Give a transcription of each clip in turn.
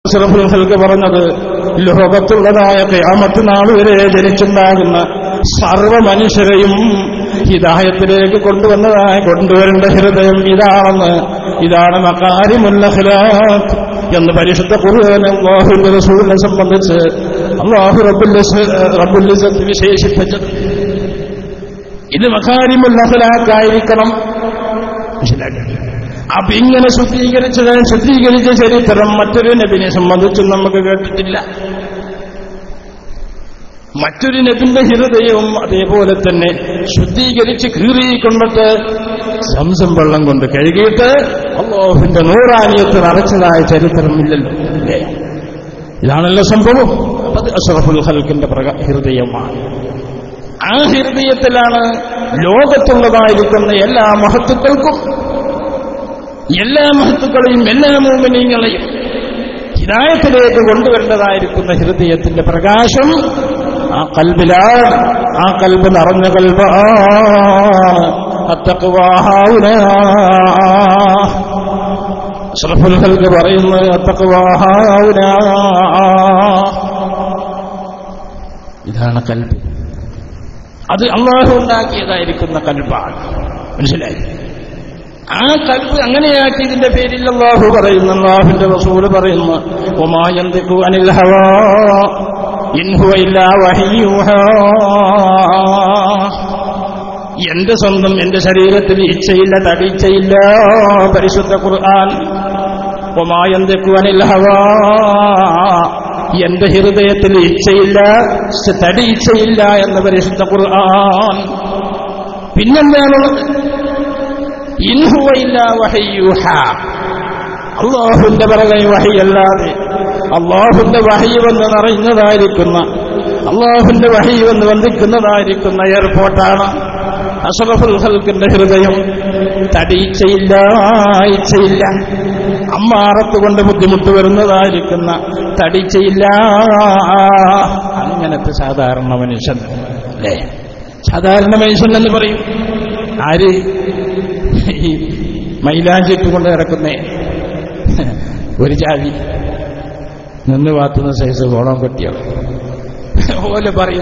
അഷ്റഫുൽ ഖൽക്ക് പറഞ്ഞത് ലോകത്തുള്ളതായ ഖിയാമത്ത് നാൾ വരെ ജനിച്ചുണ്ടാകുന്ന സർവ മനുഷ്യരെയും ഹിദായത്തിലേക്ക് കൊണ്ടുവന്നതായ കൊണ്ടുവരേണ്ട ഹൃദയം ഇതാണെന്ന് ഇതാണ് മക്കാരിമുല്ല ഖിലാഖ് എന്ന് പരിശുദ്ധ ഖുർആൻ അല്ലാഹുവിന്റെ റസൂലിനെ സംബന്ധിച്ച് അല്ലാഹു റബ്ബുൽ ഇസ്സ- റബ്ബുൽ ഇസ്സത്ത് വിശേഷിപ്പിച്ചത് ഇത് മക്കാരിമുൽ അഖ്ലാഖായിരിക്കണം മനസ്സിലാക്കണം അപ്പൊ ഇങ്ങനെ ശുദ്ധീകരിച്ചത് ശുദ്ധീകരിച്ച ചരിത്രം മറ്റൊരു നബിനെ സംബന്ധിച്ചും നമുക്ക് കേട്ടിട്ടില്ല മറ്റൊരു നബിന്റെ ഹൃദയവും അതേപോലെ തന്നെ ശുദ്ധീകരിച്ച് കീറിക്കൊണ്ടിട്ട് സംസം വെള്ളം കൊണ്ട് കഴുകിയിട്ട് അള്ളാഹുവിന്റെ നൂറാനിയത്ത് നിറച്ചതായ ചരിത്രമില്ലല്ലോ അല്ലേ ഇതാണല്ലോ സംഭവം അത് അഷറഫുൽ ഹൽക്കിന്റെ പ്രക ഹൃദയമാണ് ആ ഹൃദയത്തിലാണ് ലോകത്തുള്ളതായിരിക്കുന്ന എല്ലാ മഹത്തുക്കൾക്കും എല്ലാ മഹത്തുക്കളെയും എല്ലാ മോമിനിയങ്ങളെയും ഹിതായത്തിലേക്ക് കൊണ്ടുവരേണ്ടതായിരിക്കുന്ന ഹൃദയത്തിന്റെ പ്രകാശം ആ കൽബിലാണ് ആ കൽബ് നിറഞ്ഞ കൽബ് അഷ്റഫുൽ ഹൽക്ക് പറയുന്നത് അത്തക്വാഹാവുന ഇതാണ് കൽബ് അത് അള്ളാഹു ഉണ്ടാക്കിയതായിരിക്കുന്ന കൽബാണ് മനസ്സിലായി ആ കൽബ് അങ്ങനെയാക്കിയതിന്റെ പേരിൽ അള്ളാഹു പറയുന്നു അള്ളാഹുവിന്റെ റസൂല് പറയുന്നു ഒമായന്തിക്കു അനിൽ ഹവാ ഇൻഹുവ ഇല്ലാ വഹിയൂഹാ എന്റെ സ്വന്തം എന്റെ ശരീരത്തിൽ ഇച്ഛയില്ല തടിച്ചയില്ല പരിശുദ്ധ ഖുർആൻ ഒമായന്തിക്കു അനിൽ ഹവാ എന്റെ ഹൃദയത്തിൽ ഇച്ഛയില്ല തടി ഇച്ഛയില്ല എന്ന് പരിശുദ്ധ ഖുർആൻ പിന്നെന്താണുള്ളത് ഇൻഹുവയില്ല വഹയ്യൂഹ അള്ളാഹുന്റെ പിറകെ വഹിയല്ലാതെ അള്ളാഹുന്റെ വഹിയുവെന്ന് നിറയുന്നതായിരിക്കുന്ന അള്ളാഹുന്റെ വഹിയുവെന്ന് വന്ദിക്കുന്നതായിരിക്കുന്ന എയർപോർട്ടാണ് അഷറഫുൽ ഹൽക്കിന്റെ ഹൃദയം തടിയിച്ചയില്ല ഇച്ഛയില്ല അമ്മാറത്ത് കൊണ്ട് ബുദ്ധിമുട്ട് വരുന്നതായിരിക്കുന്ന തടിച്ചയില്ല അങ്ങനത്തെ സാധാരണ മനുഷ്യൻ അല്ലേ സാധാരണ മനുഷ്യൻ എന്ന് പറയും ആര് ഈ മൈലാഞ്ചിട്ട് കൊണ്ട് കിടക്കുന്നേ ഒരു ജാതി നിന്ന് വാത്തുന്ന സൈസ് ഓണം കെട്ടിയോ പോലെ പറയും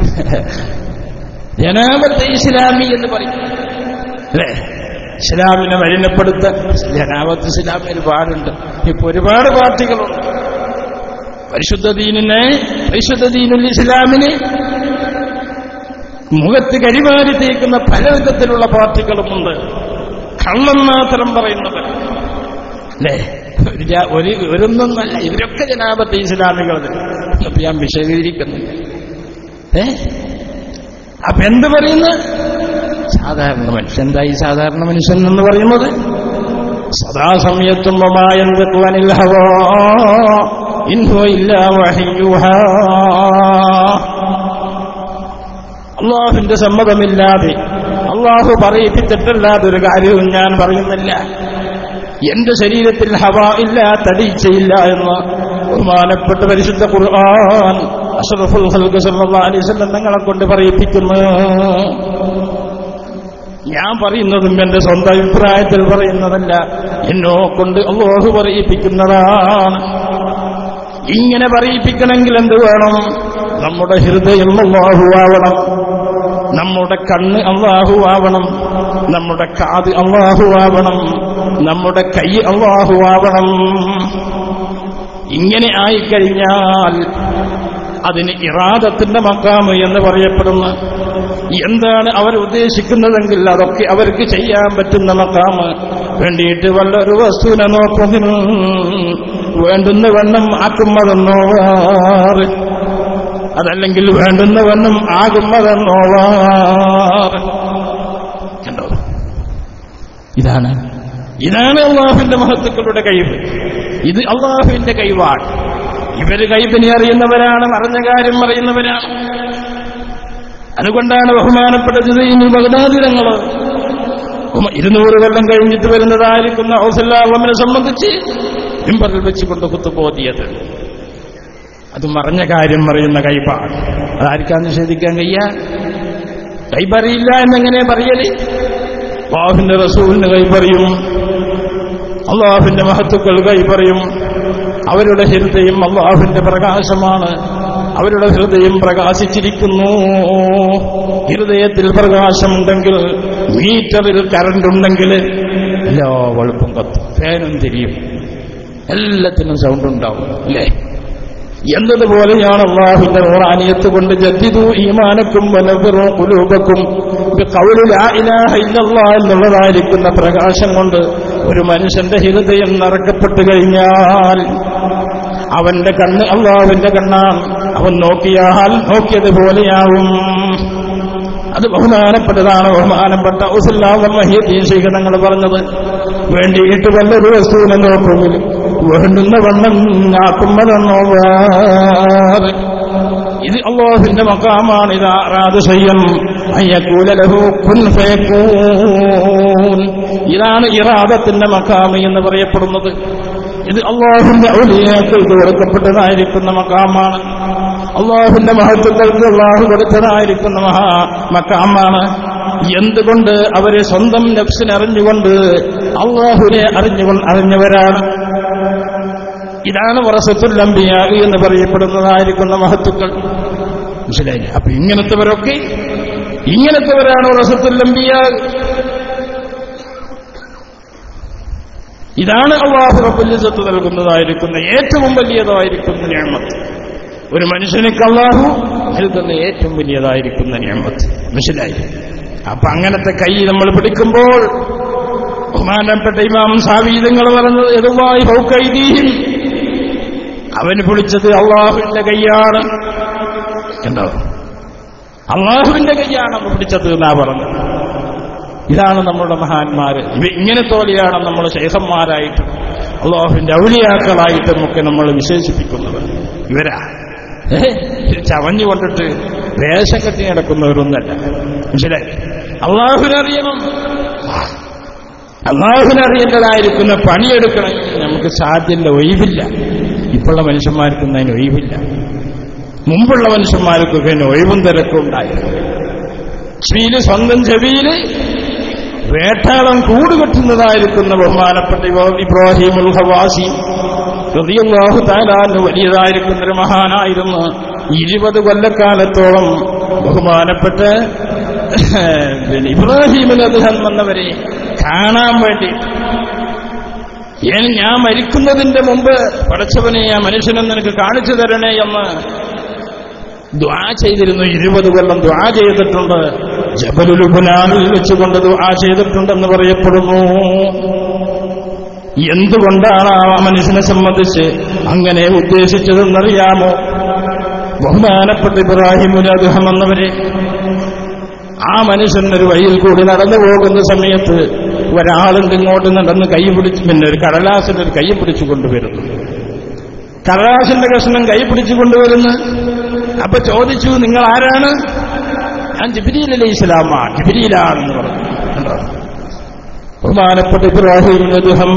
ജനാപത്തെ ഇസ്ലാമി എന്ന് പറയും അല്ലേ ഇസ്ലാമിനെ മലിനപ്പെടുത്ത ജനാപത്ത് ഇസ്ലാമി ഒരുപാടുണ്ട് ഇപ്പൊ ഒരുപാട് പാർട്ടികളുണ്ട് പരിശുദ്ധ ദീനിനെ പരിശുദ്ധ ദീനുൽ ഇസ്ലാമിന് മുഖത്ത് കരിമാരി തേക്കുന്ന പല വിധത്തിലുള്ള പാർട്ടികളുമുണ്ട് കള്ളം മാത്രം പറയുന്നവർ അല്ലേ ഒരു ജാ- ഒരു ഒരുന്നൊന്നല്ല ഇവരൊക്കെ ജനാപത്തെ ഇസ്ലാമികൾ അപ്പൊ ഞാൻ വിശദീകരിക്കുന്നില്ല ഏ അപ്പൊ എന്ത് പറയുന്നു സാധാരണ മനുഷ്യൻ എന്താ ഈ സാധാരണ മനുഷ്യൻ എന്ന് പറയുന്നത് സദാസമയത്തും മമായന്തുവാനിൽ ഹവാ ഇൻഹോ ഇല്ല വഹിയുഹാ അള്ളാഹുവിന്റെ സമ്മതമില്ലാതെ അള്ളാഹു പറയിപ്പിച്ചിട്ടല്ലാതെ ഒരു കാര്യവും ഞാൻ പറയുന്നില്ല എന്റെ ശരീരത്തിൽ ഹവ ഇല്ല തടിച്ചയില്ല എന്ന് ബഹുമാനപ്പെട്ട പരിശുദ്ധ ഖുർആൻ അഷ്റഫുൽ ഖൽഖ് സല്ലല്ലാഹു അലൈഹി വസല്ലം തങ്ങളെ കൊണ്ട് പറയിപ്പിക്കുന്നു ഞാൻ പറയുന്നതും എന്റെ സ്വന്തം അഭിപ്രായത്തിൽ പറയുന്നതല്ല എന്നോ കൊണ്ട് അള്ളാഹു പറയിപ്പിക്കുന്നതാണ് ഇങ്ങനെ പറയിപ്പിക്കണമെങ്കിൽ എന്ത് വേണം നമ്മുടെ ഹൃദയം അള്ളാഹു ആവണം നമ്മുടെ കണ്ണ് അള്ളാഹു ആവണം നമ്മുടെ കാത് അള്ളാഹു ആവണം നമ്മുടെ കൈ അള്ളാഹു ആവണം ഇങ്ങനെ ആയിക്കഴിഞ്ഞാൽ അതിന് ഇറാദത്തിന്റെ മക്കാമ് എന്ന് പറയപ്പെടുന്ന എന്താണ് അവർ ഉദ്ദേശിക്കുന്നതെങ്കിൽ അതൊക്കെ അവർക്ക് ചെയ്യാൻ പറ്റുന്ന മക്കാമ് വേണ്ടിയിട്ട് വല്ലൊരു വസ്തുവിനെ നോക്കുന്നു വേണ്ടുന്ന വണ്ണം ആക്കുമതെന്നോവാറ് അതല്ലെങ്കിൽ വേണ്ടുന്ന വണ്ണം ആകുമതെന്നോവാറ് കണ്ടോ ഇതാണ് ഇതാണ് അള്ളാഹുവിന്റെ മഹത്തുക്കളുടെ കഴിവ് ഇത് അള്ളാഹുവിന്റെ കഴിവാണ് ഇവര് കൈപ്പിനെ അറിയുന്നവരാണ് മറഞ്ഞ കാര്യം അറിയുന്നവരാണ് അതുകൊണ്ടാണ് ബഹുമാനപ്പെട്ട ജിതയിന് ബഗ്ദാദിരങ്ങൾ ഇരുന്നൂറ് കൊല്ലം കഴിഞ്ഞിട്ട് വരുന്നതായിരിക്കുന്ന ഔസല്ലാമനെ സംബന്ധിച്ച് മിമ്പറിൽ വെച്ചുകൊണ്ട് കുത്തുപോതിയത് അത് മറഞ്ഞ കാര്യം അറിയുന്ന കൈപ്പാണ് അതാർക്കാ നിഷേധിക്കാൻ കഴിയ കൈപ്പറിയില്ല എന്നെങ്ങനെ പറയല് അള്ളാഹുവിന്റെ റസൂലിന് കൈ പറയും അള്ളാഹുവിന്റെ മഹത്തുക്കൾ കൈ പറയും അവരുടെ ഹൃദയം അള്ളാഹുവിന്റെ പ്രകാശമാണ് അവരുടെ ഹൃദയം പ്രകാശിച്ചിരിക്കുന്നു ഹൃദയത്തിൽ പ്രകാശമുണ്ടെങ്കിൽ മീറ്ററിൽ കറണ്ട് ഉണ്ടെങ്കിൽ എല്ലാ വളുപ്പും കത്തും ഫാനും തിരിയും എല്ലാത്തിനും സൗണ്ട് ഉണ്ടാവും അല്ലേ എന്നതുപോലെയാണ് അള്ളാഹുവിന്റെ ഖുർആനിയത്ത് കൊണ്ട് ജദ്ദിദു ഈമാനക്കും വനബിറു കുലൂബക്കും ഖൗലു ലാ ഇലാഹ ഇല്ലല്ലാഹ് എന്നുള്ളതായിരിക്കുന്ന പ്രകാശം കൊണ്ട് ഒരു മനുഷ്യന്റെ ഹൃദയം നിറക്കപ്പെട്ടു കഴിഞ്ഞാൽ അവന്റെ കണ്ണ് അള്ളാഹുവിന്റെ കണ്ണാണ് അവൻ നോക്കിയാൽ നോക്കിയതുപോലെയാവും അത് ബഹുമാനപ്പെട്ടതാണ് ബഹുമാനപ്പെട്ട ഉസുല്ലാഹീ തങ്ങൾ പറഞ്ഞത് വേണ്ടിയിട്ട് വല്ലൊരു വസ്തുവിനെ നോക്കുമെങ്കിൽ വേണ്ടുന്ന വണ്ണം നാക്കുമ്പതെന്നോ വേറെ ഇത് അള്ളാഹുവിന്റെ മക്കാമാണ് ഇത് ആറാതുശയ്യം അയ്യക്കൂലലഹു കുൻ ഫയക്കൂൻ ഇതാണ് ഇറാദത്തിന്റെ മക്കാമ് എന്ന് പറയപ്പെടുന്നത് ഇത് അള്ളാഹുവിന്റെ ഔലിയാക്കൾക്ക് കൊടുക്കപ്പെട്ടതായിരിക്കുന്ന മക്കാമാണ് അള്ളാഹുവിന്റെ മഹത്വങ്ങൾക്ക് അള്ളാഹു കൊടുത്തതായിരിക്കുന്ന മഹാ മക്കാമാണ് എന്തുകൊണ്ട് അവരെ സ്വന്തം നഫ്സിനെ അറിഞ്ഞുകൊണ്ട് അള്ളാഹുവിനെ അറിഞ്ഞുകൊണ്ട് അറിഞ്ഞവരാണ് ഇതാണ് വറസത്തുല്ലംബിയ എന്ന് പറയപ്പെടുന്നതായിരിക്കുന്ന മഹത്തുക്കൾ മനസ്സിലായില്ലേ അപ്പൊ ഇങ്ങനത്തെവരൊക്കെ ഇങ്ങനത്തെവരാണ് വറസത്തുല്ലംബിയ ഇതാണ് അള്ളാഹു റബുല്ലിസത്ത് നൽകുന്നതായിരിക്കുന്ന ഏറ്റവും വലിയതായിരിക്കുന്ന നിയമത്ത് ഒരു മനുഷ്യനിക്ക് അള്ളാഹു നൽകുന്ന ഏറ്റവും വലിയതായിരിക്കുന്ന നിയമത്ത് മനസ്സിലായി അപ്പൊ അങ്ങനത്തെ കൈ നമ്മൾ പിടിക്കുമ്പോൾ ബഹുമാനപ്പെട്ട ഇമാം സാവീതങ്ങൾ പറഞ്ഞത് എതുവായി ഹൗക്കൈദീഹിൻ അവന് പിടിച്ചത് അള്ളാഹുവിന്റെ കൈയാണ് എന്തോ അള്ളാഹുവിന്റെ കൈയാണ് അവൻ പിടിച്ചത് എന്നാ പറഞ്ഞത് ഇതാണ് നമ്മുടെ മഹാന്മാര് ഇവ ഇങ്ങനെ തോലെയാണ് നമ്മൾ ശേഖന്മാരായിട്ട് അള്ളാഹുവിന്റെ ഔലിയാക്കളായിട്ടും ഒക്കെ നമ്മൾ വിശേഷിപ്പിക്കുന്നത് ഇവരാ ഏ? ചവഞ്ഞുകൊണ്ടിട്ട് വേഷം കെട്ടി നടക്കുന്നവരൊന്നല്ല മനസ്സിലായി അള്ളാഹുവിനറിയണം അള്ളാഹുവിനറിയേണ്ടതായിരിക്കുന്ന പണിയെടുക്കണമെങ്കിൽ നമുക്ക് സാധ്യല്ല ഒഴിവില്ല ഇപ്പോഴുള്ള മനുഷ്യന്മാർക്കൊന്നും അതിന് ഒഴിവില്ല മുമ്പുള്ള മനുഷ്യന്മാർക്കൊക്കെ അതിന് ഒഴിവും തിരക്കും ഉണ്ടായിരുന്നു ചെവിയില് സ്വന്തം ചെവിയില് വേട്ടാളം കൂടുകെട്ടുന്നതായിരിക്കുന്ന ബഹുമാനപ്പെട്ട ഇബ്രാ- ഇബ്രാഹിം ഉൽ ഹവാസി റളിയല്ലാഹു താലാന്ന് വലിയതായിരിക്കുന്ന ഒരു മഹാനായിരുന്നു ഇരുപത് കൊല്ലക്കാലത്തോളം ബഹുമാനപ്പെട്ട പിന്നെ ഇബ്രാഹിമിൽ അദ്ദേഹം വന്നവരെ കാണാൻ വേണ്ടി ഏൻ ഞാൻ മരിക്കുന്നതിന്റെ മുമ്പ് പടച്ചവനെ ആ മനുഷ്യനെ നിനക്ക് കാണിച്ചു തരണേ എന്ന് ദ്വാ ചെയ്തിരുന്നു ഇരുപത് കൊല്ലം ദ്വാ ചെയ്തിട്ടുണ്ട് ജബലുലുബുലാനിൽ വെച്ചുകൊണ്ട് ദ്വാ ചെയ്തിട്ടുണ്ടെന്ന് പറയപ്പെടുന്നു എന്തുകൊണ്ടാണ് ആ മനുഷ്യനെ സംബന്ധിച്ച് അങ്ങനെ ഉദ്ദേശിച്ചതെന്നറിയാമോ ബഹുമാനപ്പെട്ട ഇബ്രാഹിമുൽ അദ്ദേഹം എന്നവരെ ആ മനുഷ്യൻ ഒരു വഴിയിൽ കൂടി നടന്നു പോകുന്ന സമയത്ത് ഒരാളുണ്ട് ഇങ്ങോട്ട് നടന്ന് കൈ പിടിച്ച് പിന്നെ ഒരു കടലാസിന്റെ ഒരു കൈ പിടിച്ചു കൊണ്ടുവരുന്നു കടലാസിന്റെ കഷ്ണം കൈ പിടിച്ചു കൊണ്ടുവരുന്നു അപ്പൊ ചോദിച്ചു നിങ്ങൾ ആരാണ് ഞാൻ ജിബിരിയിൽ അലൈഹി ഇസ്ലാമാ ജിബിരിയിലാണെന്ന് പറഞ്ഞു കണ്ടോ? ബഹുമാനപ്പെട്ട ഇബ്രാഹിം അദ്ദേഹം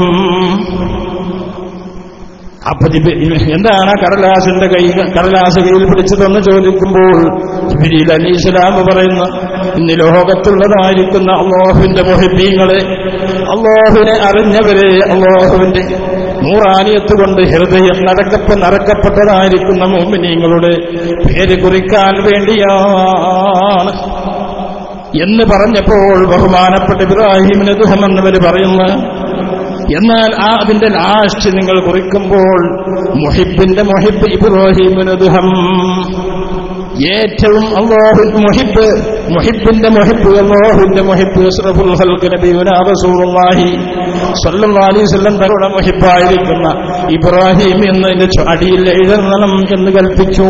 അപ്പൊ ജിബി- എന്താണ് ആ കടലാസിന്റെ കൈ കടലാസ് കയ്യിൽ പിടിച്ചതെന്ന് ചോദിക്കുമ്പോൾ ജിബിരിയിൽ അലി ഇസ്ലാം പറയുന്നു ഇന്ന് ലോകത്തുള്ളതായിരിക്കുന്ന അള്ളാഹുവിന്റെ മൊഹിബീങ്ങളെ അള്ളാഹുവിനെ അറിഞ്ഞവരെ അള്ളാഹുവിന്റെ നൂറാനിയത്ത് കൊണ്ട് ഹൃദയം നടക്കപ്പ നടക്കപ്പെട്ടതായിരിക്കുന്ന മോമിനിങ്ങളുടെ പേര് കുറിക്കാൻ വേണ്ടിയാണ് എന്ന് പറഞ്ഞപ്പോൾ ബഹുമാനപ്പെട്ട ഇബ്രാഹിമിന് ദുഹമെന്നവർ പറയുന്നു എന്നാൽ ആ അതിന്റെ ലാസ്റ്റ് നിങ്ങൾ കുറിക്കുമ്പോൾ മുഹിബിന്റെ മുഹിബ് ഇബ്രാഹിമിന് ദുഹം ഏറ്റവും അള്ളാഹു മുഹിബ് മുഹിബിന്റെ മുഹിബ് അള്ളാഹുവിന്റെ മുഹിബ് അഷ്റഫുൽ ഖൽഖ് നബിയുനാ റസൂലുള്ളാഹി സ്വല്ലല്ലാഹു അലൈഹി വസല്ലം തങ്ങളുടെ മുഹിബായിരിക്കുന്ന ഇബ്രാഹിം എന്നതിന്റെ അടിയിൽ എഴുതണം എന്ന് കൽപ്പിച്ചു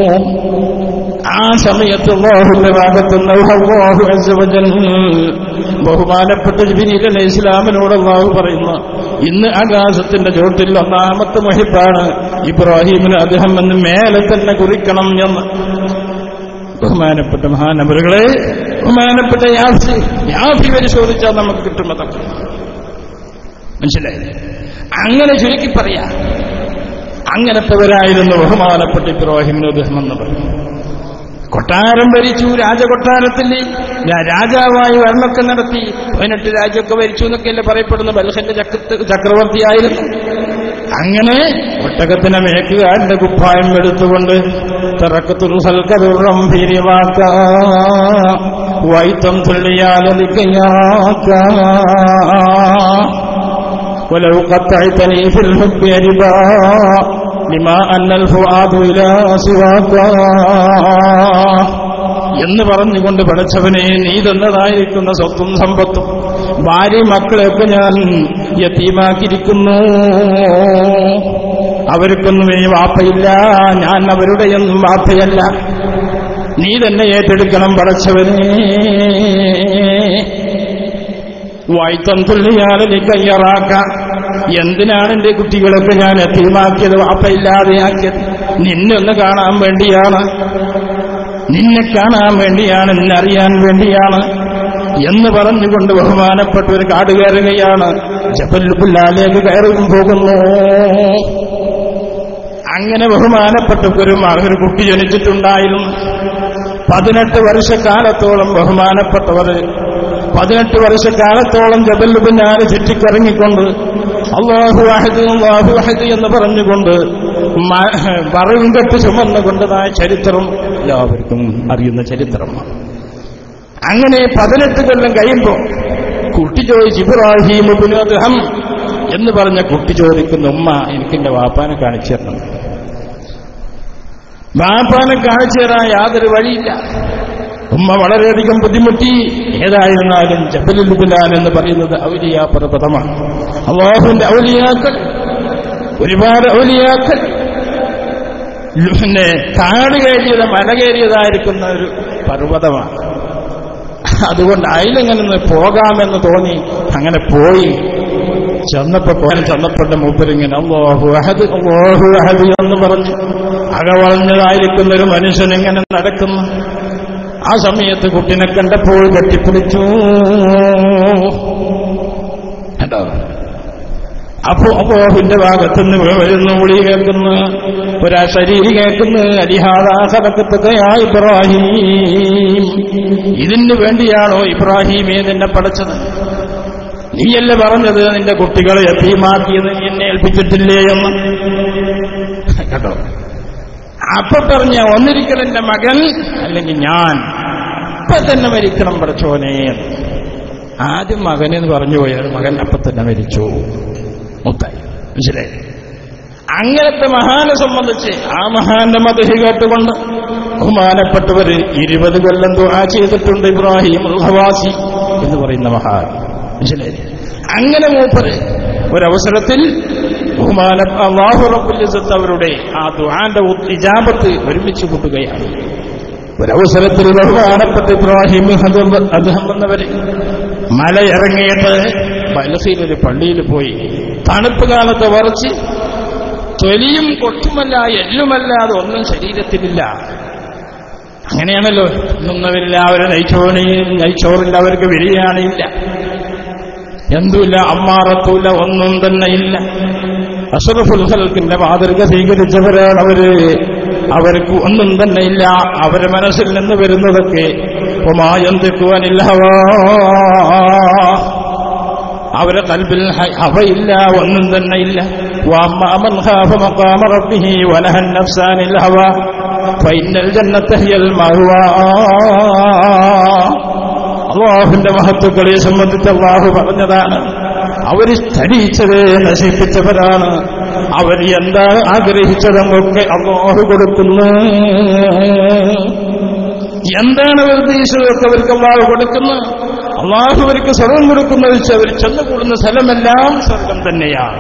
ആ സമയത്ത് അള്ളാഹുവിന്റെ ഭാഗത്തുനിന്ന് അല്ലാഹു അസ്സ വജൽ ബഹുമാനപ്പെട്ട ജിബിരിയിൽ അലൈഹി ഇസ്ലാമിനോട് അള്ളാഹു പറയുന്നു ഇന്ന് ആകാശത്തിന്റെ ചോട്ടിൽ ഒന്നാമത്തെ മഹിബാണ് ഇബ്രാഹിമിന് അദ്ദേഹം എന്ന് മേലെ തന്നെ കുറിക്കണം എന്ന് ബഹുമാനപ്പെട്ട മഹാനവറുകളെ ബഹുമാനപ്പെട്ട യാസി യാഫി പരിശോധിച്ചാൽ നമുക്ക് കിട്ടും അതൊക്കെ മനസ്സിലായില്ലേ അങ്ങനെ ചുരുക്കി പറയാ അങ്ങനത്തെവരായിരുന്നു ബഹുമാനപ്പെട്ട ഇബ്രാഹിമിന് അദ്ദേഹം എന്ന് പറഞ്ഞു കൊട്ടാരം ഭരിച്ചു രാജകൊട്ടാരത്തിൽ രാ- രാജാവായി വരണമൊക്കെ നടത്തി പതിനെട്ട് രാജ്യമൊക്കെ ഭരിച്ചു എന്നൊക്കെയല്ലേ പറയപ്പെടുന്ന ബൽഹന്റെ ചക്ര ചക്രവർത്തിയായിരുന്നു അങ്ങനെ ഒട്ടകത്തിനെ മേക്കുകാരന്റെ കുപ്പായം എടുത്തുകൊണ്ട് തിറക്കത്തുൽ സൽക്കതുറം പിരിവാക്ക വൈത്തം തുള്ളിയാലിക്കയാക്ക ولو قطعتني في الحب ربا لما أن الفؤاد إلى سواك എന്ന് പറഞ്ഞുകൊണ്ട് പഠിച്ചവനെ നീ തന്നതായിരിക്കുന്ന സ്വത്തും സമ്പത്തും ഭാര്യ മക്കളെയൊക്കെ ഞാൻ യത്തീമാക്കിയിരിക്കുന്നു അവർക്കൊന്നും ഇനി വാപ്പയില്ല ഞാൻ അവരുടെയൊന്നും വാപ്പയല്ല നീ തന്നെ ഏറ്റെടുക്കണം പടച്ചവനെ വായ്ത്തം തുള്ളിയാലെ കയ്യറാക്ക എന്തിനാണ് എന്റെ കുട്ടികളൊക്കെ ഞാൻ എത്തിമാക്കിയത് വാപ്പയില്ലാതെയാക്കിയത് നിന്നെ ഒന്ന് കാണാൻ വേണ്ടിയാണ് നിന്നെ കാണാൻ വേണ്ടിയാണ് നിന്നെ അറിയാൻ വേണ്ടിയാണ് എന്ന് പറഞ്ഞുകൊണ്ട് ബഹുമാനപ്പെട്ട ഒരു കാട് കയറുകയാണ് ജബല്ലുപില്ലാലേക്ക് കയറും പോകുന്നു അങ്ങനെ ബഹുമാനപ്പെട്ട ഒരു മ- ഒരു കുട്ടി ജനിച്ചിട്ടുണ്ടായിരുന്നു പതിനെട്ട് വർഷക്കാലത്തോളം ബഹുമാനപ്പെട്ടവർ പതിനെട്ട് വർഷക്കാലത്തോളം ജബല്ലു പിന്നാലെ ചുറ്റിക്കറങ്ങിക്കൊണ്ട് അള്ളാഹു അഹദ് അള്ളാഹു അഹദ് എന്ന് പറഞ്ഞുകൊണ്ട് പറയും കെട്ട് ചുമന്നുകൊണ്ടതായ ചരിത്രം എല്ലാവർക്കും അറിയുന്ന ചരിത്രമാണ് അങ്ങനെ പതിനെട്ട് കൊല്ലം കഴിയുമ്പോൾ കുട്ടി ചോദിച്ചു ഇബ്രാഹിം ഇബ്നു അദ്ഹം എന്ന് പറഞ്ഞ കുട്ടി ചോദിക്കുന്ന ഉമ്മ എനിക്കെന്റെ വാപ്പാനെ കാണിച്ചു തരണം വാപ്പാനെ കാണിച്ചു തരാൻ യാതൊരു വഴിയില്ല ഉമ്മ വളരെയധികം ബുദ്ധിമുട്ടി ഏതായിരുന്നാലും ജബലുൽ ബുലാൻ എന്ന് പറയുന്നത് ഔലിയ പർവ്വതമാണ് അള്ളാഹുവിന്റെ ഔലിയാക്കൾ ഒരുപാട് ഔലിയാക്കൾ പിന്നെ കാട് കയറിയത് മല കയറിയതായിരിക്കുന്ന ഒരു പർവ്വതമാണ് അതുകൊണ്ട് അതിലെങ്ങനെ ഒന്ന് പോകാമെന്ന് തോന്നി അങ്ങനെ പോയി ചെന്നപ്പോ പോകാൻ ചെന്നപ്പോന്റെ മൂപ്പരിങ്ങനെ അള്ളാഹു അഹദ് അള്ളാഹു അഹദ് എന്ന് പറഞ്ഞു അകവളഞ്ഞതായിരിക്കുന്ന ഒരു മനുഷ്യൻ ഇങ്ങനെ നടക്കുന്നു ആ സമയത്ത് കുട്ടിനെ കണ്ടപ്പോൾ കെട്ടിപ്പിടിച്ചു കേട്ടോ അപ്പോ അപ്പോഹിന്റെ ഭാഗത്തുനിന്ന് വരുന്നു വിളി കേൾക്കുന്നു ഒരു ശരീരി കേൾക്കുന്നു അലിഹാദാഹലക്കത്തകയാ ഇബ്രാഹിം ഇതിന് വേണ്ടിയാണോ ഇബ്രാഹിമേ നിന്നെ പടച്ചത് നീയല്ലേ പറഞ്ഞത് നിന്റെ കുട്ടികളെ എത്തിമാക്കിയത് നീ എന്നെ ഏൽപ്പിച്ചിട്ടില്ലേ എന്ന് കേട്ടോ അപ്പൊ പറഞ്ഞ ഒന്നിരിക്കൽ എന്റെ മകൻ അല്ലെങ്കിൽ ഞാൻ ഇപ്പൊ തന്നെ മരിക്കണം പഠിച്ചോനെ ആദ്യം മകനെന്ന് പറഞ്ഞു പോയാൽ മകൻ അപ്പൊ തന്നെ മരിച്ചു മുത്തായി മനസ്സിലായി അങ്ങനത്തെ മഹാനെ സംബന്ധിച്ച് ആ മഹാന്റെ മതഹി കേട്ടുകൊണ്ട് ബഹുമാനപ്പെട്ടവര് ഇരുപത് കൊല്ലം ദുആ ചെയ്തിട്ടുണ്ട് ഇബ്രാഹിം ഹവാസി എന്ന് പറയുന്ന മഹാൻ മനസ്സിലായി അങ്ങനെ മൂപ്പര് ഒരവസരത്തിൽ ബഹുമാന അള്ളാഹു റബ്ബുൽ ഇസ്സത്ത് അവരുടെ ആ ദുആന്റെ ഉത്- ഇജാബത്ത് ഒരുമിച്ച് കൂട്ടുകയാണ് ഒരവസരത്തിൽ ബഹുമാനപ്പെട്ട ഇബ്രാഹിം ഹദം- അദ്ദേഹം വന്നവര് മല ഇറങ്ങിയിട്ട് ബലസീലൊരു പള്ളിയിൽ പോയി തണുപ്പ് കാലത്ത് വറച്ച് തൊലിയും കൊട്ടുമല്ല എല്ലുമല്ലാതെ ഒന്നും ശരീരത്തിലില്ല അങ്ങനെയാണല്ലോ ഒന്നവരില്ല അവരെ നെയ്ച്ചോണി നെയ്ച്ചോറില്ല അവർക്ക് ബിരിയാണിയില്ല എന്തുമില്ല അമ്മാറത്തൂല ഒന്നും തന്നെ ഇല്ല അഷറഫുൽ ഹൽക്കിന്റെ മാതൃക സ്വീകരിച്ചവരാണ് അവര് അവർക്ക് ഒന്നും തന്നെ ഇല്ല അവരെ മനസ്സിൽ നിന്ന് വരുന്നതൊക്കെ ഒമായെന്തിക്കുവാനില്ല അവരെ കൽബിൽ ഹ- ഹവയില്ല ഒന്നും തന്നെ ഇല്ല وأما من خاف مقام ربه ونهى النفس عن الهوى فإن الجنة هي المأوى അള്ളാഹുവിന്റെ മഹത്വക്കളെ സംബന്ധിച്ച് അള്ളാഹു പറഞ്ഞതാണ് അവർ സ്ഥലിച്ചത് നശിപ്പിച്ചവരാണ് അവർ എന്താ ആഗ്രഹിച്ചതെന്നൊക്കെ അള്ളാഹു കൊടുക്കുന്നു എന്താണ് അവർ ഉദ്ദേശിച്ചതൊക്കെ അവർക്ക് അള്ളാഹു കൊടുക്കുന്നു അള്ളാഹു അവർക്ക് സ്വർഗം കൊടുക്കുന്നത് വെച്ച് അവർ ചെന്നുകൂടുന്ന സ്ഥലമെല്ലാം സ്വർഗം തന്നെയാണ്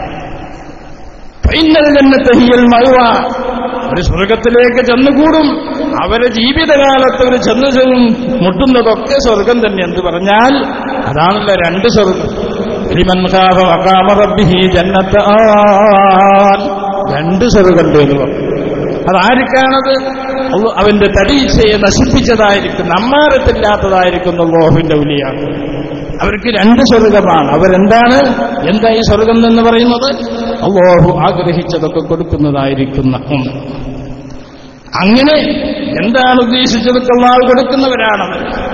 ഫൈനൽ ജന്നത്ത് ഹിയൽ മഅ്വ. ഒരു സ്വർഗത്തിലേക്ക് ചെന്നുകൂടും അവരെ ജീവിതകാലത്ത് അവർ ചെന്ന് ചെന്നും മുട്ടുന്നതൊക്കെ സ്വർഗം തന്നെ എന്ന് പറഞ്ഞാൽ അതാണല്ലോ രണ്ട് സ്വർഗം ലിമൻ ഖാഫ മഖാമ റബ്ബിഹി ജന്നത്താൻ രണ്ട് സ്വർഗമുണ്ട് എന്ന് പറഞ്ഞു അതാർക്കാണത് അള്ളാ- അവന്റെ തടീച്ചയെ നശിപ്പിച്ചതായിരിക്കും നമ്മാരത്തില്ലാത്തതായിരിക്കുന്ന ലോഹിന്റെ ഉലിയാണ് അവർക്ക് രണ്ട് സ്വർഗമാണ് അവരെന്താണ് എന്താ ഈ സ്വർഗം എന്ന് പറയുന്നത് അള്ളാഹു ആഗ്രഹിച്ചതൊക്കെ കൊടുക്കുന്നതായിരിക്കുന്ന ഒന്ന് അങ്ങനെ എന്താണ് ഉദ്ദേശിച്ചതൊക്കെ അള്ളാഹു കൊടുക്കുന്നവരാണത്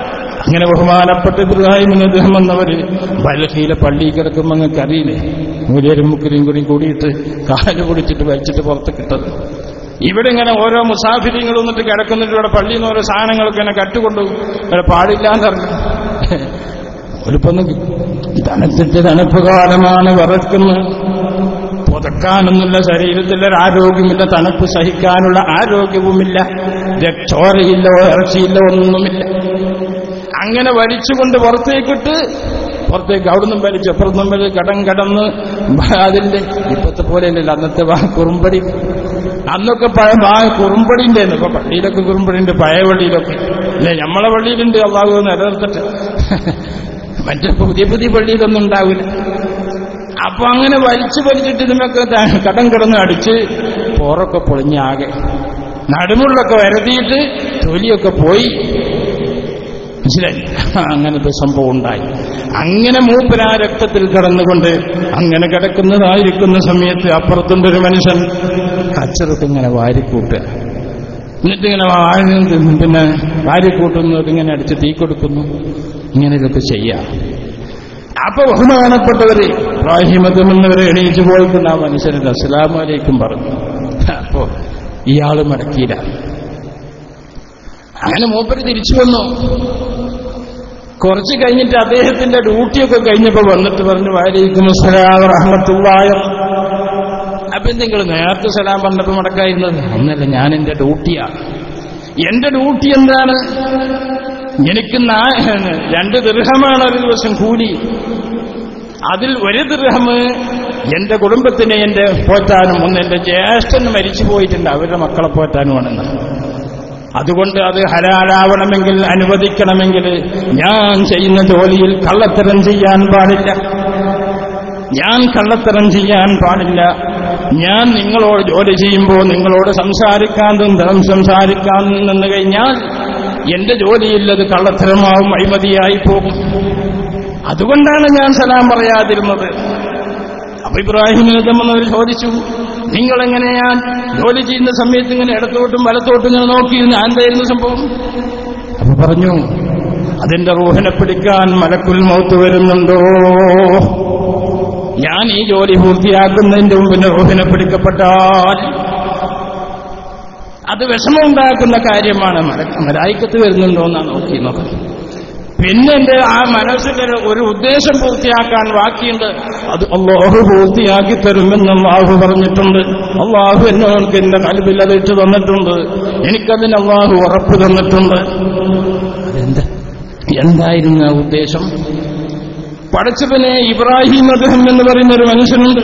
അങ്ങനെ ബഹുമാനപ്പെട്ട ഇബ്രാഹിം അദ്ദേഹം എന്നവര് ബലഹീല പള്ളി കിടക്കുമ്പോൾ നിങ്ങൾക്ക് അറിയില്ലേ മൂലേരും മുക്കരും കൂടി കൂടിയിട്ട് കാല് പിടിച്ചിട്ട് വലിച്ചിട്ട് പുറത്ത് കിട്ടത് ഇവിടെ ഇങ്ങനെ ഓരോ മുസാഫിരിങ്ങൾ വന്നിട്ട് കിടക്കുന്നിട്ട് ഇവിടെ പള്ളിയിൽ നിന്ന് ഓരോ സാധനങ്ങളൊക്കെ ഇങ്ങനെ കട്ടുകൊണ്ടുപോകും ഇവിടെ പാടില്ലാന്നറിഞ്ഞു ഒരുപ്പൊന്ന് തണുത്തിട്ട് തണുപ്പ് കാലമാണ് വിറക്കുന്നത് പുതക്കാനൊന്നുമില്ല ശരീരത്തിലൊരു ആരോഗ്യമില്ല തണുപ്പ് സഹിക്കാനുള്ള ആരോഗ്യവുമില്ല ചോരയില്ല ഇറച്ചിയില്ല ഒന്നുമില്ല അങ്ങനെ വലിച്ചുകൊണ്ട് പുറത്തേക്കിട്ട് പുറത്തേക്ക് അവിടുന്ന് വലിച്ചു അപ്പുറത്തും വലിച്ച് കടം കടന്ന് അതിന്റെ ഇപ്പത്തെ പോലെയല്ലല്ലോ അന്നത്തെ വാ കുറുമ്പടി അന്നൊക്കെ പഴയ വാ കുറുമ്പടിന്റെ ഇപ്പൊ പള്ളിയിലൊക്കെ കുറുമ്പടിന്റെ പഴയ പള്ളിയിലൊക്കെ അല്ലെ നമ്മളെ പള്ളിയിലുണ്ട് അള്ളാഹു നിലനിർത്തട്ടെ മറ്റേ പുതിയ പുതിയ പള്ളിയിലൊന്നും ഉണ്ടാവില്ല അപ്പൊ അങ്ങനെ വലിച്ചു വലിച്ചിട്ട് ഇതിനൊക്കെ കടം കിടന്ന് അടിച്ച് പോറൊക്കെ പൊളിഞ്ഞാകെ നടുമുള്ളൊക്കെ വരതിയിട്ട് തൊലിയൊക്കെ പോയി മനസ്സിലായി അങ്ങനത്തെ സംഭവം ഉണ്ടായി അങ്ങനെ മൂപ്പരാ രക്തത്തിൽ കിടന്നുകൊണ്ട് അങ്ങനെ കിടക്കുന്നതായിരിക്കുന്ന സമയത്ത് അപ്പുറത്തുണ്ടൊരു മനുഷ്യൻ കച്ചറൊക്കെ ഇങ്ങനെ വാരിക്കൂട്ടുക എന്നിട്ടിങ്ങനെ വാരി പിന്നെ വാരിക്കൂട്ടുന്നത് ഇങ്ങനെ അടിച്ച് തീ കൊടുക്കുന്നു ഇങ്ങനെ ഇതൊക്കെ ചെയ്യാം അപ്പൊ ബഹുമാനപ്പെട്ടവര് ഇബ്രാഹിമതം എന്നവരെ എണീച്ചു പോയിക്കൊണ്ട് ആ മനുഷ്യരുടെ അസ്സലാമലൈക്കും പറഞ്ഞു അപ്പോ ഇയാള് മടക്കിയില്ല അങ്ങനെ മൂപ്പര് തിരിച്ചു വന്നു കുറച്ച് കഴിഞ്ഞിട്ട് അദ്ദേഹത്തിന്റെ ഡ്യൂട്ടിയൊക്കെ കഴിഞ്ഞപ്പോ വന്നിട്ട് പറഞ്ഞു വാലിക്കും സലാം റഹ്മത്തുള്ളായ അപ്പൊ നിങ്ങൾ നേരത്തെ സലാം പറഞ്ഞപ്പോ മടക്കായിരുന്നത് ഒന്നല്ല ഞാൻ എന്റെ ഡ്യൂട്ടിയാ എന്റെ ഡ്യൂട്ടി എന്താണ് എനിക്ക് നാ- രണ്ട് ദൃഹമാണ് ഒരു ദിവസം കൂലി അതിൽ ഒരു ദൃഹമ് എന്റെ കുടുംബത്തിനെ എന്റെ പോറ്റാനും ഒന്ന് എന്റെ ജ്യേഷ്ഠൻ മരിച്ചു പോയിട്ടുണ്ട് അവരുടെ മക്കളെ പോറ്റാനുമാണെന്ന് അതുകൊണ്ട് അത് ഹലാലാവണമെങ്കിൽ അനുവദിക്കണമെങ്കിൽ ഞാൻ ചെയ്യുന്ന ജോലിയിൽ കള്ളത്തരം ചെയ്യാൻ പാടില്ല ഞാൻ കള്ളത്തരം ചെയ്യാൻ പാടില്ല ഞാൻ നിങ്ങളോട് ജോലി ചെയ്യുമ്പോൾ നിങ്ങളോട് സംസാരിക്കാൻ തരം സംസാരിക്കാൻ നിന്ന് കഴിഞ്ഞാൽ എന്റെ ജോലിയിൽ അത് കള്ളത്തരമാവും അഴിമതിയായി പോകും അതുകൊണ്ടാണ് ഞാൻ സലാം പറയാതിരുന്നത് അപ്പൊ ഇബ്രാഹിം എന്നവർ ചോദിച്ചു നിങ്ങൾ എങ്ങനെയാ ജോലി ചെയ്യുന്ന സമയത്ത് ഇങ്ങനെ ഇടത്തോട്ടും വലത്തോട്ടും ഇങ്ങനെ നോക്കിയിരുന്ന് എന്തായിരുന്നു സംഭവം അപ്പൊ പറഞ്ഞു അതിന്റെ റൂഹിനെ പിടിക്കാൻ മലക്കുൽ മൗത്ത് വരുന്നുണ്ടോ ഞാൻ ഈ ജോലി പൂർത്തിയാക്കുന്നതിന്റെ മുമ്പിന് റൂഹിനെ പിടിക്കപ്പെട്ടാൽ അത് വിഷമമുണ്ടാക്കുന്ന കാര്യമാണ് മല- മലായിക്കത്ത് വരുന്നുണ്ടോ എന്നാണ് നോക്കി നോക്കുന്നത് പിന്നെ എന്റെ ആ മനസ്സിന്റെ ഒരു ഉദ്ദേശം പൂർത്തിയാക്കാൻ ബാക്കിയുണ്ട് അത് അള്ളാഹു പൂർത്തിയാക്കി തരുമെന്ന് അള്ളാഹു പറഞ്ഞിട്ടുണ്ട് അള്ളാഹു എന്നോർക്ക് എന്റെ കൽബിൽ അത് ഇട്ട് തന്നിട്ടുണ്ട് എനിക്കതിന് അള്ളാഹു ഉറപ്പ് തന്നിട്ടുണ്ട് അതെന്താ എന്തായിരുന്നു ആ ഉദ്ദേശം പടച്ചവനെ ഇബ്രാഹിം അദ്ദേഹം എന്ന് പറയുന്ന ഒരു മനുഷ്യനുണ്ട്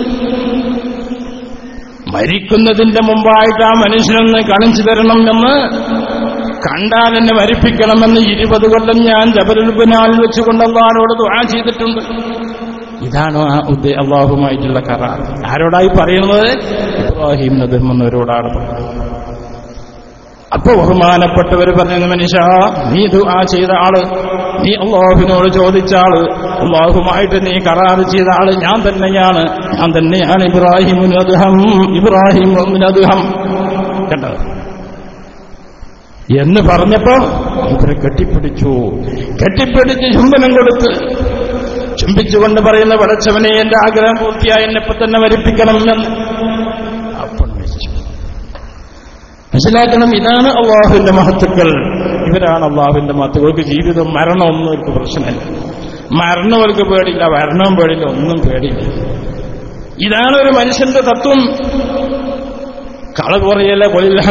മരിക്കുന്നതിന്റെ മുമ്പായിട്ട് ആ മനുഷ്യനൊന്ന് കാണിച്ചു തരണം എന്ന് കണ്ടാൽ എന്നെ മരിപ്പിക്കണമെന്ന് ഇരുപത് കൊല്ലം ഞാൻ ജബലുബിനാൽ വെച്ചുകൊണ്ട് അള്ളഹാനോട് ദുആ ചെയ്തിട്ടുണ്ട് ഇതാണോ ആ ഉദ്ദേ അള്ളാഹുമായിട്ടുള്ള കരാർ ആരോടായി പറയുന്നത് ഇബ്രാഹിം നദം എന്നവരോടാണ് പറയുന്നത് അപ്പൊ ബഹുമാനപ്പെട്ടവർ പറഞ്ഞ മനുഷ്യ നീ ദുആ ചെയ്ത ആള് നീ അള്ളാഹുവിനോട് ചോദിച്ച ആള് അള്ളാഹുമായിട്ട് നീ കരാർ ചെയ്ത ആള് ഞാൻ തന്നെയാണ് ഞാൻ തന്നെയാണ് ഇബ്രാഹിമുനദ്ഹം ഇബ്രാഹിമുനദ്ഹം കേട്ടോ എന്ന് പറഞ്ഞപ്പോ ഇവരെ കെട്ടിപ്പിടിച്ചു കെട്ടിപ്പിടിച്ച് ചുംബനം കൊടുത്ത് ചുംബിച്ചുകൊണ്ട് പറയുന്ന പടച്ചവനെ എന്റെ ആഗ്രഹം പൂർത്തിയായി എന്നെ ഇപ്പൊ തന്നെ മരിപ്പിക്കണം എന്ന് അപ്പോൾ മരിച്ചു മനസ്സിലാക്കണം ഇതാണ് അള്ളാഹുവിന്റെ മഹത്തുക്കൾ ഇവരാണ് അള്ളാഹുവിന്റെ മഹത്തുക്കൾക്ക് ജീവിതം മരണമൊന്നും അവർക്ക് പ്രശ്നമില്ല മരണം അവർക്ക് പേടില്ല മരണവും പേടില്ല ഒന്നും പേടില്ല ഇതാണ് ഒരു മനുഷ്യന്റെ തത്വം കള പറയല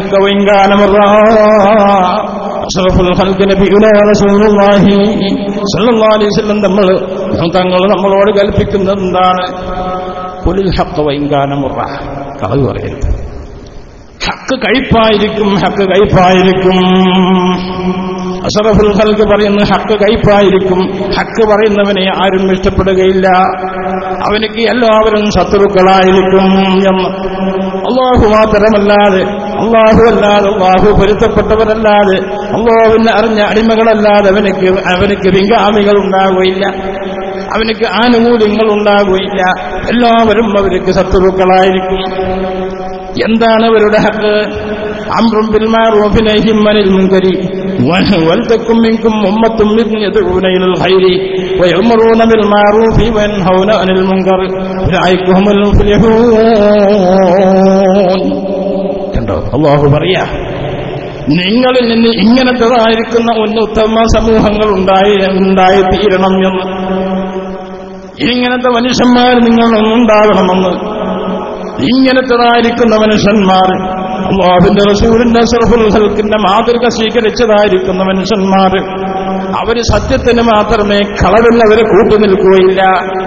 നമ്മൾ തങ്ങൾ നമ്മളോട് കൽപ്പിക്കുന്നത് എന്താണ് കൊലിൽ ഹക്ക വൈങ്കാനമുറ കളവ് പറയരുത് ഹക്ക് കയ്പായിരിക്കും ഹക്ക് കയ്പായിരിക്കും അഷറഫുൽ ഹൽക്ക് പറയുന്നു ഹക്ക് കയ്പായിരിക്കും ഹക്ക് പറയുന്നവനെ ആരും ഇഷ്ടപ്പെടുകയില്ല അവനക്ക് എല്ലാവരും ശത്രുക്കളായിരിക്കും എന്ന് അള്ളാഹു മാത്രമല്ലാതെ അള്ളാഹു അല്ലാതെ അള്ളാഹു പൊരുത്തപ്പെട്ടവരല്ലാതെ അള്ളാഹുവിനെ അറിഞ്ഞ അടിമകളല്ലാതെ അവനക്ക് അവനക്ക് വിങ്കാമികൾ ഉണ്ടാകുകയില്ല അവനക്ക് ആനുകൂല്യങ്ങൾ ഉണ്ടാകുകയില്ല എല്ലാവരും അവർക്ക് ശത്രുക്കളായിരിക്കും എന്താണ് അവരുടെ ഹക്ക് അമ്രും ബിൽമാറൂഫിനെയും മുൻകരി ولتكن منكم أمة يدعون إلى الخير ويأمرون بالمعروف وينهون عن المنكر أولئك هم المفلحون കണ്ടോ അള്ളാഹു പറയാ നിങ്ങളിൽ നിന്ന് ഇങ്ങനത്തേതായിരിക്കുന്ന ഒന്ന് ഉത്തമ സമൂഹങ്ങൾ ഉണ്ടായി ഉണ്ടായി തീരണം എന്ന് ഇങ്ങനത്തെ മനുഷ്യന്മാർ നിങ്ങൾ ഉണ്ടാകണമെന്ന് ഇങ്ങനത്തേതായിരിക്കുന്ന മനുഷ്യന്മാർ അള്ളാഹുവിന്റെ റസൂലിന്റെ സർഫുൽ ഹൽക്കിന്റെ മാതൃക സ്വീകരിച്ചതായിരിക്കുന്ന മനുഷ്യന്മാർ അവര് സത്യത്തിന് മാത്രമേ കളവില്ലവരെ കൂട്ടുനിൽക്കുകയില്ല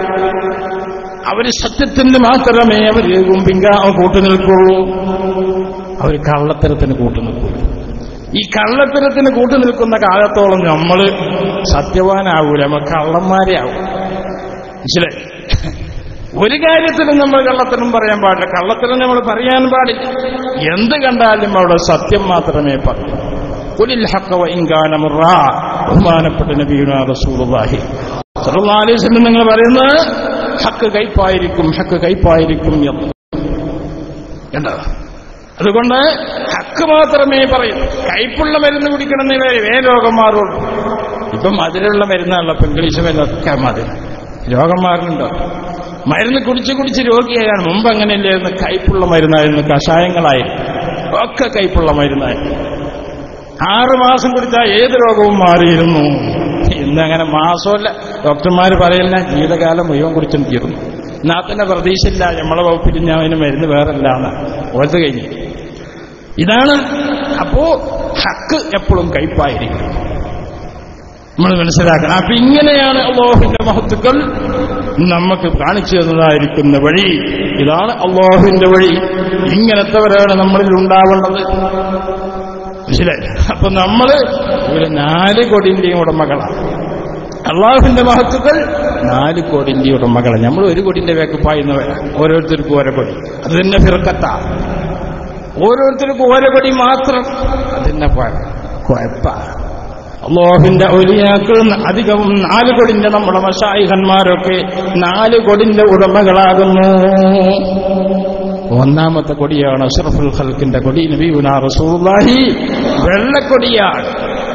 അവര് സത്യത്തിന് മാത്രമേ അവര് പിങ്ക കൂട്ടുനിൽക്കുള്ളൂ അവർ കള്ളത്തരത്തിന് കൂട്ടുനിൽക്കൂ ഈ കള്ളത്തരത്തിന് കൂട്ടുനിൽക്കുന്ന കാലത്തോളം നമ്മൾ സത്യവാനാവൂല നമ്മൾ കള്ളന്മാരെ ആവും മനസ്സിലായി ഒരു കാര്യത്തിലും നമ്മൾ കള്ളത്തരം പറയാൻ പാടില്ല കള്ളത്തരം നമ്മൾ പറയാൻ പാടില്ല എന്ത് കണ്ടാലും അവിടെ സത്യം മാത്രമേ പറയൂ കുലിൽ ഹക്കവ ഇങ്കാനമുറ ബഹുമാനപ്പെട്ട നബീന റസൂലുള്ളാഹി സല്ലല്ലാഹു അലൈഹി വസല്ലം നിങ്ങൾ പറയുന്നത് ഹക്ക് കൈപ്പായിരിക്കും ഹക്ക് കൈപ്പായിരിക്കും എന്ന് കണ്ടോ അതുകൊണ്ട് ഹക്ക് മാത്രമേ പറയൂ കയ്പുള്ള മരുന്ന് കുടിക്കണമെന്നേ വേ രോഗം മാറുള്ളൂ ഇപ്പം മധുരമുള്ള മരുന്നുള്ള ഇംഗ്ലീഷ് മരുന്നൊക്കെ മതി രോഗം മാറുന്നുണ്ടോ മരുന്ന് കുടിച്ച് കുടിച്ച് രോഗിയായാണ് മുമ്പ് അങ്ങനെയല്ലായിരുന്നു കയ്പുള്ള മരുന്നായിരുന്നു കഷായങ്ങളായിരുന്നു ഒക്കെ കയ്പുള്ള മരുന്നായിരുന്നു ആറ് മാസം കുടിച്ചാൽ ഏത് രോഗവും മാറിയിരുന്നു ഇന്ന് അങ്ങനെ മാസമല്ല ഡോക്ടർമാർ പറയില്ല ജീവിതകാലം മുഴുവൻ കുടിച്ചും തീർന്നു എന്നാ തന്നെ പ്രതീക്ഷയില്ല നമ്മളെ വകുപ്പിൽ ഞാൻ അതിന് മരുന്ന് വേറല്ല എന്ന് ഓർത്ത് കഴിഞ്ഞു ഇതാണ് അപ്പോ ഹക്ക് എപ്പോഴും കയ്പായിരിക്കും നമ്മൾ മനസ്സിലാക്കണം അപ്പൊ ഇങ്ങനെയാണ് അള്ളാഹുവിന്റെ മഹത്തുക്കൾ നമുക്ക് കാണിച്ചു തന്നതായിരിക്കുന്ന വഴി ഇതാണ് അള്ളാഹുവിന്റെ വഴി ഇങ്ങനത്തെവരാണ് നമ്മളിൽ ഉണ്ടാവേണ്ടത് മനസ്സിലായി അപ്പൊ നമ്മള് ഒരു നാല് കോടിന്റെയും ഉടമകളാണ് അള്ളാഹുവിന്റെ മഹത്തുക്കൾ നാല് കോടിന്റെ ഉടമകളാണ് നമ്മൾ ഒരു കോടിന്റെ വേക്ക് പായുന്നവരാണ് ഓരോരുത്തർക്കും ഓരോ കൊടി അത് തന്നെ ഫിർക്കത്ത ഓരോരുത്തർക്കും ഓരോ കൊടി മാത്രം അതിന്റെ കുഴപ്പ അള്ളാഹുവിന്റെ ഒലിയാക്കൾ അധികവും നാല് കൊടിന്റെ നമ്മുടെ മഷായിഹന്മാരൊക്കെ നാല് കൊടിന്റെ ഉടമകളാകുന്നു ഒന്നാമത്തെ കൊടിയാണ് അഷ്റഫുൽ ഖൽക്കിന്റെ കൊടി നബിയുന റസൂലുള്ളാഹി വെള്ളക്കൊടിയാണ്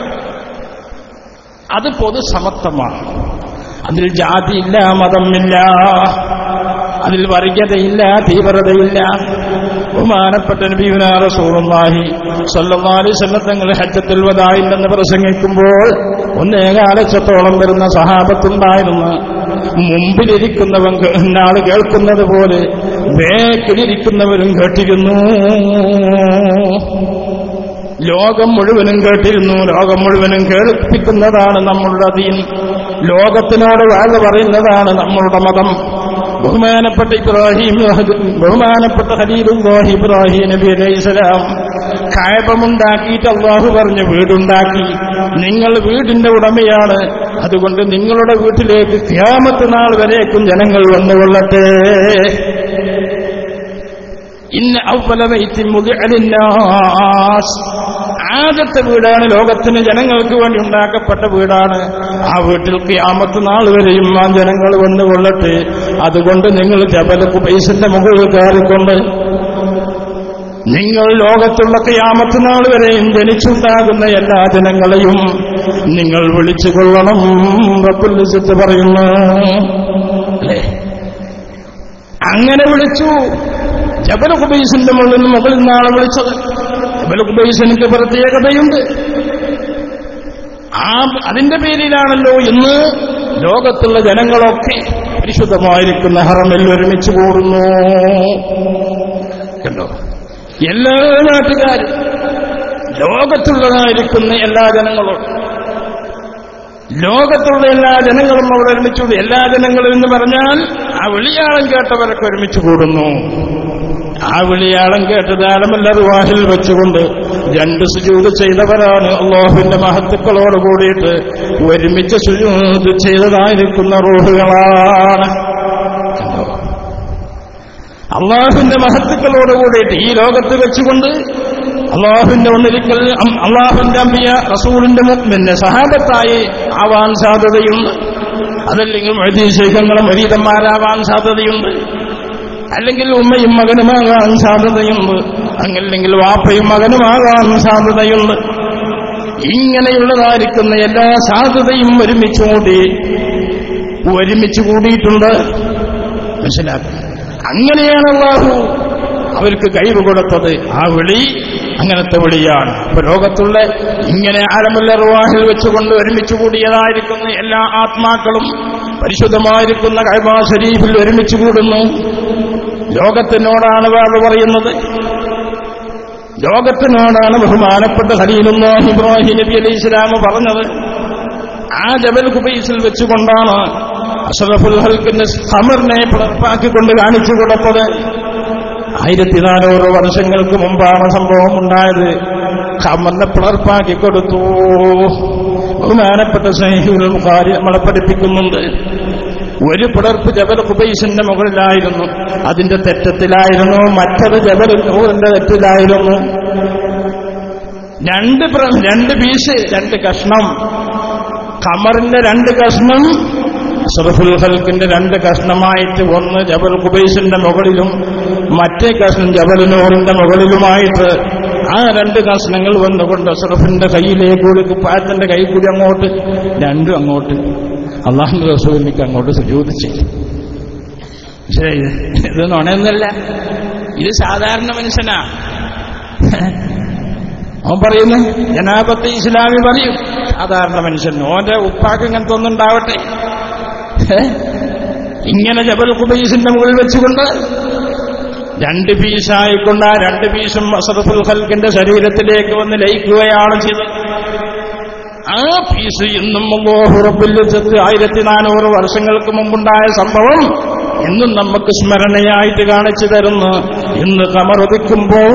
അത് പൊതുസമത്വമാണ് അതിൽ ജാതിയില്ല മതമില്ല അതിൽ വർഗീയതയില്ല തീവ്രതയില്ല ബഹുമാനപ്പെട്ട നബിയുന റസൂലുള്ളാഹി സ്വല്ലല്ലാഹു അലൈഹി വസല്ലം തങ്ങൾ ഹജ്ജത്തുൽ വദാഇല്ലെന്ന് പ്രസംഗിക്കുമ്പോൾ ഒന്നേകാലച്ചത്തോളം വരുന്ന സഹാബത്തുണ്ടായിരുന്നു മുമ്പിലിരിക്കുന്നവൻ ആൾ കേൾക്കുന്നത് പോലെ ബേക്കിലിരിക്കുന്നവരും കേട്ടിരുന്നു ലോകം മുഴുവനും കേട്ടിരുന്നു ലോകം മുഴുവനും കേൾപ്പിക്കുന്നതാണ് നമ്മളുടെ ദീൻ ലോകത്തിനോട് വാഴ പറയുന്നതാണ് നമ്മളുടെ മതം ബഹുമാനപ്പെട്ട ഇബ്രാഹിം ബഹുമാനപ്പെട്ട ഖലീലുല്ലാഹി ഇബ്രാഹിം നബി അലൈഹിസ്സലാം കായപമുണ്ടാക്കിയിട്ട് അള്ളാഹു പറഞ്ഞ് വീടുണ്ടാക്കി നിങ്ങൾ വീടിന്റെ ഉടമയാണ് അതുകൊണ്ട് നിങ്ങളുടെ വീട്ടിലേക്ക് ക്യാമത്ത് നാൾ വരേക്കും ജനങ്ങൾ വന്നുകൊള്ളട്ടെ ഇന്ന ആദ്യത്തെ വീടാണ് ലോകത്തിന് ജനങ്ങൾക്ക് വേണ്ടി ഉണ്ടാക്കപ്പെട്ട വീടാണ് ആ വീട്ടിൽ ക്യാമത്ത് നാൾ വരെയും ആ ജനങ്ങൾ വന്നുകൊള്ളട്ടെ അതുകൊണ്ട് നിങ്ങൾ ജബല കുബൈസിന്റെ മുകളിൽ കയറിക്കൊണ്ട് നിങ്ങൾ ലോകത്തുള്ള ക്യാമത്ത് നാൾ വരെയും ജനിച്ചുണ്ടാകുന്ന എല്ലാ ജനങ്ങളെയും നിങ്ങൾ വിളിച്ചു കൊള്ളണം റബ്ബുൽ പറയുന്നു അല്ലേ അങ്ങനെ വിളിച്ചു ജബൽ കുബൈസിന്റെ മുകളിൽ മുകളിൽ നിന്നാണ് വിളിച്ചത് ജബൽ കുബൈസിന് പ്രത്യേകതയുണ്ട് ആ അതിന്റെ പേരിലാണല്ലോ ഇന്ന് ലോകത്തുള്ള ജനങ്ങളൊക്കെ പരിശുദ്ധമായിരിക്കുന്ന ഹറമിൽ ഒരുമിച്ച് കൂടുന്നു കണ്ടോ എല്ലാ നാട്ടുകാരും ലോകത്തുള്ളതായിരിക്കുന്ന എല്ലാ ജനങ്ങളും ലോകത്തുള്ള എല്ലാ ജനങ്ങളും അവിടെ ഒരുമിച്ചു എല്ലാ ജനങ്ങളും എന്ന് പറഞ്ഞാൽ ആ വിളിയാളം കേട്ടവരൊക്കെ ഒരുമിച്ച് കൂടുന്നു ആ വിളിയാളം കേട്ടത് ആലമല്ല വാഹിൽ വെച്ചുകൊണ്ട് രണ്ട് സുജൂത് ചെയ്തവരാണ് അള്ളാഹുവിന്റെ മഹത്തുക്കളോട് കൂടിയിട്ട് ഒരുമിച്ച് സുജൂത് ചെയ്തതായിരിക്കുന്ന റൂഹുകളാണ് അള്ളാഹുവിന്റെ മഹത്തുക്കളോട് കൂടിയിട്ട് ഈ ലോകത്ത് വെച്ചുകൊണ്ട് അള്ളാഹുവിന്റെ ഒന്നിരിക്കൽ അള്ളാഹുവിന്റെ അമ്പിയ റസൂലിന്റെ മുമ്പിന്റെ സഹാബത്തായി ആവാൻ സാധ്യതയുണ്ട് അതല്ലെങ്കിൽ വൈദ്യശേഖങ്ങളും വരീതന്മാരാവാൻ സാധ്യതയുണ്ട് അല്ലെങ്കിൽ ഉമ്മയും മകനുമാകാൻ സാധ്യതയുണ്ട് അങ്ങല്ലെങ്കിൽ വാപ്പയും മകനുമാകാൻ സാധ്യതയുണ്ട് ഇങ്ങനെയുള്ളതായിരിക്കുന്ന എല്ലാ സാധ്യതയും ഒരുമിച്ച് കൂടി ഒരുമിച്ച് കൂടിയിട്ടുണ്ട് മനസ്സിലാക്കുക അങ്ങനെയാണ് അള്ളാഹു അവർക്ക് കഴിവ് കൊടുത്തത് ആ വിളി അങ്ങനത്തെ വിളിയാണ് ഇപ്പൊ ലോകത്തുള്ള ഇങ്ങനെ ആലമുല്ലറുവാഹിൽ വെച്ചുകൊണ്ട് ഒരുമിച്ച് കൂടിയതായിരിക്കുന്ന എല്ലാ ആത്മാക്കളും പരിശുദ്ധമായിരിക്കുന്ന കൈബാ ഷരീഫിൽ ഒരുമിച്ച് കൂടുന്നു ലോകത്തിനോടാണ് വാഴ പറയുന്നത് ലോകത്തിനോടാണ് ബഹുമാനപ്പെട്ട ഖലീലുല്ലാഹി ഇബ്രാഹിം നബി അലൈഹി ഇസ്ലാം പറഞ്ഞത് ആ ജബൽ കുബൈസിൽ വെച്ചുകൊണ്ടാണ് അഷറഫുൽ ഹൽക്കിന്റെ ഖമറിനെ പിളർപ്പാക്കിക്കൊണ്ട് കാണിച്ചു കൊടുത്തത് ആയിരത്തി നാനൂറ് വർഷങ്ങൾക്ക് മുമ്പാണ് സംഭവം ഉണ്ടായത് ഖമറിനെ പിളർപ്പാക്കി കൊടുത്തു ബഹുമാനപ്പെട്ട സ്നേഹികൾ കാര്യം നമ്മളെ പഠിപ്പിക്കുന്നുണ്ട് ഒരു പിളർപ്പ് ജബൽ കുബൈസിന്റെ മുകളിലായിരുന്നു അതിന്റെ തെറ്റത്തിലായിരുന്നു മറ്റത് ജബൽ നൂറിന്റെ തെറ്റിലായിരുന്നു രണ്ട് പ്ര- രണ്ട് പീസ് രണ്ട് കഷ്ണം ഖമറിന്റെ രണ്ട് കഷ്ണം സറഫുൽ ഹൽക്കിന്റെ രണ്ട് കഷ്ണമായിട്ട് ഒന്ന് ജബൽ കുബൈസിന്റെ മുകളിലും മറ്റേ കഷ്ണം ജബൽ നൂറിന്റെ മുകളിലുമായിട്ട് ആ രണ്ട് കഷ്ണങ്ങൾ വന്നുകൊണ്ട് അഷറഫിന്റെ കയ്യിലേക്ക് കൂടി കുപ്പായത്തിന്റെ കൈ കൂടി അങ്ങോട്ട് രണ്ടും അങ്ങോട്ട് അള്ളാഹു റസൂലിലേക്ക് അങ്ങോട്ട് സുജൂതിച്ചു പക്ഷേ ഇത് ഇത് നുണയൊന്നല്ല ഇത് സാധാരണ മനുഷ്യനാ അവൻ പറയുന്നു ജനാപത്തെ ഇസ്ലാമി പറയും സാധാരണ മനുഷ്യൻ ഓന്റെ ഉപ്പാക്ക് ഇങ്ങനത്തെ ഒന്നുണ്ടാവട്ടെ ഏ? ഇങ്ങനെ ജബൽ കുബൈസിന്റെ മുകളിൽ വെച്ചുകൊണ്ട് രണ്ട് പീസായിക്കൊണ്ട് ആ രണ്ട് പീസും അസറഫുൽ ഖൽക്കിന്റെ ശരീരത്തിലേക്ക് വന്ന് ലയിക്കുകയാണ് ചെയ്തത് ആ പീസ് ഇന്നും അല്ലാഹു റബ്ബുൽ ഇസ്സത്ത് ആയിരത്തി നാനൂറ് വർഷങ്ങൾക്ക് മുമ്പുണ്ടായ സംഭവം ഇന്നും നമുക്ക് സ്മരണയായിട്ട് കാണിച്ചു തരുന്നു ഇന്ന് കമറുദിക്കുമ്പോൾ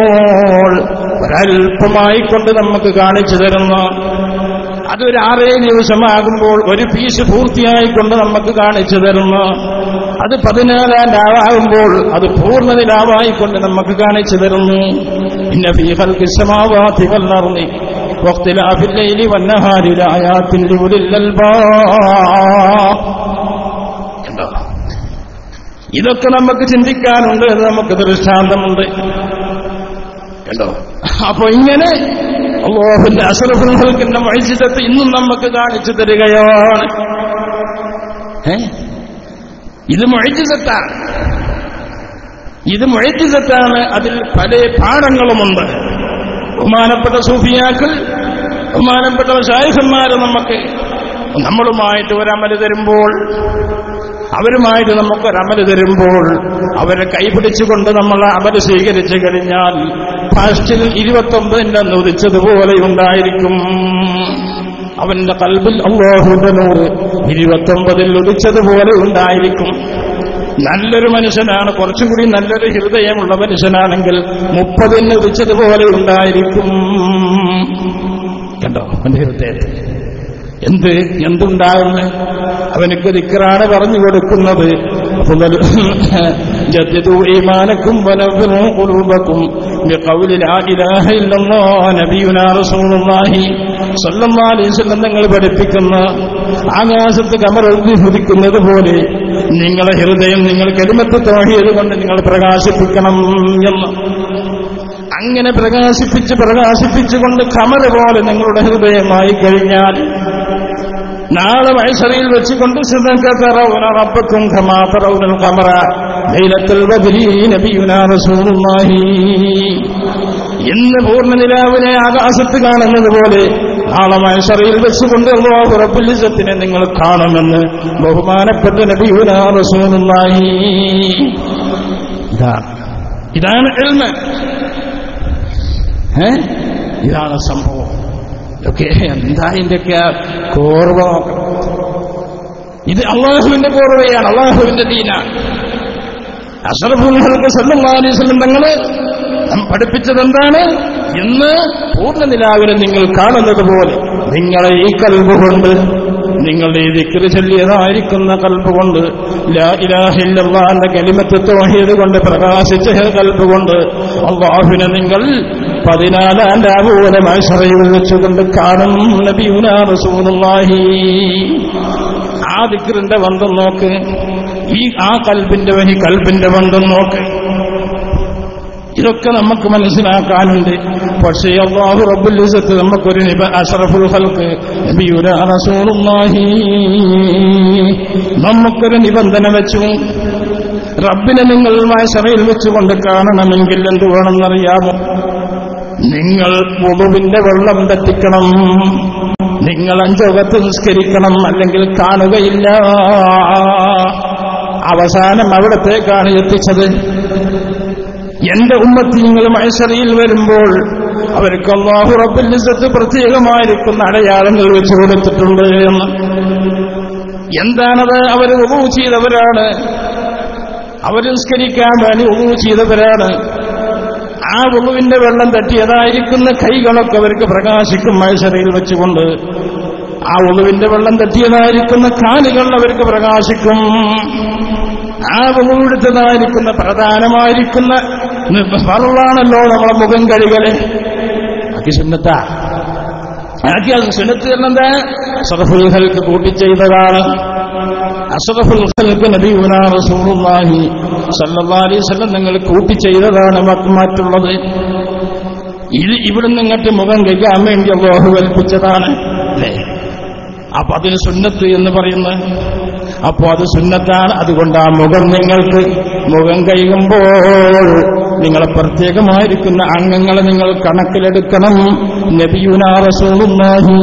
ഒരൽപ്പമായിക്കൊണ്ട് നമുക്ക് കാണിച്ചു തരുന്നു അതൊരു ആറേ ദിവസമാകുമ്പോൾ ഒരു പീസ് പൂർത്തിയായിക്കൊണ്ട് നമുക്ക് കാണിച്ചു തരുന്നു അത് പതിനാലാം രാവാകുമ്പോൾ അത് പൂർണ്ണ നിലാവായിക്കൊണ്ട് നമുക്ക് കാണിച്ചു തരുന്നു ഇന്ന ഫീഹൽ കിസ്സമാവാത്തി വല്ലർന്നി واختلاف الليل والنهار لآيات لأولي الألباب കണ്ടോ? ഇതൊക്കെ നമുക്ക് ചിന്തിക്കാനുണ്ട് അത് നമുക്ക് ദൃഷ്ടാന്തമുണ്ട് കണ്ടോ അപ്പൊ ഇങ്ങനെ അള്ളാഹുന്റെ അസറഫുൽഹൽക്കിന്റെ വൈദ്യുതത്തെ ഇന്നും നമുക്ക് കാണിച്ചു തരികയാണ് ഏ? ഇത് മൊഴിജിതത്താണ് ഇത് മൊഴിജിതത്താണ് അതിൽ പല പാഠങ്ങളുമുണ്ട് ബഹുമാനപ്പെട്ട സൂഫിയാക്കൾ ബഹുമാനപ്പെട്ട ശായഹന്മാര് നമുക്ക് നമ്മളുമായിട്ട് ഒരമല് തരുമ്പോൾ അവരുമായിട്ട് നമുക്കൊരമല് തരുമ്പോൾ അവരെ കൈപിടിച്ചുകൊണ്ട് നമ്മൾ അമല് സ്വീകരിച്ചു കഴിഞ്ഞാൽ ഫാസ്റ്റിൽ ഇരുപത്തൊമ്പതിന്റെ അന്ന് ഉദിച്ചതുപോലെ ഉണ്ടായിരിക്കും അവന്റെ കൽബിൽ അള്ളാഹുന്റെ നൂറ് ഇരുപത്തൊമ്പതിൽ ഉദിച്ചതുപോലെ ഉണ്ടായിരിക്കും നല്ലൊരു മനുഷ്യനാണ് കുറച്ചും കൂടി നല്ലൊരു ഹൃദയമുള്ള മനുഷ്യനാണെങ്കിൽ മുപ്പതിന് ഉദിച്ചതുപോലെ ഉണ്ടായിരിക്കും കണ്ടോ അവന്റെ ഹൃദയത്തിൽ എന്ത് എന്തുണ്ടാകുന്നു അവനക്ക് ദിക്കറാണ് പറഞ്ഞു കൊടുക്കുന്നത് അഫ്ളൽ ജദ്ദു ഈമാനക്കും വനവ്വനു ഖുലൂബക്കും ബിഖൗലി ലാ ഇലാഹ ഇല്ലല്ലാഹ് നബിയുനാ റസൂലുള്ളാഹി സ്വല്ലല്ലാഹു അലൈഹി വസല്ലം നിങ്ങൾ പഠിപ്പിക്കുന്ന ആകാശത്ത് കമറൊഴുതി ഉദിക്കുന്നത് പോലെ നിങ്ങളെ ഹൃദയം നിങ്ങൾ കെലിമത്ത് തോഹിയത് കൊണ്ട് നിങ്ങൾ പ്രകാശിപ്പിക്കണം എന്ന് അങ്ങനെ പ്രകാശിപ്പിച്ച് പ്രകാശിപ്പിച്ചുകൊണ്ട് കമറ് പോലെ നിങ്ങളുടെ ഹൃദയമായി കഴിഞ്ഞാൽ നാളെ മൈസറിയിൽ വെച്ചുകൊണ്ട് റബ്ബക്കും ഖമാതറൗനൽ ഖമറ ലൈലത്തുൽ ബദ്രി നബിയുനാ റസൂലുള്ളാഹി ഇന്ന് പൂർണ്ണനിലാവിനെ ആകാശത്ത് കാണുന്നത് പോലെ നാളെ മൈസറിയിൽ വെച്ചുകൊണ്ട് അല്ലാഹു റബ്ബുൽ ഇസ്സത്തിനെ നിങ്ങൾ കാണുമെന്ന് ബഹുമാനപ്പെട്ട നബിയുനാ റസൂലുള്ളാഹി ഇതാണ് ഇതാണ് എൽമ ഏ ഇതാണ് സംഭവം ഇതൊക്കെ എന്താ ഇതിന്റെയൊക്കെ കോർവ നോക്കണം ഇത് അള്ളാഹുവിന്റെ കോർവയാണ് അള്ളാഹുവിന്റെ ദീനാണ് അഷറഫുൽഹൾക്ക് സല്ലല്ലാഹു അലൈഹി വസല്ലം തങ്ങള് നാം പഠിപ്പിച്ചത് എന്താണ് ഇന്ന് പൂർണ്ണ നിലാവിനെ നിങ്ങൾ കാണുന്നത് പോലെ നിങ്ങളെ ഈ കൽബ് കൊണ്ട് നിങ്ങളുടെ ഈ ദിക്റ് ചൊല്ലിയതായിരിക്കുന്ന കൽബ് കൊണ്ട് ലാ ഇലാഹ ഇല്ലല്ലാഹ് കലിമത്ത് തൗഹീദ് കൊണ്ട് പ്രകാശിച്ച കൽബ് കൊണ്ട് അള്ളാഹുവിനെ നിങ്ങൾ പതിനാലാം രാവൂല മത്സരയിൽ വെച്ചുകൊണ്ട് കാണും നബിയുനാ റസൂലുള്ളാഹി ആ ദിക്റിന്റെ ബന്ധം നോക്ക് ഈ ആ കൽബിന്റെ വഹി കൽബിന്റെ ബന്ധം നോക്ക് ഇതൊക്കെ നമുക്ക് മനസ്സിലാക്കാനുണ്ട് പക്ഷേ അള്ളാഹു റബ്ബുൽ ഇസ്സത്ത് നമുക്കൊരു നിബ അഷറഫുൽ ഹൽക്ക് നബിയുന റസൂലുള്ളാഹി നമുക്കൊരു നിബന്ധന വെച്ചു റബ്ബിനെ നിങ്ങൾ മൈസറയിൽ വെച്ചുകൊണ്ട് കാണണമെങ്കിൽ എന്ത് വേണമെന്നറിയാമോ നിങ്ങൾ മുതുവിന്റെ വെള്ളം തെറ്റിക്കണം നിങ്ങൾ അഞ്ചോകത്ത് നിസ്കരിക്കണം അല്ലെങ്കിൽ കാണുകയില്ല അവസാനം അവിടത്തേക്കാണ് എത്തിച്ചത് എന്റെ ഉമ്മത്തി നിങ്ങൾ മൈസറിയിൽ വരുമ്പോൾ അവർക്ക് അള്ളാഹു റബ്ബുൽ ഇസ്സത്ത് പ്രത്യേകമായിരിക്കുന്ന അടയാളങ്ങൾ വെച്ചു കൊടുത്തിട്ടുണ്ട് എന്ന് എന്താണത് അവർ ഉറു ചെയ്തവരാണ് അവർ നിസ്കരിക്കാൻ വേണ്ടി ഉറു ചെയ്തവരാണ് ആ ഉളുവിന്റെ വെള്ളം തട്ടിയതായിരിക്കുന്ന കൈകളൊക്കെ അവർക്ക് പ്രകാശിക്കും മൈസറയിൽ വെച്ചുകൊണ്ട് ആ ഉളുവിന്റെ വെള്ളം തട്ടിയതായിരിക്കുന്ന കാലുകൾ അവർക്ക് പ്രകാശിക്കും ആ ഉളുവെടുത്തതായിരിക്കുന്ന പ്രധാനമായിരിക്കുന്ന ഫറുള്ളാണല്ലോ നമ്മളെ മുഖം കഴുകല് അക്കി സുന്നത്താ ആക്കി അത് സുന്നത്ത് എന്താ സറഫുൽ ഹൽക്ക് കൂട്ടിച്ചെയ്തതാണ് അഷറഫുൽ ഖൽക്ക് നബിയുനാ റസൂലുള്ളാഹി സല്ലല്ലാഹു അലൈഹി വസല്ലം നിങ്ങൾ കൂട്ടി ചെയ്തതാണ് മറ്റുള്ളത് ഇത് ഇവിടുന്ന് ഇങ്ങോട്ട് മുഖം കഴിക്കാൻ വേണ്ടി അള്ളാഹു കൽപ്പിച്ചതാണ് അല്ലേ അപ്പൊ അതിന് സുന്നത്ത് എന്ന് പറയുന്നത് അപ്പോ അത് സുന്നത്താണ് അതുകൊണ്ട് ആ മുഖം നിങ്ങൾക്ക് മുഖം കഴിയുമ്പോൾ നിങ്ങളെ പ്രത്യേകമായിരിക്കുന്ന അംഗങ്ങളെ നിങ്ങൾ കണക്കിലെടുക്കണം നബിയുനാ റസൂലുള്ളാഹി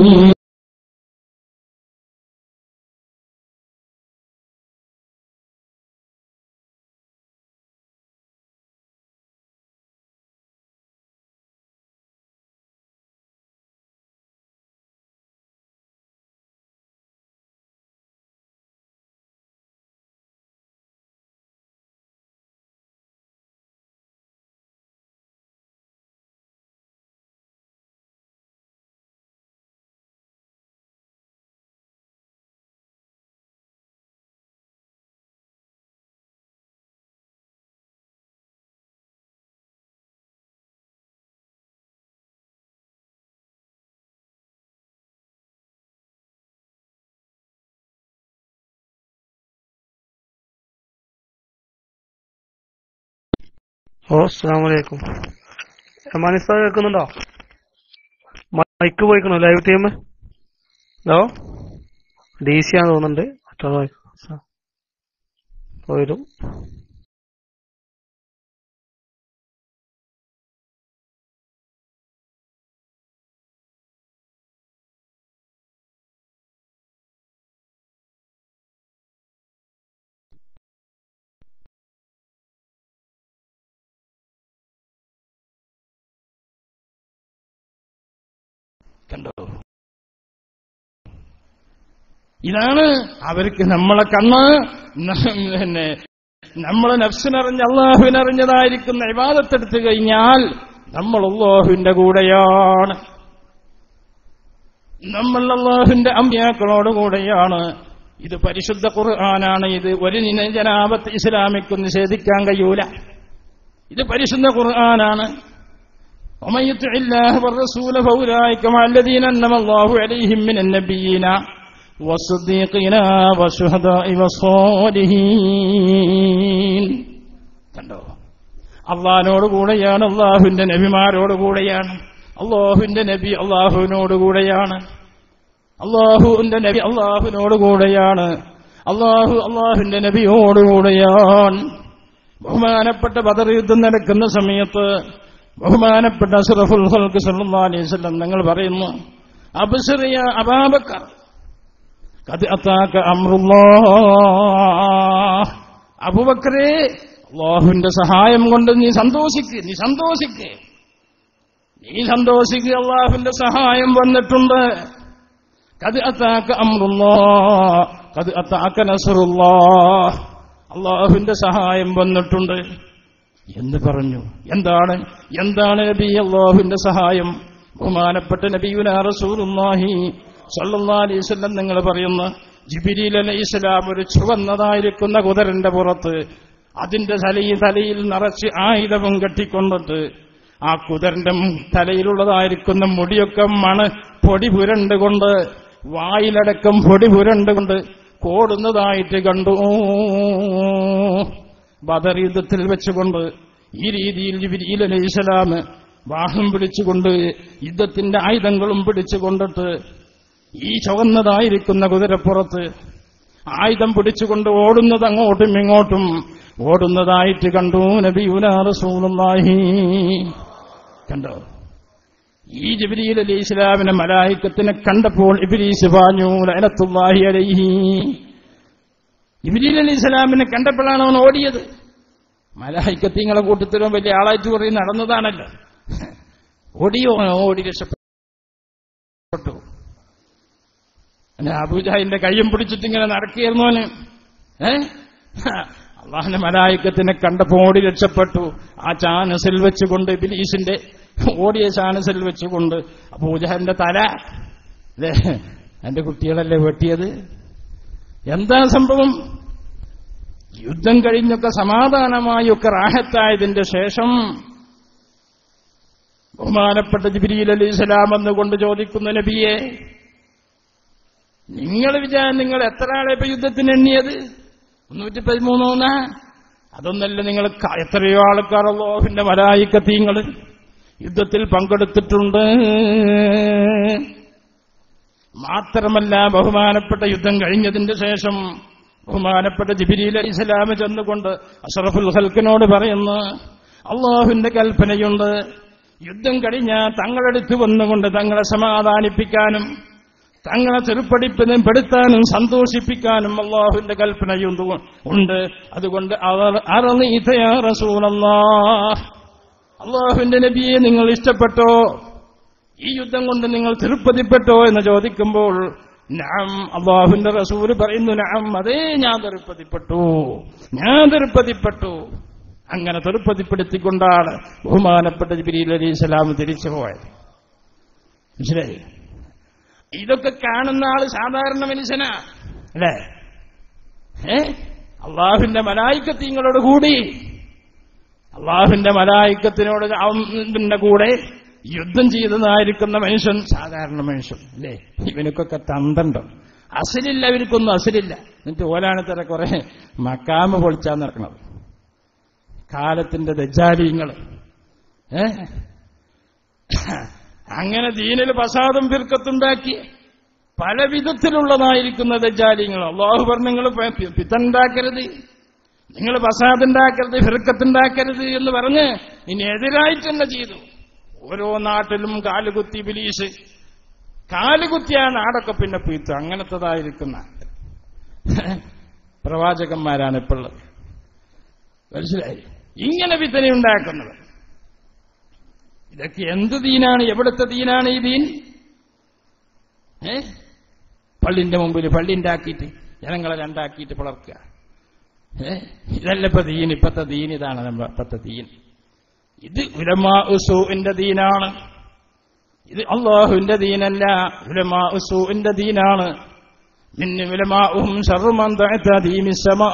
ഓ അസ്സാം വലൈക്കും മനിസ്ത കേൾക്കുന്നുണ്ടോ മൈക്ക് പോയിക്കണോ live team hello D C ആണെന്ന് തോന്നുന്നുണ്ട് മറ്റുള്ള പോയിരും കണ്ടോ ഇതാണ് അവർക്ക് നമ്മളെ കണ്ണ് ന- പിന്നെ നമ്മളെ നഫ്സിനറിഞ്ഞ് അള്ളാഹുവിനറിഞ്ഞതായിരിക്കുന്ന ഇവാദത്തെടുത്തു കഴിഞ്ഞാൽ നമ്മൾ അള്ളാഹുവിന്റെ കൂടെയാണ് നമ്മൾ അള്ളാഹുവിന്റെ അമ്പ്യാക്കളോട് കൂടെയാണ് ഇത് പരിശുദ്ധ ഖുർആനാണ് ഇത് ഒരു നിന- ജനാപത്ത് ഇസ്ലാമിക്കും നിഷേധിക്കാൻ കഴിയൂല ഇത് പരിശുദ്ധ ഖുർആനാണ് ومن يطع الله والرسول فأولئك مع الذين أنعم الله عليهم من النبيين والصديقين والشهداء والصالحين കണ്ടോ അള്ളാഹിനോട് കൂടെയാണ് അള്ളാഹുവിന്റെ നബിമാരോട് കൂടെയാണ് അള്ളാഹുവിന്റെ നബി അള്ളാഹുവിനോട് കൂടെയാണ് അള്ളാഹുവിന്റെ നബി അള്ളാഹുവിനോട് കൂടെയാണ് അള്ളാഹു അള്ളാഹുവിന്റെ നബിയോട് കൂടെയാണ് ബഹുമാനപ്പെട്ട ബദർ യുദ്ധം നടക്കുന്ന സമയത്ത് ബഹുമാനപ്പെട്ട അഷ്റഫുൽ ഖൽഖ് സല്ലല്ലാഹു അലൈഹി വസല്ലം നിങ്ങൾ പറയുന്നു അബ്സറിയ അബാബക്കർ കത് അത്താക അമ്രുല്ലാഹ് അബൂബക്കറേ അള്ളാഹുവിന്റെ സഹായം കൊണ്ട് നീ സന്തോഷിക്ക് നീ സന്തോഷിക്ക് നീ സന്തോഷിക്ക് അള്ളാഹുവിന്റെ സഹായം വന്നിട്ടുണ്ട് കത് അത്താക്ക അമ്രുല്ലാ കത് അത്താക്ക നസറുല്ലാ അള്ളാഹുവിന്റെ സഹായം വന്നിട്ടുണ്ട് എന്ന് പറഞ്ഞു എന്താണ് എന്താണ് നബി അള്ളാഹുവിന്റെ സഹായം ബഹുമാനപ്പെട്ട നബിയുന റസൂലുള്ളാഹി സല്ലല്ലാഹു അലൈഹി വസല്ലം നിങ്ങൾ പറയുന്ന ജിബിരിൽ അലൈഹി സ്വലാം ഒരു ചുവന്നതായിരിക്കുന്ന കുതിരന്റെ പുറത്ത് അതിന്റെ തലയിൽ തലയിൽ നിറച്ച് ആയുധവും കെട്ടിക്കൊണ്ടിട്ട് ആ കുതിരന്റെ തലയിലുള്ളതായിരിക്കുന്ന മുടിയൊക്കെ മണ് പൊടി പുരണ്ടുകൊണ്ട് വായിലടക്കം പൊടി പുരണ്ടുകൊണ്ട് കോടുന്നതായിട്ട് കണ്ടു ബദർ യുദ്ധത്തിൽ വെച്ചുകൊണ്ട് ഈ രീതിയിൽ ജിബിരിയിൽ അലൈഹി സ്വലാം വാഹനം പിടിച്ചുകൊണ്ട് യുദ്ധത്തിന്റെ ആയുധങ്ങളും പിടിച്ചുകൊണ്ടിട്ട് ഈ ചുവന്നതായിരിക്കുന്ന കുതിരപ്പുറത്ത് ആയുധം പിടിച്ചുകൊണ്ട് ഓടുന്നത് അങ്ങോട്ടും ഇങ്ങോട്ടും ഓടുന്നതായിട്ട് കണ്ടു നബിയുനാ റസൂലുള്ളാഹി കണ്ടോ ഈ ജബിരിയിൽ അലി ഇസ്ലാമിനെ മലായിക്കത്തിനെ കണ്ടപ്പോൾ ഇബിലീസ് പാഞ്ഞു ലഅനത്തുല്ലാഹി അലൈഹി ഇബിലീൽ അലി ഇസ്ലാമിനെ കണ്ടപ്പോഴാണ് അവൻ ഓടിയത് മലായിക്കത്തിങ്ങളെ കൂട്ടത്തിലും വലിയ ആളായിട്ട് പറയും നടന്നതാണല്ലോ ഓടിയോ ഓടി രക്ഷപ്പെട്ടു അബൂജാഹിന്റെ കയ്യും പിടിച്ചിട്ട് ഇങ്ങനെ നടക്കുകയായിരുന്നു അവന് ഏ അള്ളാഹിന്റെ മലായിക്കത്തിനെ കണ്ടപ്പോൾ ഓടി രക്ഷപ്പെട്ടു ആ ചാനസിൽ വെച്ചുകൊണ്ട് ബിലീസിന്റെ ഓടിയ ചാനസിൽ വെച്ചുകൊണ്ട് അബൂജഹന്റെ തല അല്ലേ എന്റെ കുട്ടികളല്ലേ വെട്ടിയത് എന്താ സംഭവം യുദ്ധം കഴിഞ്ഞൊക്കെ സമാധാനമായി ഒക്കെ റാഹത്തായതിന്റെ ശേഷം ബഹുമാനപ്പെട്ട ജിബിരിയിൽ അലി ഇസ്ലാം എന്നുകൊണ്ട് ചോദിക്കുന്ന നബിയെ നിങ്ങൾ വിചാരം നിങ്ങൾ എത്ര ആളെ ഇപ്പൊ യുദ്ധത്തിന് എണ്ണിയത് മുന്നൂറ്റി പതിമൂന്നോന്നാ അതൊന്നല്ല നിങ്ങൾ ക- എത്രയോ ആൾക്കാർ അള്ളാഹുവിന്റെ മലായിക്കത്തീങ്ങൾ യുദ്ധത്തിൽ പങ്കെടുത്തിട്ടുണ്ട് മാത്രമല്ല ബഹുമാനപ്പെട്ട യുദ്ധം കഴിഞ്ഞതിന്റെ ശേഷം ബഹുമാനപ്പെട്ട ജിബിരിയിൽ ഇസ്ലാം ചെന്നുകൊണ്ട് അഷറഫുൽ ഹൽക്കിനോട് പറയുന്നു അള്ളാഹുവിന്റെ കൽപ്പനയുണ്ട് യുദ്ധം കഴിഞ്ഞ തങ്ങളെടുത്ത് വന്നുകൊണ്ട് തങ്ങളെ സമാധാനിപ്പിക്കാനും തങ്ങളെ ചെറുപ്പടിപ്പിനും പെടുത്താനും സന്തോഷിപ്പിക്കാനും അള്ളാഹുവിന്റെ കൽപ്പനയുണ്ട് ഉണ്ട് അതുകൊണ്ട് അവർ അറനീതയാ റസൂലല്ലാഹ് അള്ളാഹുവിന്റെ നബിയെ നിങ്ങൾ ഇഷ്ടപ്പെട്ടോ ഈ യുദ്ധം കൊണ്ട് നിങ്ങൾ തിരുപ്പതിപ്പെട്ടോ എന്ന് ചോദിക്കുമ്പോൾ നാം അള്ളാഹുവിന്റെ റസൂല് പറയുന്നു നാം അതേ ഞാൻ തിരുപ്പതിപ്പെട്ടു ഞാൻ തിരുപ്പതിപ്പെട്ടു അങ്ങനെ തിരുപ്പതിപ്പെടുത്തിക്കൊണ്ടാണ് ബഹുമാനപ്പെട്ട ജിബിരിൽ അലി ഇസ്ലാം തിരിച്ചു പോയത് മനസ്സിലായി ഇതൊക്കെ കാണുന്ന ആള് സാധാരണ മനുഷ്യനാ അല്ലേ ഏ അള്ളാഹുവിന്റെ മലായിക്കത്തിങ്ങളോട് കൂടി അള്ളാഹുവിന്റെ മലായിക്കത്തിനോട് അവന്റെ കൂടെ യുദ്ധം ചെയ്തതായിരിക്കുന്ന മനുഷ്യൻ സാധാരണ മനുഷ്യൻ അല്ലേ ഇവനക്കൊക്കെ തന്തണ്ടോ അസിലില്ല ഇവർക്കൊന്നും അസിലില്ല എന്നിട്ട് ഓലാണ് തര കുറെ മക്കാമ പൊളിച്ചാൻ നടക്കണത് കാലത്തിന്റെ ദജാലിങ്ങൾ ഏ അങ്ങനെ ദീനിൽ പ്രസാദം ഫിർക്കത്തുണ്ടാക്കി പല വിധത്തിലുള്ളതായിരിക്കുന്ന ദജാലിങ്ങൾ അള്ളാഹു പറഞ്ഞു നിങ്ങൾ പിത്തണ്ടാക്കരുത് നിങ്ങൾ പ്രസാദുണ്ടാക്കരുത് ഫിർക്കത്തുണ്ടാക്കരുത് എന്ന് പറഞ്ഞ് ഇനി എതിരായിട്ട് തന്നെ ചെയ്തു ഓരോ നാട്ടിലും കാലുകുത്തി ബിലീസ് കാലുകുത്തിയ നാടൊക്കെ പിന്നെ പീത്തു അങ്ങനത്തതായിരിക്കുന്ന പ്രവാചകന്മാരാണ് ഇപ്പോൾ ഉള്ളത് മനസ്സിലായി ഇങ്ങനെ വിത്തന ഉണ്ടാക്കുന്നത് ഇതൊക്കെ എന്ത് ദീനാണ് എവിടുത്തെ ദീനാണ് ഈ ദീൻ ഏ പള്ളിന്റെ മുമ്പിൽ പള്ളി ഉണ്ടാക്കിയിട്ട് ജനങ്ങളെ രണ്ടാക്കിയിട്ട് പിളർക്കുക ഏ ഇതല്ല ഇപ്പൊ ദീൻ ഇപ്പത്തെ ദീൻ ഇതാണ് നമ്മ ഇപ്പത്തെ ദീൻ ഇത് ഉലമാ ഉസൂന്റെ ദീനാണ് ഇത് അള്ളാഹുവിന്റെ ദീനല്ല ഉലമാ ഉസൂന്റെ ദീനാണ് മിന്നു ഉലമാഉഹും ശർറുമൻ തഅത ദീമിസ്സമാ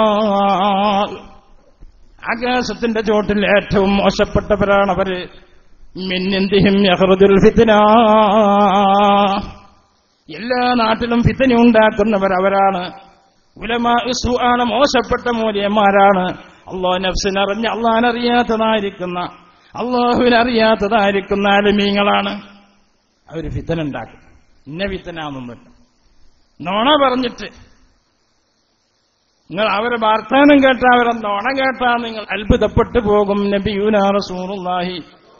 ആകാശത്തിന്റെ ചോട്ടിൽ ഏറ്റവും മോശപ്പെട്ടവരാണ് അവര് മിന്നിന്തിഹിം യഹ്റുദുൽ ഫിത്ന എല്ലാ നാട്ടിലും ഫിത്തന ഉണ്ടാക്കുന്നവർ അവരാണ് ഉലമാ ഉസു ആണ് മോശപ്പെട്ട മൂല്യന്മാരാണ് അള്ളാഹ് നഫ്സിനറിഞ്ഞ് അള്ളാഹിനറിയാത്തതായിരിക്കുന്ന അള്ളാഹുവിനറിയാത്തതായിരിക്കുന്ന ആലമീങ്ങളാണ് അവർ ഫിത്തന ഉണ്ടാക്കും ഇന്ന ഫിത്തനാന്നൊന്നുമില്ല നോണ പറഞ്ഞിട്ട് നിങ്ങൾ അവരെ വാർത്താനം കേട്ടാ അവരെ നോണ കേട്ടാ നിങ്ങൾ അത്ഭുതപ്പെട്ടു പോകും നബിയൂന റസൂലുള്ളാഹി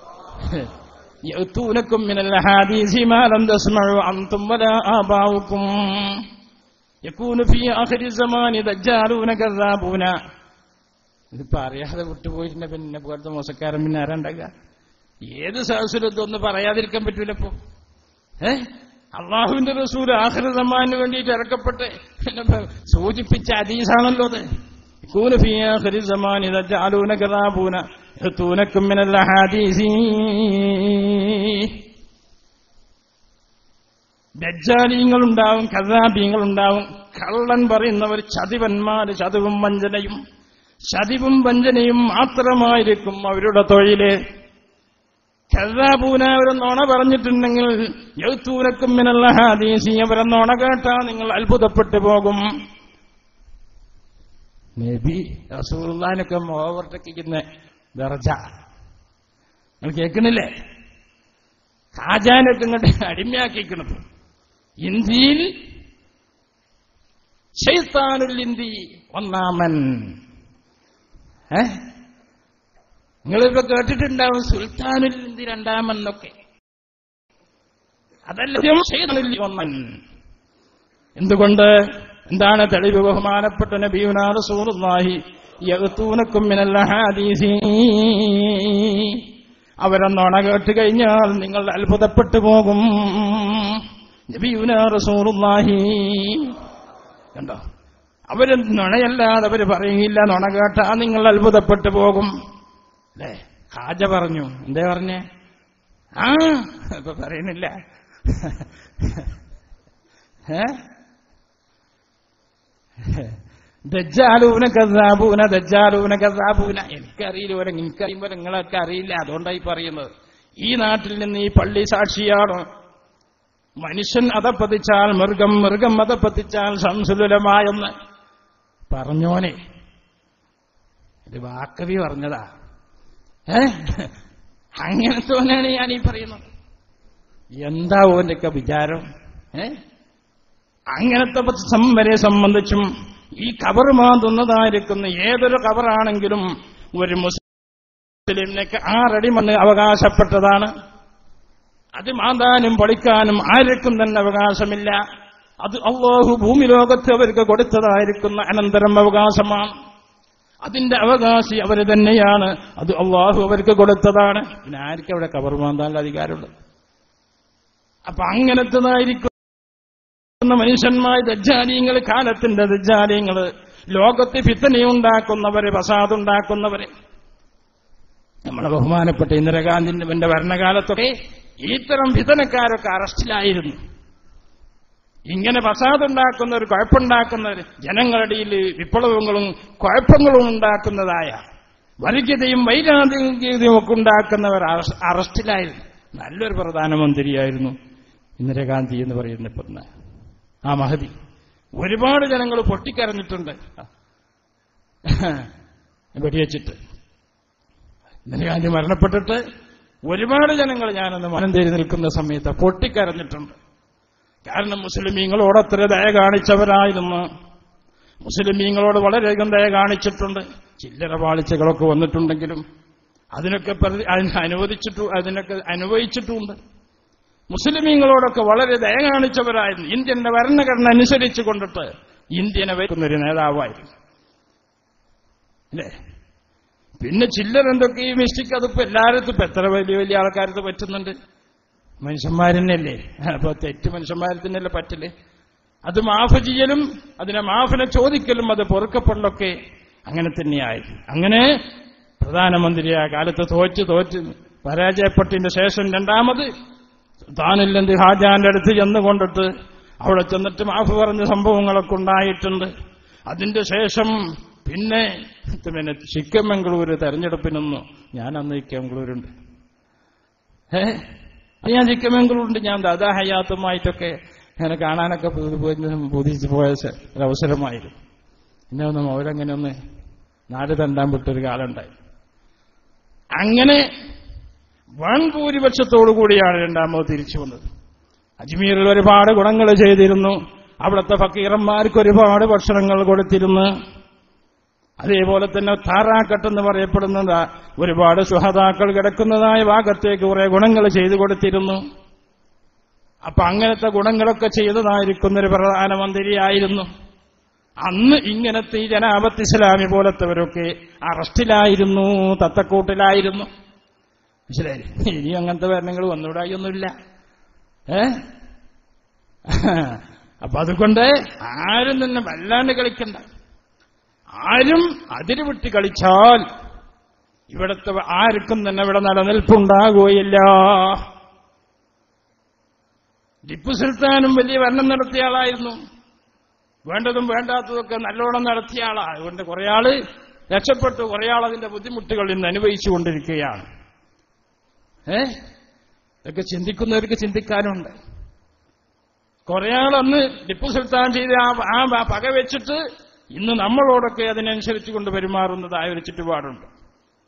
يأتونكم من الأحاديث ما لم تسمعوا أنتم ولا آباؤكم يكون في آخر الزمان دجالون كذابون ഇതിപ്പോ അറിയാതെ വിട്ടുപോയിട്ടുണ്ട് പിന്നെ പോലത്തെ മോശക്കാരൻ പിന്നെ ആരാണ്ടാകുക ഏത് സഹസുരം ഇതൊന്നും പറയാതിരിക്കാൻ പറ്റൂലപ്പോ ഏ അള്ളാഹുവിന്റെ റസൂൽ ആഹ്ര സമ്മാനിന് വേണ്ടിയിട്ട് ഇറക്കപ്പെട്ട് പിന്നെ സൂചിപ്പിച്ച അതീസാണല്ലോ അത് يكون في آخر الزمان دجالون كذابون يأتونكم من الأحاديث ദജ്ജാലീങ്ങൾ ഉണ്ടാവും കഥാബീങ്ങൾ ഉണ്ടാവും കള്ളൻ പറയുന്നവർ ചതിവന്മാര് ചതിവും വഞ്ചനയും ചതിവും വഞ്ചനയും മാത്രമായിരിക്കും അവരുടെ തൊഴില് കഥാപൂന അവരെ നോണ പറഞ്ഞിട്ടുണ്ടെങ്കിൽ യൗത്തൂനക്കും മിനല്ല ഹാദീസി അവരെ നോണ കേട്ടാ നിങ്ങൾ അത്ഭുതപ്പെട്ടു പോകും നബി റസൂള്ളാനൊക്കെ ഓവർടക്കിക്കുന്ന ദർജ നിങ്ങൾ കേൾക്കണില്ലേ ഖാജാനൊക്കെ ഇങ്ങോട്ട് അടിമയാക്കിക്കണത് ഇന്ത്യയിൽ ഷെയ്ത്താനുൽ ഇന്ത്യ ഒന്നാമൻ ഏ നിങ്ങളിപ്പോ കേട്ടിട്ടുണ്ടാവും സുൽത്താനുൽ ഇന്ത്യ രണ്ടാമൻ എന്നൊക്കെ അതല്ല ഷെയ്ത്താനുൽ ഒന്നൻ എന്തുകൊണ്ട് എന്താണ് തെളിവ് ബഹുമാനപ്പെട്ട നബിയുനാ റസൂലുള്ളാഹി യഅ്തൂനക്കും മിനൽ അഹാദീസി അവരൊന്നോണ കേട്ട് കഴിഞ്ഞാൽ നിങ്ങൾ അത്ഭുതപ്പെട്ടു പോകും നബിയുനാ റസൂലുള്ളാഹി കണ്ടോ അവര് നുണയല്ലാതെ അവര് പറയില്ല നുണ കേട്ടാ നിങ്ങൾ അത്ഭുതപ്പെട്ടു പോകും അല്ലേ ഹാജ പറഞ്ഞു എന്തേ പറഞ്ഞേ ആ ഇപ്പൊ പറയുന്നില്ല ഏ ദജ്ജാലൂന കസാബൂന ദജ്ജാലൂന കസാബൂന എനിക്കറിയില്ല ഓരോ എനിക്കറിയുമ്പോൾ നിങ്ങളൊക്കെ അറിയില്ല അതുകൊണ്ടായി പറയുന്നത് ഈ നാട്ടിൽ നിന്ന് ഈ പള്ളി സാക്ഷിയാണ് മനുഷ്യൻ അതപ്പതിച്ചാൽ മൃഗം മൃഗം അതപ്പതിച്ചാൽ സംസുലമായെന്ന് പറഞ്ഞോനെ ഇത് വാക്കവി പറഞ്ഞതാ ഏ അങ്ങനത്തോനാണ് ഞാൻ ഈ പറയുന്നത് എന്താ ഓന്റെയൊക്കെ വിചാരം ഏ അങ്ങനത്തെ സംവരെ സംബന്ധിച്ചും ഈ കബർ മാന്തുന്നതായിരിക്കുന്ന ഏതൊരു കബറാണെങ്കിലും ഒരു മുസ്ലിമിനൊക്കെ ആറടി മണ്ണ് അവകാശപ്പെട്ടതാണ് അത് മാന്താനും പൊളിക്കാനും ആർക്കും തന്നെ അവകാശമില്ല അത് അള്ളാഹു ഭൂമി ലോകത്ത് അവർക്ക് കൊടുത്തതായിരിക്കുന്ന അനന്തരം അവകാശമാണ് അതിന്റെ അവകാശി അവർ തന്നെയാണ് അത് അള്ളാഹു അവർക്ക് കൊടുത്തതാണ് പിന്നെ ആർക്കും അവിടെ കബർ മാന്താനുള്ള അധികാരമുള്ളത് അപ്പൊ അങ്ങനത്തതായിരിക്കും മനുഷ്യന്മാർ ദജ്ജാലിയങ്ങൾ കാലത്തിന്റെ ദജ്ജാലിയങ്ങൾ ലോകത്ത് ഫിത്തനയുണ്ടാക്കുന്നവര് ഫസാദുണ്ടാക്കുന്നവര് നമ്മുടെ ബഹുമാനപ്പെട്ട ഇന്ദിരാഗാന്ധിന്റെ ഭരണകാലത്തൊക്കെ ഇത്തരം ഫിതനക്കാരൊക്കെ അറസ്റ്റിലായിരുന്നു ഇങ്ങനെ ഫസാദുണ്ടാക്കുന്നവർ കുഴപ്പമുണ്ടാക്കുന്നവർ ജനങ്ങളുടെ ഇടയിൽ വിപ്ലവങ്ങളും കുഴപ്പങ്ങളും ഉണ്ടാക്കുന്നതായ വർഗീയതയും വൈരാഗ്യതയും ഒക്കെ ഉണ്ടാക്കുന്നവർ അറസ്റ്റിലായിരുന്നു നല്ലൊരു പ്രധാനമന്ത്രിയായിരുന്നു ഇന്ദിരാഗാന്ധി എന്ന് പറയുന്ന പെണ്ണ് ആ മഹതി ഒരുപാട് ജനങ്ങൾ പൊട്ടിക്കരഞ്ഞിട്ടുണ്ട് വെടിവെച്ചിട്ട് ഇന്ദിരാഗാന്ധി മരണപ്പെട്ടിട്ട് ഒരുപാട് ജനങ്ങൾ ഞാനന്ന് മനം തേരി നിൽക്കുന്ന സമയത്ത് പൊട്ടിക്കരഞ്ഞിട്ടുണ്ട് കാരണം മുസ്ലിമീങ്ങളോട് അത്ര ദയ കാണിച്ചവരായിരുന്നു മുസ്ലിമീങ്ങളോട് വളരെയധികം ദയ കാണിച്ചിട്ടുണ്ട് ചില്ലറ പാളിച്ചകളൊക്കെ വന്നിട്ടുണ്ടെങ്കിലും അതിനൊക്കെ അനുവദിച്ചിട്ടു അതിനൊക്കെ അനുഭവിച്ചിട്ടുമുണ്ട് മുസ്ലിമീങ്ങളോടൊക്കെ വളരെ ദയ കാണിച്ചവരായിരുന്നു ഇന്ത്യന്റെ ഭരണഘടന അനുസരിച്ച് കൊണ്ടിട്ട് ഇന്ത്യനെ വയ്ക്കുന്നൊരു നേതാവായിരുന്നു അല്ലേ പിന്നെ ചില്ലർ എന്തൊക്കെ ഈ മിസ്റ്റേക്ക് അതിപ്പോ എല്ലായിടത്തും ഇപ്പൊ എത്ര വലിയ വലിയ ആൾക്കാർക്ക് പറ്റുന്നുണ്ട് മനുഷ്യന്മാരെന്നല്ലേ അപ്പൊ തെറ്റ് മനുഷ്യന്മാരെ തന്നെയല്ലേ പറ്റല് അത് മാഫ് ചെയ്യലും അതിനെ മാഫിനെ ചോദിക്കലും അത് പൊറുക്കപ്പെടലൊക്കെ അങ്ങനെ തന്നെയായിരുന്നു അങ്ങനെ പ്രധാനമന്ത്രി ആ കാലത്ത് തോറ്റ് തോറ്റ് പരാജയപ്പെട്ടതിന്റെ ശേഷം രണ്ടാമത് താനില്ലെന്ത് ഹാജാന്റെ അടുത്ത് ചെന്നുകൊണ്ടിട്ട് അവിടെ ചെന്നിട്ട് മാഫ് പറഞ്ഞ സംഭവങ്ങളൊക്കെ ഉണ്ടായിട്ടുണ്ട് അതിന്റെ ശേഷം പിന്നെ പിന്നെ ചിക്കമംഗളൂര് തെരഞ്ഞെടുപ്പിനൊന്നും ഞാൻ അന്ന് ചിക്കമംഗളൂരുണ്ട് ഏ അത് ഞാൻ ചിക്കമംഗളൂരുണ്ട് ഞാൻ ദാദാ ഹയാത്തുമായിട്ടൊക്കെ അങ്ങനെ കാണാനൊക്കെ ബോധിച്ചു പോയ ഒരവസരമായിരുന്നു എന്നെ ഒന്ന് അവരങ്ങനെ ഒന്ന് നാട് തണ്ടാൻ വിട്ടൊരു കാലമുണ്ടായി അങ്ങനെ വൻ ഭൂരിപക്ഷത്തോടു കൂടിയാണ് രണ്ടാമത് തിരിച്ചു വന്നത് അജ്മീറിൽ ഒരുപാട് ഗുണങ്ങൾ ചെയ്തിരുന്നു അവിടുത്തെ ഫക്കീറന്മാർക്ക് ഒരുപാട് ഭക്ഷണങ്ങൾ കൊടുത്തിരുന്നു അതേപോലെ തന്നെ താറാക്കട്ടെന്ന് പറയപ്പെടുന്നത് ഒരുപാട് സുഹതാക്കൾ കിടക്കുന്നതായ ഭാഗത്തേക്ക് കുറെ ഗുണങ്ങൾ ചെയ്തു കൊടുത്തിരുന്നു അപ്പൊ അങ്ങനത്തെ ഗുണങ്ങളൊക്കെ ചെയ്തതായിരിക്കുന്ന ഒരു പ്രധാനമന്ത്രിയായിരുന്നു അന്ന് ഇങ്ങനത്തെ ഈ ജനാപത്ത് ഇസ്ലാമി പോലത്തെവരൊക്കെ അറസ്റ്റിലായിരുന്നു തത്തക്കൂട്ടിലായിരുന്നു മനസ്സിലായി ഇനി അങ്ങനത്തെ ഭരണങ്ങൾ വന്നുകൂടായൊന്നുമില്ല ഏ അപ്പൊ അതുകൊണ്ട് ആരും തന്നെ വല്ലാണ്ട് കളിക്കണ്ട ആരും അതിര് വിട്ട് കളിച്ചാൽ ഇവിടുത്തെ ആർക്കും തന്നെ ഇവിടെ നിലനിൽപ്പുണ്ടാകുകയില്ല ടിപ്പു സുൽത്താനും വലിയ ഭരണം നടത്തിയ ആളായിരുന്നു വേണ്ടതും വേണ്ടാത്തതൊക്കെ നല്ലോണം നടത്തിയ ആളാ അതുകൊണ്ട് കുറെ ആള് രക്ഷപ്പെട്ടു കുറെ ആൾ അതിന്റെ ബുദ്ധിമുട്ടുകൾ ഇന്ന് അനുഭവിച്ചു കൊണ്ടിരിക്കുകയാണ് ഏ ഇതൊക്കെ ചിന്തിക്കുന്നവർക്ക് ചിന്തിക്കാനുണ്ട് കുറെ ആളന്ന് ടിപ്പു സുൽത്താൻ ചെയ്ത ആ ആ പക വെച്ചിട്ട് ഇന്ന് നമ്മളോടൊക്കെ അതിനനുസരിച്ച് കൊണ്ട് പെരുമാറുന്നതായ ഒരു ചുറ്റുപാടുണ്ട്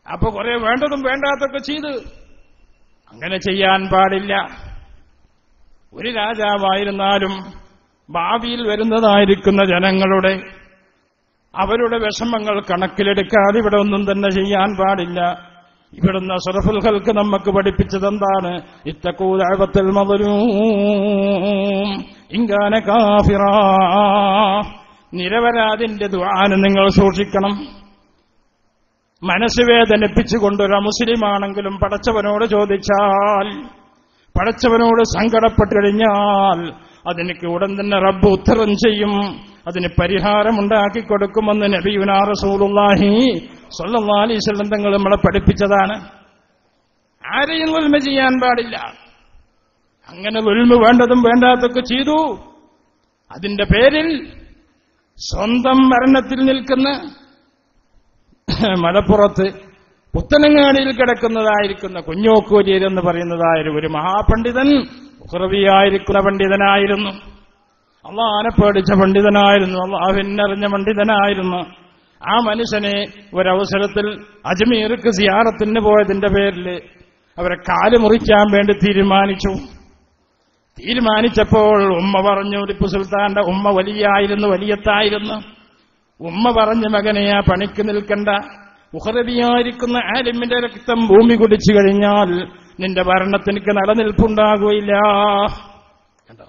അപ്പൊ കുറെ വേണ്ടതും വേണ്ടാത്തൊക്കെ ചെയ്ത് അങ്ങനെ ചെയ്യാൻ പാടില്ല ഒരു രാജാവായിരുന്നാലും ഭാവിയിൽ വരുന്നതായിരിക്കുന്ന ജനങ്ങളുടെ അവരുടെ വിഷമങ്ങൾ കണക്കിലെടുക്കാതെ ഇവിടെ ഒന്നും തന്നെ ചെയ്യാൻ പാടില്ല ഇവിടുന്ന് അഷറഫുൽഹൽക്ക് നമുക്ക് പഠിപ്പിച്ചത് എന്താണ് ഇത്തക്കൂതാപത്തിൽ മതരൂം ഇങ്കാന കാഫിറ നിരപരാധിന്റെ ദ്വാന് നിങ്ങൾ സൂക്ഷിക്കണം മനസ്സ് വേദനിപ്പിച്ചുകൊണ്ടൊരു മുസ്ലിമാണെങ്കിലും പടച്ചവനോട് ചോദിച്ചാൽ പടച്ചവനോട് സങ്കടപ്പെട്ടു കഴിഞ്ഞാൽ അതിനക്ക് ഉടൻ തന്നെ റബ്ബ് ഉത്തരം ചെയ്യും അതിന് പരിഹാരമുണ്ടാക്കി കൊടുക്കുമെന്ന് നബിയുനാ റസൂലുള്ളാഹി സ്വല്ലല്ലാഹി അലൈഹി വസല്ലം തങ്ങൾ നമ്മളെ പഠിപ്പിച്ചതാണ് ആരെയും ഉൽമ ചെയ്യാൻ പാടില്ല അങ്ങനെ ഉൽമ വേണ്ടതും വേണ്ടാത്തൊക്കെ ചെയ്തു അതിന്റെ പേരിൽ സ്വന്തം മരണത്തിൽ നിൽക്കുന്ന മലപ്പുറത്ത് പുത്തനങ്ങാടിയിൽ കിടക്കുന്നതായിരിക്കുന്ന കുഞ്ഞോക്കൂരിയർ എന്ന് പറയുന്നതായ ഒരു മഹാപണ്ഡിതൻ ഉഹ്റവിയായിരിക്കുന്ന പണ്ഡിതനായിരുന്നു അള്ളാഹനെ പേടിച്ച പണ്ഡിതനായിരുന്നു അള്ളാഹുവിനറിഞ്ഞ പണ്ഡിതനായിരുന്നു ആ മനുഷ്യനെ ഒരവസരത്തിൽ അജ്മീർക്ക് സിയാറത്തിന് പോയതിന്റെ പേരിൽ അവരെ കാല് മുറിക്കാൻ വേണ്ടി തീരുമാനിച്ചു തീരുമാനിച്ചപ്പോൾ ഉമ്മ പറഞ്ഞു ടിപ്പു സുൽത്താന്റെ ഉമ്മ വലിയായിരുന്നു വലിയത്തായിരുന്നു ഉമ്മ പറഞ്ഞു മകനെ ആ പണിക്ക് നിൽക്കണ്ട മുഹറബിയായിരിക്കുന്ന ആലിമിന്റെ രക്തം ഭൂമി കുടിച്ചു കഴിഞ്ഞാൽ നിന്റെ ഭരണത്തിനക്ക് നിലനിൽപ്പുണ്ടാകുകയില്ല കണ്ടോ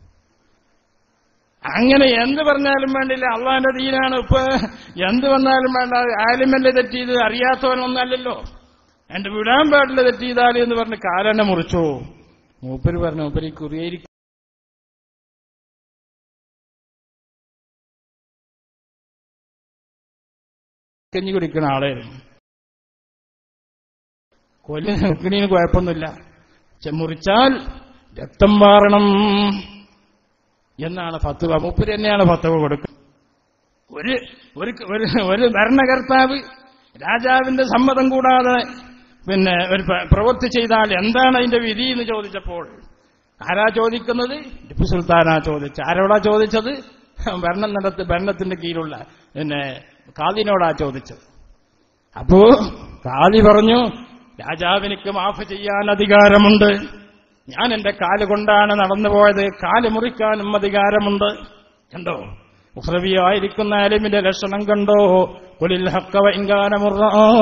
അങ്ങനെ എന്ത് പറഞ്ഞാലും വേണ്ടില്ല അള്ളാന്റെ ദീനാണ് ഇപ്പൊ എന്ത് വന്നാലും വേണ്ട ആലിമല്ലേ തെറ്റിയത് അറിയാത്തവനൊന്നല്ലല്ലോ എന്റെ വിടാൻ പാടില്ല തെറ്റിയതാല് എന്ന് പറഞ്ഞ് കാലെന്നെ മുറിച്ചോ മൂപ്പര് പറഞ്ഞു മൂപ്പര് ഈ കുറിയേരി കഞ്ഞി കുടിക്കുന്ന ആളായിരുന്നു കൊല്ലി നിൽക്കണീന് കുഴപ്പമൊന്നുമില്ല ചെ- മുറിച്ചാൽ രക്തം മാറണം എന്നാണ് ഫത്തുവ മുപ്പര് തന്നെയാണ് ഫത്തുവ കൊടുക്കുന്നത് ഒരു ഒരു ഒരു ഒരു ഭരണകർത്താവ് രാജാവിന്റെ സമ്മതം കൂടാതെ പിന്നെ ഒരു പ്ര- പ്രവൃത്തി ചെയ്താൽ എന്താണ് അതിന്റെ വിധി എന്ന് ചോദിച്ചപ്പോൾ ആരാ ചോദിക്കുന്നത് ടിപ്പു സുൽത്താനാ ചോദിച്ച ആരോടാ ചോദിച്ചത് ഭരണം നടത്തി ഭരണത്തിന്റെ കീഴിലുള്ള പിന്നെ കാദിനോടാ ചോദിച്ചത് അപ്പോ കാദി പറഞ്ഞു രാജാവിനിക്ക് മാഫ് ചെയ്യാൻ അധികാരമുണ്ട് ഞാൻ എന്റെ കാല് കൊണ്ടാണ് നടന്നുപോയത് കാല് മുറിക്കാനും അധികാരമുണ്ട് കണ്ടോ ഉഹ്രവിയായിരിക്കുന്ന അലിമിന്റെ ലക്ഷണം കണ്ടോ കുലിൽ ഹക്കവ ഇങ്കാനമുറ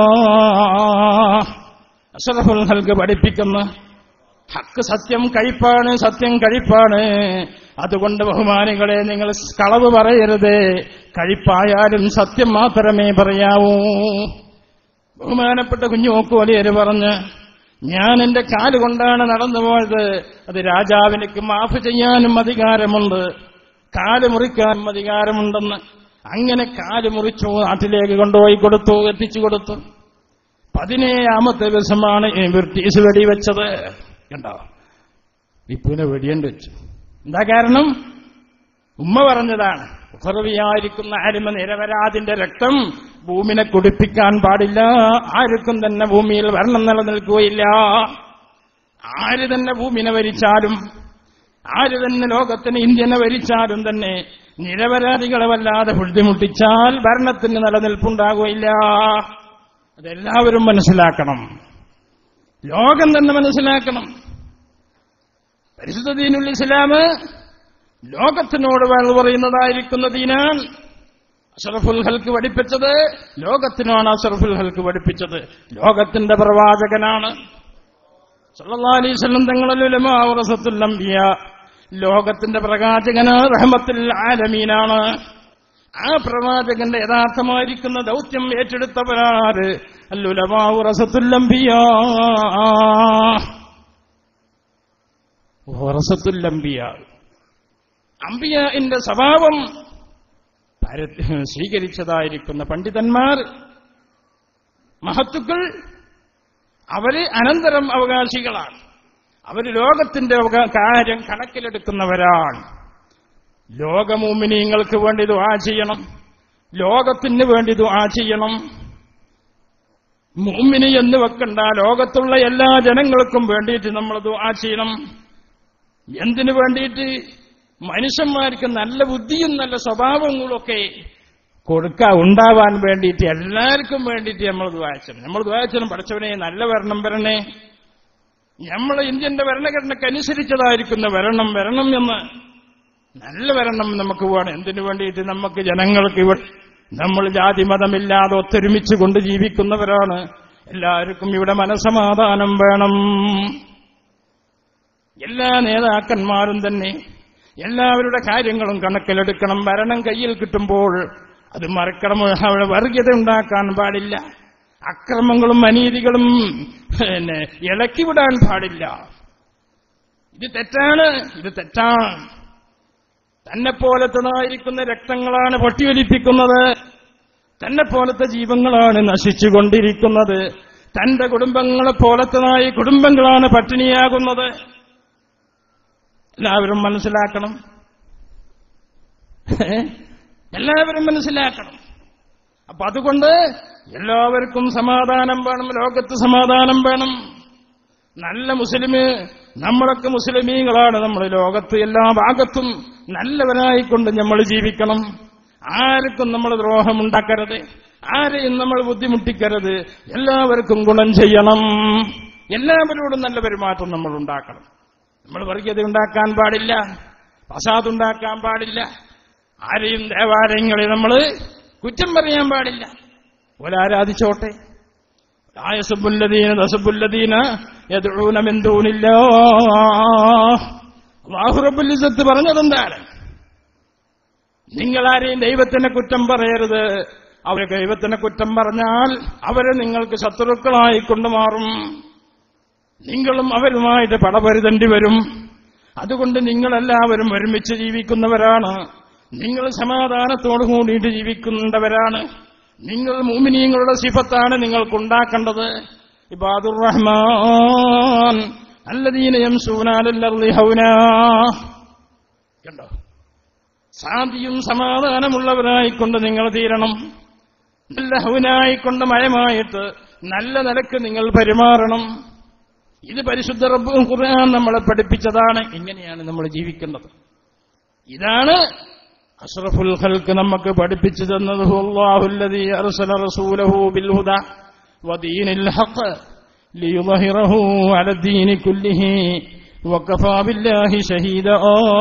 അഷറഫുൽ ഹൽക്ക് പഠിപ്പിക്കുന്ന ഹക്ക് സത്യം കഴിപ്പാണ് സത്യം കഴിപ്പാണ് അതുകൊണ്ട് ബഹുമാനികളെ നിങ്ങൾ കളവ് പറയരുത് കഴിപ്പായാലും സത്യം മാത്രമേ പറയാവൂ ബഹുമാനപ്പെട്ട കുഞ്ഞുമോക്ക് വലിയര് പറഞ്ഞ് ഞാൻ എന്റെ കാലുകൊണ്ടാണ് നടന്നുപോയത് അത് രാജാവിനക്ക് മാഫ് ചെയ്യാനും അധികാരമുണ്ട് കാല് മുറിക്കാനും അധികാരമുണ്ടെന്ന് അങ്ങനെ കാല് മുറിച്ചു നാട്ടിലേക്ക് കൊണ്ടുപോയി കൊടുത്തു എത്തിച്ചു കൊടുത്തു പതിനേഴാമത്തെ ദിവസമാണ് ഈ ബ്രിട്ടീഷ് വെടിവെച്ചത് കണ്ടോ വിപ്പുവിനെ വെടിയേണ്ടി വെച്ചു എന്താ കാരണം ഉമ്മ പറഞ്ഞതാണ് ഉഹർവിയായിരിക്കുന്ന അരിമ നിരപരാധിന്റെ രക്തം ഭൂമിനെ കുടിപ്പിക്കാൻ പാടില്ല ആർക്കും തന്നെ ഭൂമിയിൽ ഭരണം നിലനിൽക്കുകയില്ല ആര് തന്നെ ഭൂമിനെ ഭരിച്ചാലും ആര് തന്നെ ലോകത്തിന് ഇന്ത്യനെ ഭരിച്ചാലും തന്നെ നിരപരാധികളെ വല്ലാതെ ബുദ്ധിമുട്ടിച്ചാൽ ഭരണത്തിന് നിലനിൽപ്പുണ്ടാകുകയില്ല അതെല്ലാവരും മനസ്സിലാക്കണം ലോകം തന്നെ മനസ്സിലാക്കണം പരിശുദ്ധ ദീനുൽ ഇസ്ലാം ലോകത്തിനോട് വേൾ പറയുന്നതായിരിക്കുന്ന ദീനാൻ അഷറഫുൽ ഹൽക്ക് പഠിപ്പിച്ചത് ലോകത്തിനാണ് അഷറഫുൽ ഹൽക്ക് പഠിപ്പിച്ചത് ലോകത്തിന്റെ പ്രവാചകനാണ് സല്ലല്ലാഹു അലൈഹി വസല്ലം തങ്ങളിൽ ഉലമാ വറസത്തുൽ അംബിയ ലോകത്തിന്റെ പ്രവാചകന് റഹ്മത്തുൽ ആലമീനാണ് ആ പ്രവാചകന്റെ യഥാർത്ഥമായിരിക്കുന്ന ദൗത്യം ഏറ്റെടുത്തവരാര് അല്ലുലമാ വറസത്തുൽ അംബിയ വറസത്തുൽ അംബിയ അംബിയന്റെ സ്വഭാവം പര- സ്വീകരിച്ചതായിരിക്കുന്ന പണ്ഡിതന്മാർ മഹത്തുക്കൾ അവര് അനന്തരം അവകാശികളാണ് അവര് ലോകത്തിന്റെ അവകാ- കാര്യം കണക്കിലെടുക്കുന്നവരാണ് ലോകമൂമിനീങ്ങൾക്ക് വേണ്ടി ദുആ ചെയ്യണം ലോകത്തിന് വേണ്ടി ദുആ ചെയ്യണം മൂമിനി എന്ന് വെക്കണ്ട ലോകത്തുള്ള എല്ലാ ജനങ്ങൾക്കും വേണ്ടിയിട്ട് നമ്മൾ ദുആ ചെയ്യണം എന്തിനു വേണ്ടിയിട്ട് മനുഷ്യന്മാർക്ക് നല്ല ബുദ്ധിയും നല്ല സ്വഭാവങ്ങളൊക്കെ കൊടുക്ക ഉണ്ടാവാൻ വേണ്ടിയിട്ട് എല്ലാവർക്കും വേണ്ടിയിട്ട് നമ്മൾ ദ്വായച്ചണം നമ്മൾ ദ്വായച്ചണം പഠിച്ചവനെ നല്ല വരണം വരണേ നമ്മൾ ഇന്ത്യന്റെ ഭരണഘടനയ്ക്ക് അനുസരിച്ചതായിരിക്കുന്ന വരണം വരണം എന്ന് നല്ല വരണം നമുക്ക് വേണം എന്തിനു വേണ്ടിയിട്ട് നമുക്ക് ജനങ്ങൾക്ക് ഇവിടെ നമ്മൾ ജാതി മതമില്ലാതെ ഒത്തൊരുമിച്ച് കൊണ്ട് ജീവിക്കുന്നവരാണ് എല്ലാവർക്കും ഇവിടെ മനസമാധാനം വേണം എല്ലാ നേതാക്കന്മാരും തന്നെ എല്ലാവരുടെ കാര്യങ്ങളും കണക്കിലെടുക്കണം ഭരണം കയ്യിൽ കിട്ടുമ്പോൾ അത് മറക്കണം അവിടെ വർഗീയത ഉണ്ടാക്കാൻ പാടില്ല അക്രമങ്ങളും അനീതികളും പിന്നെ ഇളക്കിവിടാൻ പാടില്ല ഇത് തെറ്റാണ് ഇത് തെറ്റാണ് തന്നെ പോലത്തതായിരിക്കുന്ന രക്തങ്ങളാണ് പൊട്ടിയൊലിപ്പിക്കുന്നത് തന്നെ പോലത്തെ ജീവങ്ങളാണ് നശിച്ചുകൊണ്ടിരിക്കുന്നത് തന്റെ കുടുംബങ്ങളെ പോലത്തതായി കുടുംബങ്ങളാണ് പട്ടിണിയാകുന്നത് എല്ലാവരും മനസ്സിലാക്കണം ഏ? എല്ലാവരും മനസ്സിലാക്കണം അപ്പൊ അതുകൊണ്ട് എല്ലാവർക്കും സമാധാനം വേണം ലോകത്ത് സമാധാനം വേണം നല്ല മുസ്ലിമ് നമ്മളൊക്കെ മുസ്ലിമീങ്ങളാണ് നമ്മൾ ലോകത്ത് എല്ലാ ഭാഗത്തും നല്ലവരായിക്കൊണ്ട് നമ്മൾ ജീവിക്കണം ആർക്കും നമ്മൾ ദ്രോഹമുണ്ടാക്കരുത് ആരെയും നമ്മൾ ബുദ്ധിമുട്ടിക്കരുത് എല്ലാവർക്കും ഗുണം ചെയ്യണം എല്ലാവരോടും നല്ല പെരുമാറ്റം നമ്മൾ ഉണ്ടാക്കണം നമ്മൾ വർഗീയത ഉണ്ടാക്കാൻ പാടില്ല ഫസാദ് ഉണ്ടാക്കാൻ പാടില്ല ആരെയും ദേവാലയങ്ങളെ നമ്മൾ കുറ്റം പറയാൻ പാടില്ല ഒരാരാധിച്ചോട്ടെ ആയസുബുല്ലദീന ദസബുല്ലദീന യദ്ഊന മിൻ ദൂനില്ലാഹ് അല്ലാഹു റബ്ബുൽ ഇസ്സത്ത് പറഞ്ഞതെന്താണ് നിങ്ങൾ ആരെയും ദൈവത്തിനെ കുറ്റം പറയരുത് അവരെ ദൈവത്തിനെ കുറ്റം പറഞ്ഞാൽ അവരെ നിങ്ങൾക്ക് ശത്രുക്കളായി കൊണ്ടുമാറും നിങ്ങളും അവരുമായിട്ട് പടപരുതണ്ടി വരും അതുകൊണ്ട് നിങ്ങളെല്ലാവരും ഒരുമിച്ച് ജീവിക്കുന്നവരാണ് നിങ്ങൾ സമാധാനത്തോടു കൂടിയിട്ട് ജീവിക്കുന്നവരാണ് നിങ്ങൾ മൂമിനീങ്ങളുടെ സിഫത്താണ് നിങ്ങൾക്കുണ്ടാക്കേണ്ടത് ഇബാദുർ റഹ്മാൻ അല്ലദീന യംസൂനാലൽ അർളി ഹൗനാ കണ്ടോ ശാന്തിയും സമാധാനമുള്ളവരായിക്കൊണ്ട് നിങ്ങൾ തീരണം നല്ല ഹൗനായിക്കൊണ്ട് മയമായിട്ട് നല്ല നിലക്ക് നിങ്ങൾ പെരുമാറണം ഇത് പരിശുദ്ധ റബ്ബും ഖുർആൻ നമ്മളെ പഠിപ്പിച്ചതാണ് ഇങ്ങനെയാണ് നമ്മൾ ജീവിക്കേണ്ടത് ഇതാണ് അഷ്റഫുൽ ഖൽക്ക് നമുക്ക് പഠിപ്പിച്ചു തന്നത് അല്ലാഹുല്ലദീ അർസല റസൂലഹു ബിൽ ഹുദ വദീനിൽ ഹഖ് ലിയുظഹിറഹു അല ദീനി കുല്ലിഹി വകഫാ ബില്ലാഹി ഷഹീദ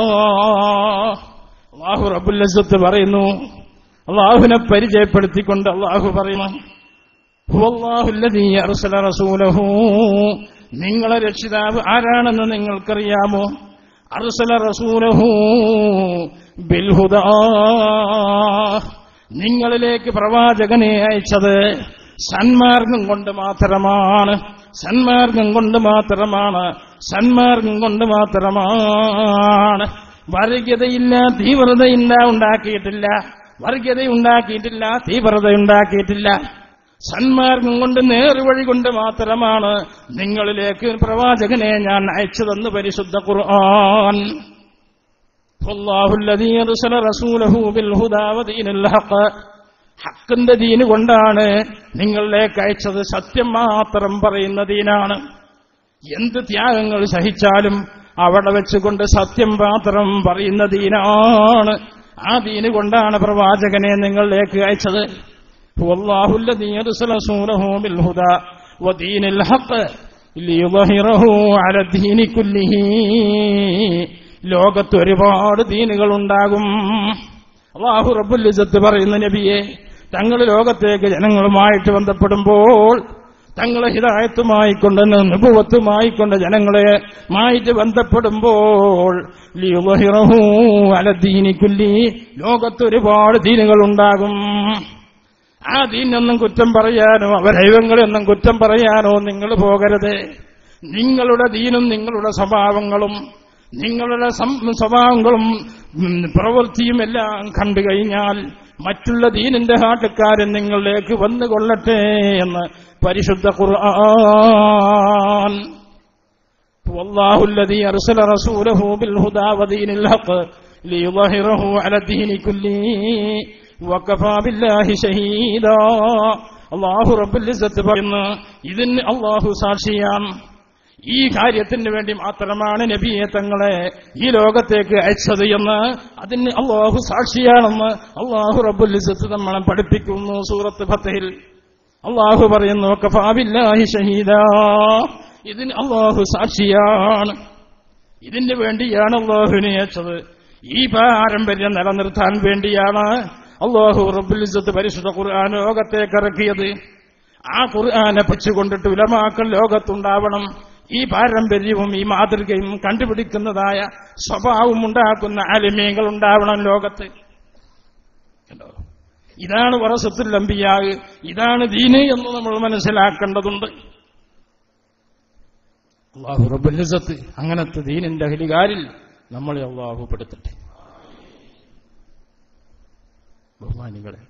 അല്ലാഹു റബ്ബുൽ ഇസ്സത്ത് പറയുന്നു അള്ളാഹുവിനെ പരിചയപ്പെടുത്തിക്കൊണ്ട് അള്ളാഹു പറയുന്നു ഹുവല്ലാഹുല്ലദീ അർസല റസൂലഹു നിങ്ങളെ രക്ഷിതാവ് ആരാണെന്ന് നിങ്ങൾക്കറിയാമോ അർസല റസൂലഹു ബിൽഹുദാ നിങ്ങളിലേക്ക് പ്രവാചകനെ അയച്ചത് സന്മാർഗം കൊണ്ട് മാത്രമാണ് സന്മാർഗം കൊണ്ട് മാത്രമാണ് സന്മാർഗം കൊണ്ട് മാത്രമാണ് വർഗീയതയില്ല തീവ്രതയില്ല ഉണ്ടാക്കിയിട്ടില്ല വർഗീയത ഉണ്ടാക്കിയിട്ടില്ല തീവ്രത ഉണ്ടാക്കിയിട്ടില്ല സന്മാർഗം കൊണ്ട് നേർവഴി കൊണ്ട് മാത്രമാണ് നിങ്ങളിലേക്ക് പ്രവാചകനെ ഞാൻ അയച്ചതെന്ന് പരിശുദ്ധ ഖുർആൻ فالله الذي أرسل رسوله بالهدى ودين الحق ഹക്കിന്റെ ദീന് കൊണ്ടാണ് നിങ്ങളിലേക്ക് അയച്ചത് സത്യം മാത്രം പറയുന്ന ദീനാണ് എന്ത് ത്യാഗങ്ങൾ സഹിച്ചാലും അവിടെ വെച്ചുകൊണ്ട് സത്യം മാത്രം പറയുന്ന ദീനാണ് ആ ദീന് കൊണ്ടാണ് പ്രവാചകനെ നിങ്ങളിലേക്ക് അയച്ചത് والله الذي أرسل رسوله بالهدى ودين الحق ليظهره على الدين كله ലോകത്ത് ഒരുപാട് ദീനുകൾ ഉണ്ടാകും അള്ളാഹു റബ്ബുൽ ഇസത്ത് പറയുന്ന നബിയെ തങ്ങൾ ലോകത്തേക്ക് ജനങ്ങളുമായിട്ട് ബന്ധപ്പെടുമ്പോൾ തങ്ങളെ ഹിതായത്തുമായി കൊണ്ട് നിപുവത്തുമായി കൊണ്ട് ജനങ്ങളെ മായിട്ട് ബന്ധപ്പെടുമ്പോൾ ലിയുളഹിറഹു അലദീനിക്കുല്ലി ലോകത്ത് ഒരുപാട് ദീനുകൾ ഉണ്ടാകും ആ ദീനൊന്നും കുറ്റം പറയാനോ അവരൈവങ്ങളെയൊന്നും കുറ്റം പറയാനോ നിങ്ങൾ പോകരുത് നിങ്ങളുടെ ദീനും നിങ്ങളുടെ സ്വഭാവങ്ങളും നിങ്ങളുടെ സം- സ്വഭാവങ്ങളും ഉം, പ്രവൃത്തിയും എല്ലാം കണ്ടു കഴിഞ്ഞാൽ മറ്റുള്ള ദീനിന്റെ നാട്ടുകാരൻ നിങ്ങളിലേക്ക് വന്നുകൊള്ളട്ടെ എന്ന് പരിശുദ്ധ ഖുർആൻ والله الذي أرسل رسوله بالهدى ودين الحق ليظهره على الدين كله وكفى بالله شهيدا അള്ളാഹു റബ്ബുൽ ഇസ്സത്ത് പറയുന്നു ഇതിന് അള്ളാഹു സാക്ഷിയാണ് ഈ കാര്യത്തിന് വേണ്ടി മാത്രമാണ് നബിയെ തങ്ങളെ ഈ ലോകത്തേക്ക് അയച്ചത് എന്ന് അതിന് അള്ളാഹു സാക്ഷിയാണെന്ന് അള്ളാഹു റബ്ബുൽ ഇസ്സത്ത് നമ്മളെ പഠിപ്പിക്കുന്നു സൂറത്ത് ഫത്തഹിൽ അള്ളാഹു പറയുന്നു കഫാബില്ലാഹി ഷഹീദ ഇതിന് അള്ളാഹു സാക്ഷിയാണ് ഇതിന് വേണ്ടിയാണ് അള്ളാഹുവിനെ അയച്ചത് ഈ പാരമ്പര്യം നിലനിർത്താൻ വേണ്ടിയാണ് അള്ളാഹു റബ്ബുൽ ഇസ്സത്ത് പരിശുദ്ധ ഖുർആൻ ലോകത്തേക്ക് ഇറക്കിയത് ആ ഖുർആനെ പച്ചുകൊണ്ടിട്ട് ഉലമാക്കൾ ലോകത്തുണ്ടാവണം ഈ പാരമ്പര്യവും ഈ മാതൃകയും കണ്ടുപിടിക്കുന്നതായ സ്വഭാവം ഉണ്ടാക്കുന്ന അലിമീങ്ങൾ ഉണ്ടാവണം ലോകത്ത് കണ്ടോ ഇതാണ് വറസത്തുൽ അമ്പിയാവ് ഇതാണ് ദീന് എന്ന് നമ്മൾ മനസ്സിലാക്കേണ്ടതുണ്ട് അള്ളാഹു റബുലിസത്ത് അങ്ങനത്തെ ദീനിന്റെ അഹലികാരിൽ നമ്മളെ അള്ളാഹു പെടുത്തട്ടെ ബഹുമാനികളെ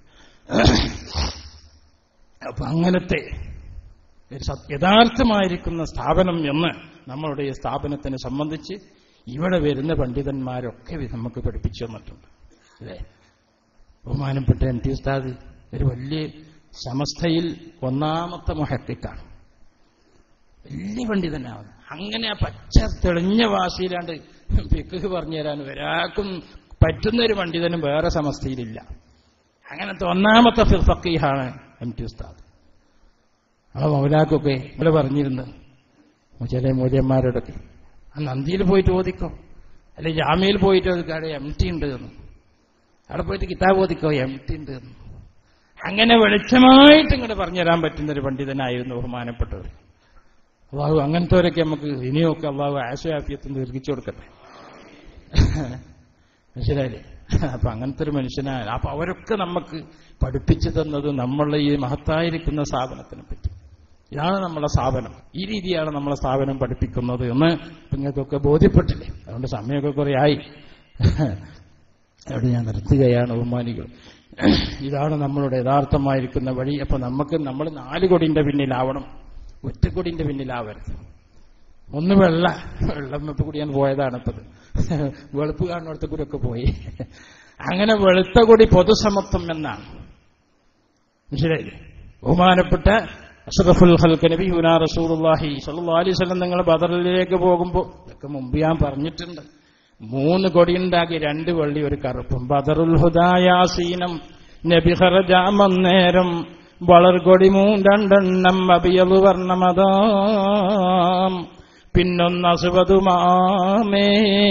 അപ്പൊ അങ്ങനത്തെ ഒരു സത്- യഥാർത്ഥമായിരിക്കുന്ന സ്ഥാപനം എന്ന് നമ്മളുടെ ഈ സ്ഥാപനത്തിനെ സംബന്ധിച്ച് ഇവിടെ വരുന്ന പണ്ഡിതന്മാരൊക്കെ ഇത് നമുക്ക് പഠിപ്പിച്ചു തന്നിട്ടുണ്ട് അല്ലേ ബഹുമാനപ്പെട്ട എം ടി ഉസ്താദ് ഒരു വലിയ സമസ്തയിൽ ഒന്നാമത്തെ മൊഹത്തിക്കാണ് വലിയ പണ്ഡിതനാണ് അങ്ങനെ ആ പച്ച തെളിഞ്ഞ വാശിയിലാണ്ട് ഫിക്ക് പറഞ്ഞു തരാൻ ഒരാൾക്കും പറ്റുന്ന ഒരു പണ്ഡിതനും വേറെ സമസ്തയിലില്ല അങ്ങനത്തെ ഒന്നാമത്തെ ഫി- ഫക്കീഹാണ് എം ടി ഉസ്താദ് ആ മൗലാക്കൊക്കെ ഇവിടെ പറഞ്ഞിരുന്നു ചില മൂല്യന്മാരോടൊക്കെ ആ നന്ദിയിൽ പോയിട്ട് ഓദിക്കോ അല്ലെ ജാമ്യയിൽ പോയിട്ട് ഓദിക്കോ അവിടെ എം ടി ഉണ്ട് എന്ന് അവിടെ പോയിട്ട് കിതാബ് ഓദിക്കോ എം ടി ഉണ്ട് എന്ന് അങ്ങനെ വെളിച്ചമായിട്ട് ഇങ്ങോട്ട് പറഞ്ഞുതരാൻ പറ്റുന്ന ഒരു പണ്ഡിതനായിരുന്നു ബഹുമാനപ്പെട്ടവർ അള്ളാഹു അങ്ങനത്തെവരൊക്കെ നമുക്ക് ഇനിയൊക്കെ അള്ളാഹു ആശയാഫിയത്തിന് ദീർഘിച്ചു കൊടുക്കട്ടെ മനസ്സിലായില്ലേ അപ്പൊ അങ്ങനത്തെ ഒരു മനുഷ്യനാണ് അപ്പൊ അവരൊക്കെ നമുക്ക് പഠിപ്പിച്ചു തന്നത് നമ്മളുടെ ഈ മഹത്തായിരിക്കുന്ന സ്ഥാപനത്തിനെ പറ്റി ഇതാണ് നമ്മളെ സ്ഥാപനം ഈ രീതിയാണ് നമ്മളെ സ്ഥാപനം പഠിപ്പിക്കുന്നത് എന്ന് നിങ്ങൾക്കൊക്കെ ബോധ്യപ്പെട്ടില്ലേ അതുകൊണ്ട് സമയമൊക്കെ കുറെ ആയി അവിടെ ഞാൻ നിർത്തുകയാണ് ബഹുമാനികൾ ഇതാണ് നമ്മളുടെ യഥാർത്ഥമായിരിക്കുന്ന വഴി അപ്പൊ നമുക്ക് നമ്മൾ നാല് കൊടിന്റെ പിന്നിലാവണം ഒറ്റക്കൊടിന്റെ പിന്നിലാവരുത് ഒന്ന് വെള്ള വെള്ളം വെപ്പ് കൂടി ഞാൻ പോയതാണ് ഇപ്പത് വെളുപ്പ് കാണുന്നിടത്ത് കൂടി ഒക്കെ പോയി അങ്ങനെ വെളുത്ത കൊടി പൊതുസമത്വം എന്നാണ് മനസ്സിലായില്ലേ ബഹുമാനപ്പെട്ട അഷറഫുൽ ഹൽക്ക് നബി ഹുനാ റസൂലുള്ളാഹി സല്ലല്ലാഹു അലൈഹി വസല്ലം നിങ്ങൾ ബദറിലേക്ക് പോകുമ്പോൾ ഇതൊക്കെ മുമ്പ് ഞാൻ പറഞ്ഞിട്ടുണ്ട് മൂന്ന് കൊടിയുണ്ടാക്കി രണ്ട് വെള്ളി ഒരു കറുപ്പും ബദറുൽ ഹുദായാസീനം നബി ഹറജാമന്നേരം വളർകൊടി മൂണ്ടെണ്ണം അബിയതു വർണ്ണമതാം പിന്നൊന്ന് അസുവതുമാമേ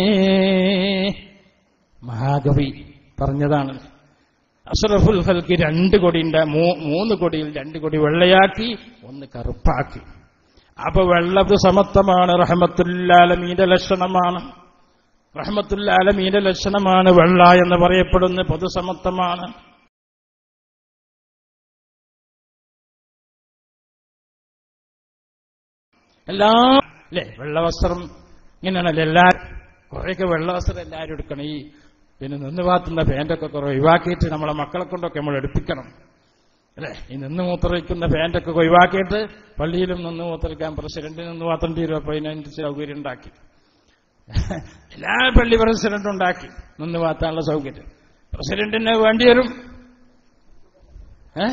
മഹാകവി പറഞ്ഞതാണ് അഷറഫുൽ ഹൽക്ക് രണ്ട് കൊടിയുണ്ട് മൂ- മൂന്ന് കൊടിയിൽ രണ്ട് കൊടി വെള്ളയാക്കി ഒന്ന് കറുപ്പാക്കി അപ്പൊ വെള്ളത് സമത്വമാണ് റഹമത്തുല്ലാലമീന്റെ ലക്ഷണമാണ് റഹമത്തുല്ലാലമീന്റെ ലക്ഷണമാണ് വെള്ള എന്ന് പറയപ്പെടുന്ന പൊതുസമത്വമാണ് എല്ലാ അല്ലേ വെള്ളവസ്ത്രം ഇങ്ങനെയാണല്ലോ എല്ലാരും കുറേയൊക്കെ വെള്ളവസ്ത്രം എല്ലാവരും എടുക്കണം ഈ പിന്നെ നിന്ന് പാത്തുന്ന പാൻറ്റൊക്കെ കുറെ ഒഴിവാക്കിയിട്ട് നമ്മളെ മക്കളെ കൊണ്ടൊക്കെ നമ്മൾ എടുപ്പിക്കണം അല്ലേ ഈ നിന്ന് മൂത്രയിക്കുന്ന പാൻറ്റൊക്കെ ഒഴിവാക്കിയിട്ട് പള്ളിയിലും നിന്ന് മൂത്രയിക്കാൻ പ്രസിഡന്റിന് നിന്ന് പാത്തേണ്ടി വരും അപ്പൊ അതിനനുസരിച്ച് സൗകര്യം ഉണ്ടാക്കി എല്ലാ പള്ളി പ്രസിഡന്റും ഉണ്ടാക്കി നിന്ന് പാത്താനുള്ള സൗകര്യം പ്രസിഡന്റിന് വേണ്ടി വരും ഏ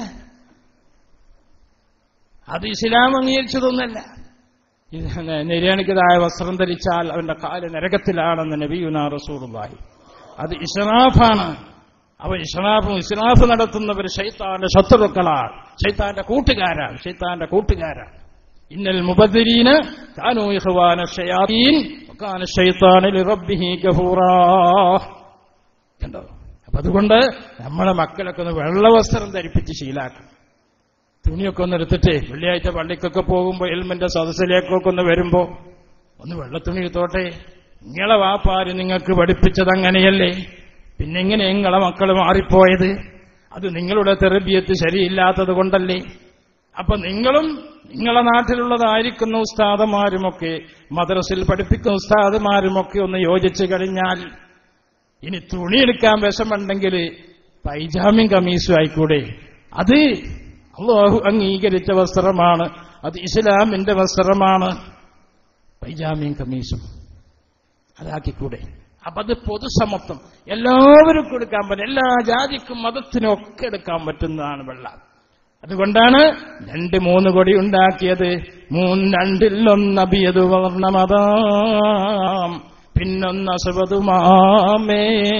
അത് ഇസ്ലാം അംഗീകരിച്ചതൊന്നല്ല ഇത് നിര്യാണിക്കതായ വസ്ത്രം ധരിച്ചാൽ അവന്റെ കാല് നരകത്തിലാണെന്ന് നബിയുന റസൂറുള്ളാഹി അത് ഇസ്ലാഫാണ് അവൻ ഇസ്ലാഫും ഇസ്ലാഫ് നടത്തുന്നവർ ഷൈത്താന്റെ ശത്രുക്കളാണ് ഷൈത്താന്റെ കൂട്ടുകാരാണ് ഷൈത്താന്റെ കൂട്ടുകാരാണ് ഇന്നൽ മുബദ്ദിരീന് കാനൂ ഇഖ്വാന ഷയാത്തീൻ വകാന ഷൈത്താനു ലിറബ്ബിഹി ഗഫൂറാ കണ്ടോ അപ്പൊ അതുകൊണ്ട് നമ്മളെ മക്കളൊക്കെ ഒന്ന് വെള്ളവസ്ത്രം ധരിപ്പിച്ച് ശീലാക്കും തുണിയൊക്കെ ഒന്ന് എടുത്തിട്ട് വെള്ളിയാഴ്ച പള്ളിക്കൊക്കെ പോകുമ്പോ എൽമന്റെ സദസ്സിലേക്കൊക്കെ ഒന്ന് വരുമ്പോ ഒന്ന് വെള്ളത്തുണി എടുത്തോട്ടെ നിങ്ങളെ വാപ്പാര് നിങ്ങൾക്ക് പഠിപ്പിച്ചത് അങ്ങനെയല്ലേ പിന്നെ എങ്ങനെ നിങ്ങളെ മക്കൾ മാറിപ്പോയത് അത് നിങ്ങളുടെ തെറബിയത്ത് ശരിയില്ലാത്തത് കൊണ്ടല്ലേ അപ്പൊ നിങ്ങളും നിങ്ങളെ നാട്ടിലുള്ളതായിരിക്കുന്ന ഉസ്താദമാരുമൊക്കെ മദ്രസിൽ പഠിപ്പിക്കുന്ന ഉസ്താദമാരുമൊക്കെ ഒന്ന് യോജിച്ചു കഴിഞ്ഞാൽ ഇനി തുണിയെടുക്കാൻ വിഷമുണ്ടെങ്കിൽ പൈജാമ്യം കമ്മീസും ആയിക്കൂടെ അത് അള്ളാഹു അംഗീകരിച്ച വസ്ത്രമാണ് അത് ഇസ്ലാമിന്റെ വസ്ത്രമാണ് പൈജാമ്യം കമ്മീസും അതാക്കിക്കൂടെ അപ്പൊ അത് പൊതുസമത്വം എല്ലാവർക്കും എടുക്കാൻ പറ്റും എല്ലാ ജാതിക്കും മതത്തിനും ഒക്കെ എടുക്കാൻ പറ്റുന്നതാണ് വെള്ളം അതുകൊണ്ടാണ് രണ്ട് മൂന്ന് കൊടി ഉണ്ടാക്കിയത് മൂന്ന് രണ്ടിൽ ഒന്നബിയത് വർണ്ണമതാം പിന്നൊന്ന് അസുപതുമാമേ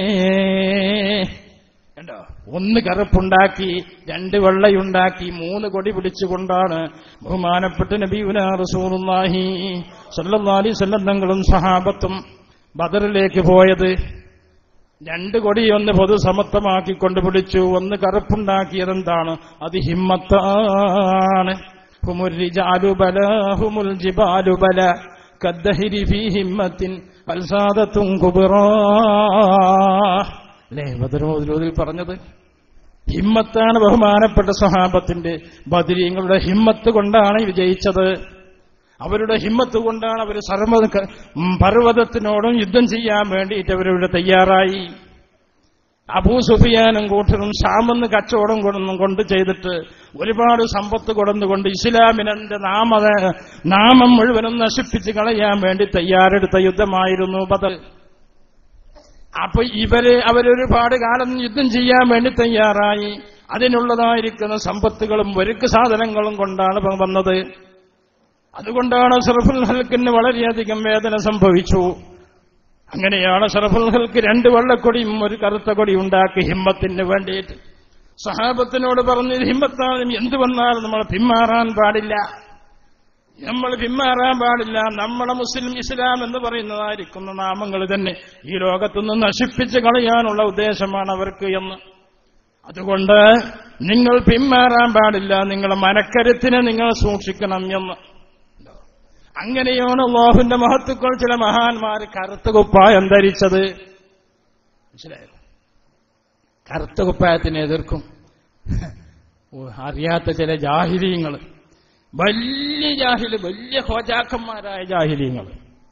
കണ്ടോ ഒന്ന് കറുപ്പുണ്ടാക്കി രണ്ട് വെള്ളയുണ്ടാക്കി മൂന്ന് കൊടി പിടിച്ചുകൊണ്ടാണ് ബഹുമാനപ്പെട്ട നബിയുന റസൂലുള്ളാഹി സല്ലല്ലാഹി അലൈഹി വസല്ലം തങ്ങളും സഹാബത്തും ബദറിലേക്ക് പോയത് രണ്ട് കൊടി ഒന്ന് പൊതുസമത്വമാക്കിക്കൊണ്ട് പിടിച്ചു ഒന്ന് കറുപ്പുണ്ടാക്കിയതെന്താണ് അത് ഹിമ്മത്താണ് ഹുമുരിജാലുബല ഹുമുൽ ജിബാലുബല കദ്ദഹിരി ഫീ ഹിമ്മത്തിൻ അൽസാദത്തും കുബിറാ അല്ലേ ബദർമോദിൽ പറഞ്ഞത് ഹിമ്മത്താണ് ബഹുമാനപ്പെട്ട സഹാബത്തിന്റെ ബദരീങ്ങളുടെ ഹിമ്മത്ത് കൊണ്ടാണ് വിജയിച്ചത് അവരുടെ ഹിമ്മത്ത് കൊണ്ടാണ് അവർ സർവ പർവ്വതത്തിനോടും യുദ്ധം ചെയ്യാൻ വേണ്ടിയിട്ട് അവരിവിടെ തയ്യാറായി അബൂ സുഫിയാനും കൂട്ടരും ഷാമെന്ന് കച്ചവടം കൊണ്ടൊന്നും കൊണ്ട് ചെയ്തിട്ട് ഒരുപാട് സമ്പത്ത് കൊടുന്നുകൊണ്ട് ഇസ്ലാമിനെ നാമ നാമം മുഴുവനും നശിപ്പിച്ച് കളയാൻ വേണ്ടി തയ്യാറെടുത്ത യുദ്ധമായിരുന്നു ബദൽ അപ്പൊ ഇവര് അവരൊരുപാട് കാലം യുദ്ധം ചെയ്യാൻ വേണ്ടി തയ്യാറായി അതിനുള്ളതായിരിക്കുന്ന സമ്പത്തുകളും ഒരുക്ക് സാധനങ്ങളും കൊണ്ടാണ് വന്നത് അതുകൊണ്ടാണ് ഷറഫുൽ ഹൽക്കിന് വളരെയധികം വേദന സംഭവിച്ചു അങ്ങനെയാണ് ഷറഫുൽ ഹൽക്ക് രണ്ട് വെള്ളക്കൊടിയും ഒരു കറുത്ത കൊടി ഉണ്ടാക്കി ഹിമ്മത്തിന് വേണ്ടിയിട്ട് സഹാബത്തിനോട് പറഞ്ഞ് ഹിമ്മത്താണ് എന്ത് വന്നാലും നമ്മൾ പിന്മാറാൻ പാടില്ല നമ്മൾ പിന്മാറാൻ പാടില്ല നമ്മളെ മുസ്ലിം ഇസ്ലാം എന്ന് പറയുന്നതായിരിക്കുന്ന നാമങ്ങൾ തന്നെ ഈ ലോകത്തുനിന്ന് നശിപ്പിച്ച് കളയാനുള്ള ഉദ്ദേശമാണ് അവർക്ക് എന്ന് അതുകൊണ്ട് നിങ്ങൾ പിന്മാറാൻ പാടില്ല നിങ്ങളെ മനക്കരുത്തിനെ നിങ്ങൾ സൂക്ഷിക്കണം എന്ന് അങ്ങനെയാണ് അള്ളാഹുവിന്റെ മഹത്തുക്കൾ ചില മഹാന്മാർ കറുത്ത കുപ്പായം ധരിച്ചത് മനസ്സിലായോ കറുത്ത കുപ്പായത്തിനെ എതിർക്കും അറിയാത്ത ചില ജാഹിലീങ്ങൾ വലിയ ജാഹില് വലിയ ഹോജാക്കന്മാരായ ജാഹിലീങ്ങൾ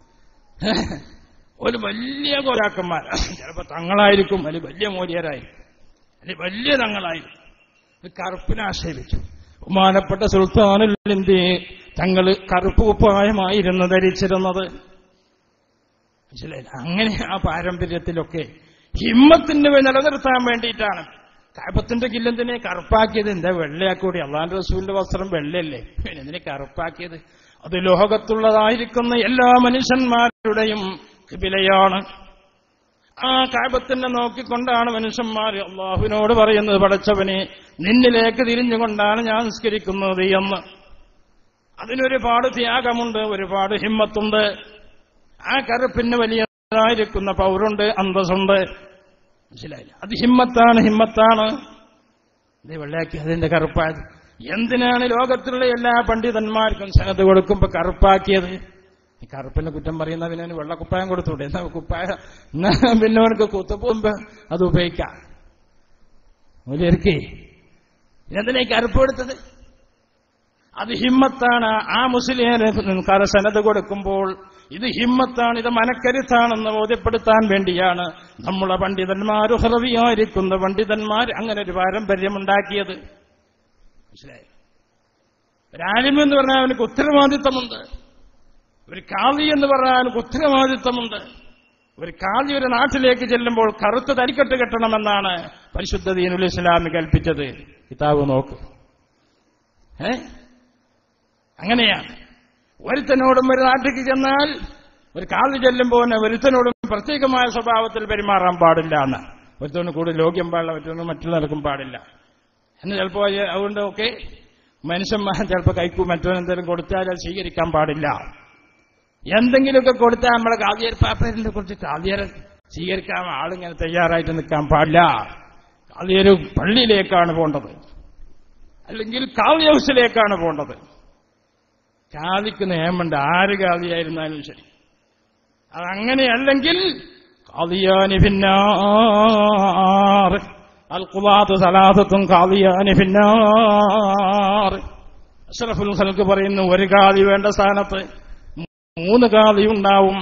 ഒരു വലിയ ഹോജാക്കന്മാർ ചിലപ്പോ തങ്ങളായിരിക്കും അല്ലെങ്കിൽ വലിയ മോര്യരായിരിക്കും അല്ലെങ്കിൽ വലിയ തങ്ങളായിരിക്കും കറുപ്പിനെ ആശ്രയിച്ചു ബഹുമാനപ്പെട്ട സുൽത്താനുൽ ഇന്ത്യ തങ്ങൾ കറുപ്പ് കുപ്പായമായിരുന്നു ധരിച്ചിരുന്നത് മനസ്സിലായില്ല അങ്ങനെ ആ പാരമ്പര്യത്തിലൊക്കെ ഹിമ്മത്തിന് നിലനിർത്താൻ വേണ്ടിയിട്ടാണ് കാപ്പത്തിന്റെ കില്ലെന്തിനെ കറുപ്പാക്കിയത് എന്താ വെള്ളയാക്കൂടി അള്ളാൻ റസൂലിന്റെ വസ്ത്രം വെള്ളയല്ലേ എന്തിനെ കറുപ്പാക്കിയത് അത് ലോകത്തുള്ളതായിരിക്കുന്ന എല്ലാ മനുഷ്യന്മാരുടെയും കിബിലയാണ് ആ കാപത്തിനെ നോക്കിക്കൊണ്ടാണ് മനുഷ്യന്മാർ അള്ളാഹുവിനോട് പറയുന്നത് പടച്ചവനെ നിന്നിലേക്ക് തിരിഞ്ഞുകൊണ്ടാണ് ഞാൻ നിസ്കരിക്കുന്നത് എന്ന് അതിനൊരുപാട് ത്യാഗമുണ്ട് ഒരുപാട് ഹിമ്മത്തുണ്ട് ആ കറുപ്പിന് വലിയതായിരിക്കുന്ന പൗരുണ്ട് അന്തസ്സുണ്ട് മനസ്സിലായില്ല അത് ഹിമ്മത്താണ് ഹിമ്മത്താണ് ഇത് വെള്ളയാക്കി അതിന്റെ കറുപ്പായത് എന്തിനാണ് ലോകത്തിലുള്ള എല്ലാ പണ്ഡിതന്മാർക്കും സനത് കൊടുക്കുമ്പോ കറുപ്പാക്കിയത് ഈ കറുപ്പിന്റെ കുറ്റം പറയുന്ന പിന്നെ അവന് വെള്ളക്കുപ്പായം കൊടുത്തൂടെ എന്നാ കുപ്പായം എന്നാ പിന്നെ അവനക്ക് കുത്തുപോകുമ്പോ അത് ഉപയോഗിക്കാം മൂലിയർക്കേ എന്തിനാ ഈ കറുപ്പ് കൊടുത്തത് അത് ഹിമ്മത്താണ് ആ മുസ്ലിം സനത് കൊടുക്കുമ്പോൾ ഇത് ഹിമ്മത്താണ് ഇത് മനക്കരുത്താണെന്ന് ബോധ്യപ്പെടുത്താൻ വേണ്ടിയാണ് നമ്മളെ പണ്ഡിതന്മാർ ഹൃദയായിരിക്കുന്ന പണ്ഡിതന്മാർ അങ്ങനെ ഒരു പാരമ്പര്യമുണ്ടാക്കിയത് മനസ്സിലായി ഒരാലിമെന്ന് പറഞ്ഞാൽ അവനക്ക് ഉത്തരവാദിത്തമുണ്ട് ഒരു കാളി എന്ന് പറഞ്ഞാൽ അവനക്ക് ഉത്തരവാദിത്തമുണ്ട് ഒരു കാളി ഒരു നാട്ടിലേക്ക് ചെല്ലുമ്പോൾ കറുത്ത് തരിക്കെട്ട് കെട്ടണമെന്നാണ് പരിശുദ്ധ ദീനുൽ ഇസ്ലാമി കൽപ്പിച്ചത് കിതാബ് നോക്ക് ഏ അങ്ങനെയാണ് ഒരുത്തനോടും ഒരു നാട്ടിലേക്ക് ചെന്നാൽ ഒരു കാളി ചെല്ലുമ്പോൾ ഒരുത്തനോടും പ്രത്യേകമായ സ്വഭാവത്തിൽ പെരുമാറാൻ പാടില്ല എന്ന് ഒരുത്തന് കൂടുതൽ ലോക്യം പാടില്ല മറ്റൊന്നും മറ്റുള്ളവർക്കും പാടില്ല എന്ന് ചിലപ്പോൾ അതുകൊണ്ട് ഒക്കെ മനുഷ്യന്മാർ ചിലപ്പോൾ കൈക്കും മറ്റവനെന്തെങ്കിലും കൊടുത്താൽ അത് സ്വീകരിക്കാൻ പാടില്ല എന്തെങ്കിലുമൊക്കെ കൊടുത്താൽ നമ്മളെ കാതിയർ പാപ്പരിനെ കുറിച്ച് കാതിയരെ സ്വീകരിക്കാൻ ആളിങ്ങനെ തയ്യാറായിട്ട് നിൽക്കാൻ പാടില്ല കാതിയൊരു പള്ളിയിലേക്കാണ് പോണ്ടത് അല്ലെങ്കിൽ കാവ്യ ഹൗസിലേക്കാണ് പോണ്ടത് കാതിക്ക് നിയമമുണ്ട് ആര് കാതിയായിരുന്നാലും ശരി അതങ്ങനെയല്ലെങ്കിൽ കാതിയാനി പിന്നാർ അൽക്കുലാത്ത് സലാസത്തും കാതിയാനി പിന്നാർ അഷ്റഫുൽ ഖൽക്ക് പറയുന്നു ഒരു കാതി വേണ്ട സ്ഥാനത്ത് മൂന്ന് കാതി ഉണ്ടാവും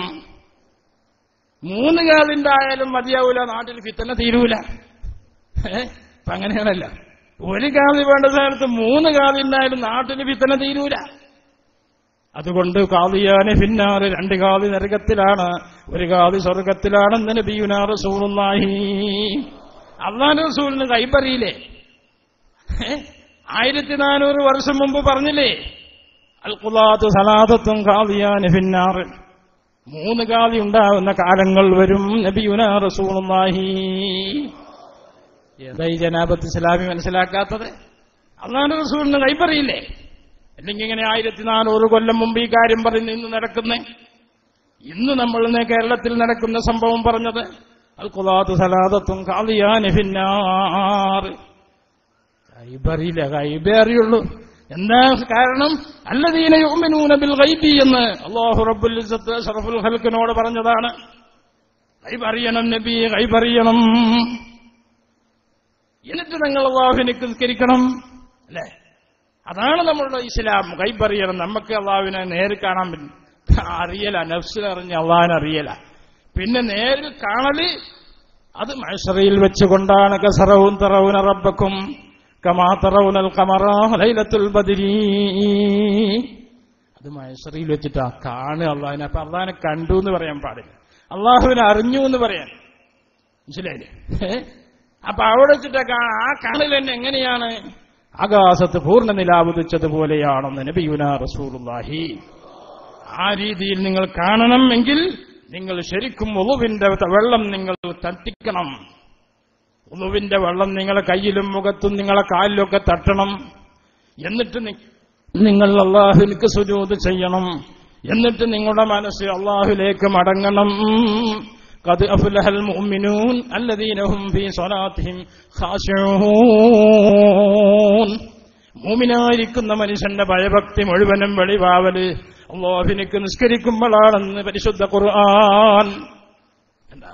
മൂന്ന് കാതി ഉണ്ടായാലും മതിയാവൂല നാട്ടിൽ ഫിത്തന തീരൂല ഏ അപ്പൊ അങ്ങനെയാണല്ലോ ഒരു കാതി വേണ്ട സ്ഥാനത്ത് മൂന്ന് കാതി ഉണ്ടായാലും നാട്ടിൽ ഫിത്തന തീരൂല അതുകൊണ്ട് കാതിയാനെ പിന്നാറ് രണ്ട് കാതി നരകത്തിലാണ് ഒരു കാതി സ്വർഗത്തിലാണെന്ന് നബിയുനാ റസൂലുള്ളാഹി അള്ളാഹ് റസൂലിന് കൈപ്പറിയില്ലേ ആയിരത്തി നാനൂറ് വർഷം മുമ്പ് പറഞ്ഞില്ലേ അൽഖുലാത്ത് സലാദത്തും കാദിയാൻ ഫിന്നാറ് മൂന്ന് കാതി ഉണ്ടാകുന്ന കാലങ്ങൾ വരും നബിയുന റസൂലുള്ളാഹി ഏതായി ജനാബത്ത് ഇസ്ലാമി മനസ്സിലാക്കാത്തത് അള്ളാഹു റസൂലിന് കൈപ്പറിയില്ലേ അല്ലെങ്കിൽ ഇങ്ങനെ ആയിരത്തി നാനൂറ് കൊല്ലം മുമ്പ് ഈ കാര്യം പറഞ്ഞ് ഇന്ന് നടക്കുന്നേ ഇന്ന് നമ്മൾ ഇന്ന് കേരളത്തിൽ നടക്കുന്ന സംഭവം പറഞ്ഞത് അൽഖുലാത്ത് സലാദത്തും കാദിയാൻ ഫിന്നാറ് കൈബറിയില്ല കൈബേ അറിയുള്ളൂ എന്താ കാരണം അല്ലദീന യുഅ്മിനൂന ബിൽ ഗൈബി എന്ന് അല്ലാഹു റബ്ബുൽ ഇസ്സത്ത് അഷ്റഫുൽ ഖൽഖിനോട് പറഞ്ഞതാണ് ഗൈബ് അറിയണം നബി ഗൈബ് അറിയണം എന്നിട്ട് നിങ്ങൾ അള്ളാഹുവിനെ നിസ്കരിക്കണം അല്ലേ അതാണ് നമ്മളുടെ ഇസ്ലാം ഗൈബ് അറിയണം നമുക്ക് അള്ളാഹുവിനെ നേരിൽ കാണാൻ പറ്റും അറിയല നഫ്സിലറിഞ്ഞ് അള്ളാഹിനെ അറിയല പിന്നെ നേരിൽ കാണല് അത് മഴസറയിൽ വെച്ചുകൊണ്ടാണ് കസറവും തറവുന റബ്ബക്കും കമാ തറവുനൽ കമറ ലൈലത്തുൽ ബദരി അത് മഴസറയിൽ വെച്ചിട്ടാ കാണുക അള്ളാഹിനെ അപ്പൊ അള്ളാഹിനെ കണ്ടു എന്ന് പറയാൻ പാടില്ല അള്ളാഹുവിനെ അറിഞ്ഞു എന്ന് പറയാൻ മനസ്സിലായില്ലേ ഏ? അപ്പൊ അവിടെ വെച്ചിട്ട് കാ- ആ കാണൽ തന്നെ എങ്ങനെയാണ് ആകാശത്ത് പൂർണ്ണ നിലാവുദിച്ചതുപോലെയാണെന്ന് നബിയുന റസൂലുള്ളാഹി ആ രീതിയിൽ നിങ്ങൾ കാണണമെങ്കിൽ നിങ്ങൾ ശരിക്കും ഉളുവിന്റെ വെള്ളം നിങ്ങൾ തട്ടിക്കണം ഉളുവിന്റെ വെള്ളം നിങ്ങളെ കയ്യിലും മുഖത്തും നിങ്ങളെ കാലിലൊക്കെ തട്ടണം എന്നിട്ട് നി- നിങ്ങൾ അള്ളാഹുവിലേക്ക് സുജൂത് ചെയ്യണം എന്നിട്ട് നിങ്ങളുടെ മനസ്സ് അള്ളാഹുലേക്ക് മടങ്ങണം قد أفلح المؤمنون الذين هم في صلاتهم خاشعون മൂമിനായിരിക്കുന്ന മനുഷ്യന്റെ ഭയഭക്തി മുഴുവനും വെളിവാവല് അള്ളാഹുവിനക്ക് നിസ്കരിക്കുമ്പോഴാണെന്ന് പരിശുദ്ധ ഖുർആൻ എന്താ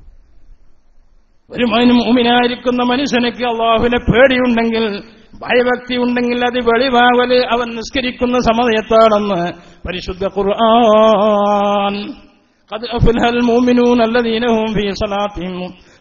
ഒരു മനുഷ്യൻ മൂമിനായിരിക്കുന്ന മനുഷ്യനക്ക് അള്ളാഹുവിനെ പേടിയുണ്ടെങ്കിൽ ഭയഭക്തി ഉണ്ടെങ്കിൽ അത് വെളിവാവല് അവൻ നിസ്കരിക്കുന്ന സമയത്താണെന്ന് പരിശുദ്ധ ഖുർആൻ قد أفلح المؤمنون الذين هم في صلاتهم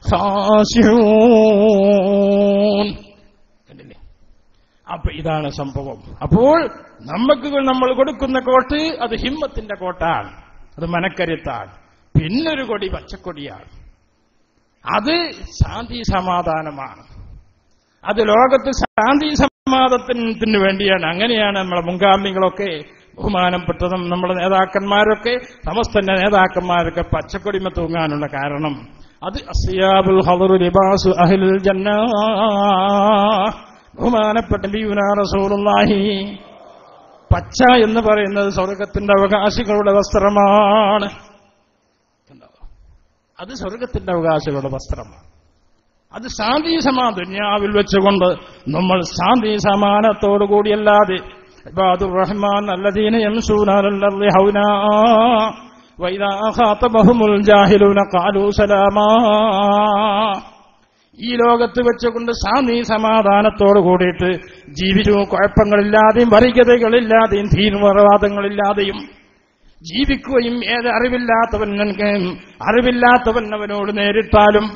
خاشعون കണ്ടില്ലേ അപ്പൊ ഇതാണ് സംഭവം അപ്പോൾ നമുക്ക് നമ്മൾ കൊടുക്കുന്ന കോട്ട് അത് ഹിമ്മത്തിന്റെ കോട്ടാണ് അത് മനക്കരുത്താണ് പിന്നൊരു കൊടി പച്ചക്കൊടിയാണ് അത് ശാന്തി സമാധാനമാണ് അത് ലോകത്ത് ശാന്തി സമാധാനത്തിന് വേണ്ടിയാണ് അങ്ങനെയാണ് നമ്മളെ മുൻഗാമികളൊക്കെ ബഹുമാനപ്പെട്ടതും നമ്മുടെ നേതാക്കന്മാരൊക്കെ സമസ്തന്റെ നേതാക്കന്മാരൊക്കെ പച്ചക്കൊടിമ തൂങ്ങാനുള്ള കാരണം അത് അസിയാബുൽ ഹദറു ലിബാസു അഹ്ലുൽ ജന്ന ബഹുമാനപ്പെട്ട ബിയുന റസൂലുള്ളാഹി പച്ച എന്ന് പറയുന്നത് സ്വർഗത്തിന്റെ അവകാശികളുടെ വസ്ത്രമാണ് കണ്ടോ? അത് സ്വർഗത്തിന്റെ അവകാശികളുടെ വസ്ത്രമാണ് അത് ശാന്തി സമാ ദുന്യാവിൽ വെച്ചുകൊണ്ട് നമ്മൾ ശാന്തി സമാനത്തോടു കൂടിയല്ലാതെ ഇബാദുർ റഹ്മാൻ അല്ലദീന യംശൂന അലൽ അർളി ഹൗനാ വൈദാ ഖാതബഹുമുൽ ജാഹിലൂന ഖാലൂ സലാമാ ഈ ലോകത്ത് വെച്ചുകൊണ്ട് ശാന്തി സമാധാനത്തോടു കൂടിയിട്ട് ജീവിച്ചു കുഴപ്പങ്ങളില്ലാതെയും വറികതകളില്ലാതെയും തീവ്രവാദങ്ങളില്ലാതെയും ജീവിക്കുകയും ഏത് അറിവില്ലാത്തവൻ അറിവില്ലാത്തവൻ അവനോട് നേരിട്ടാലും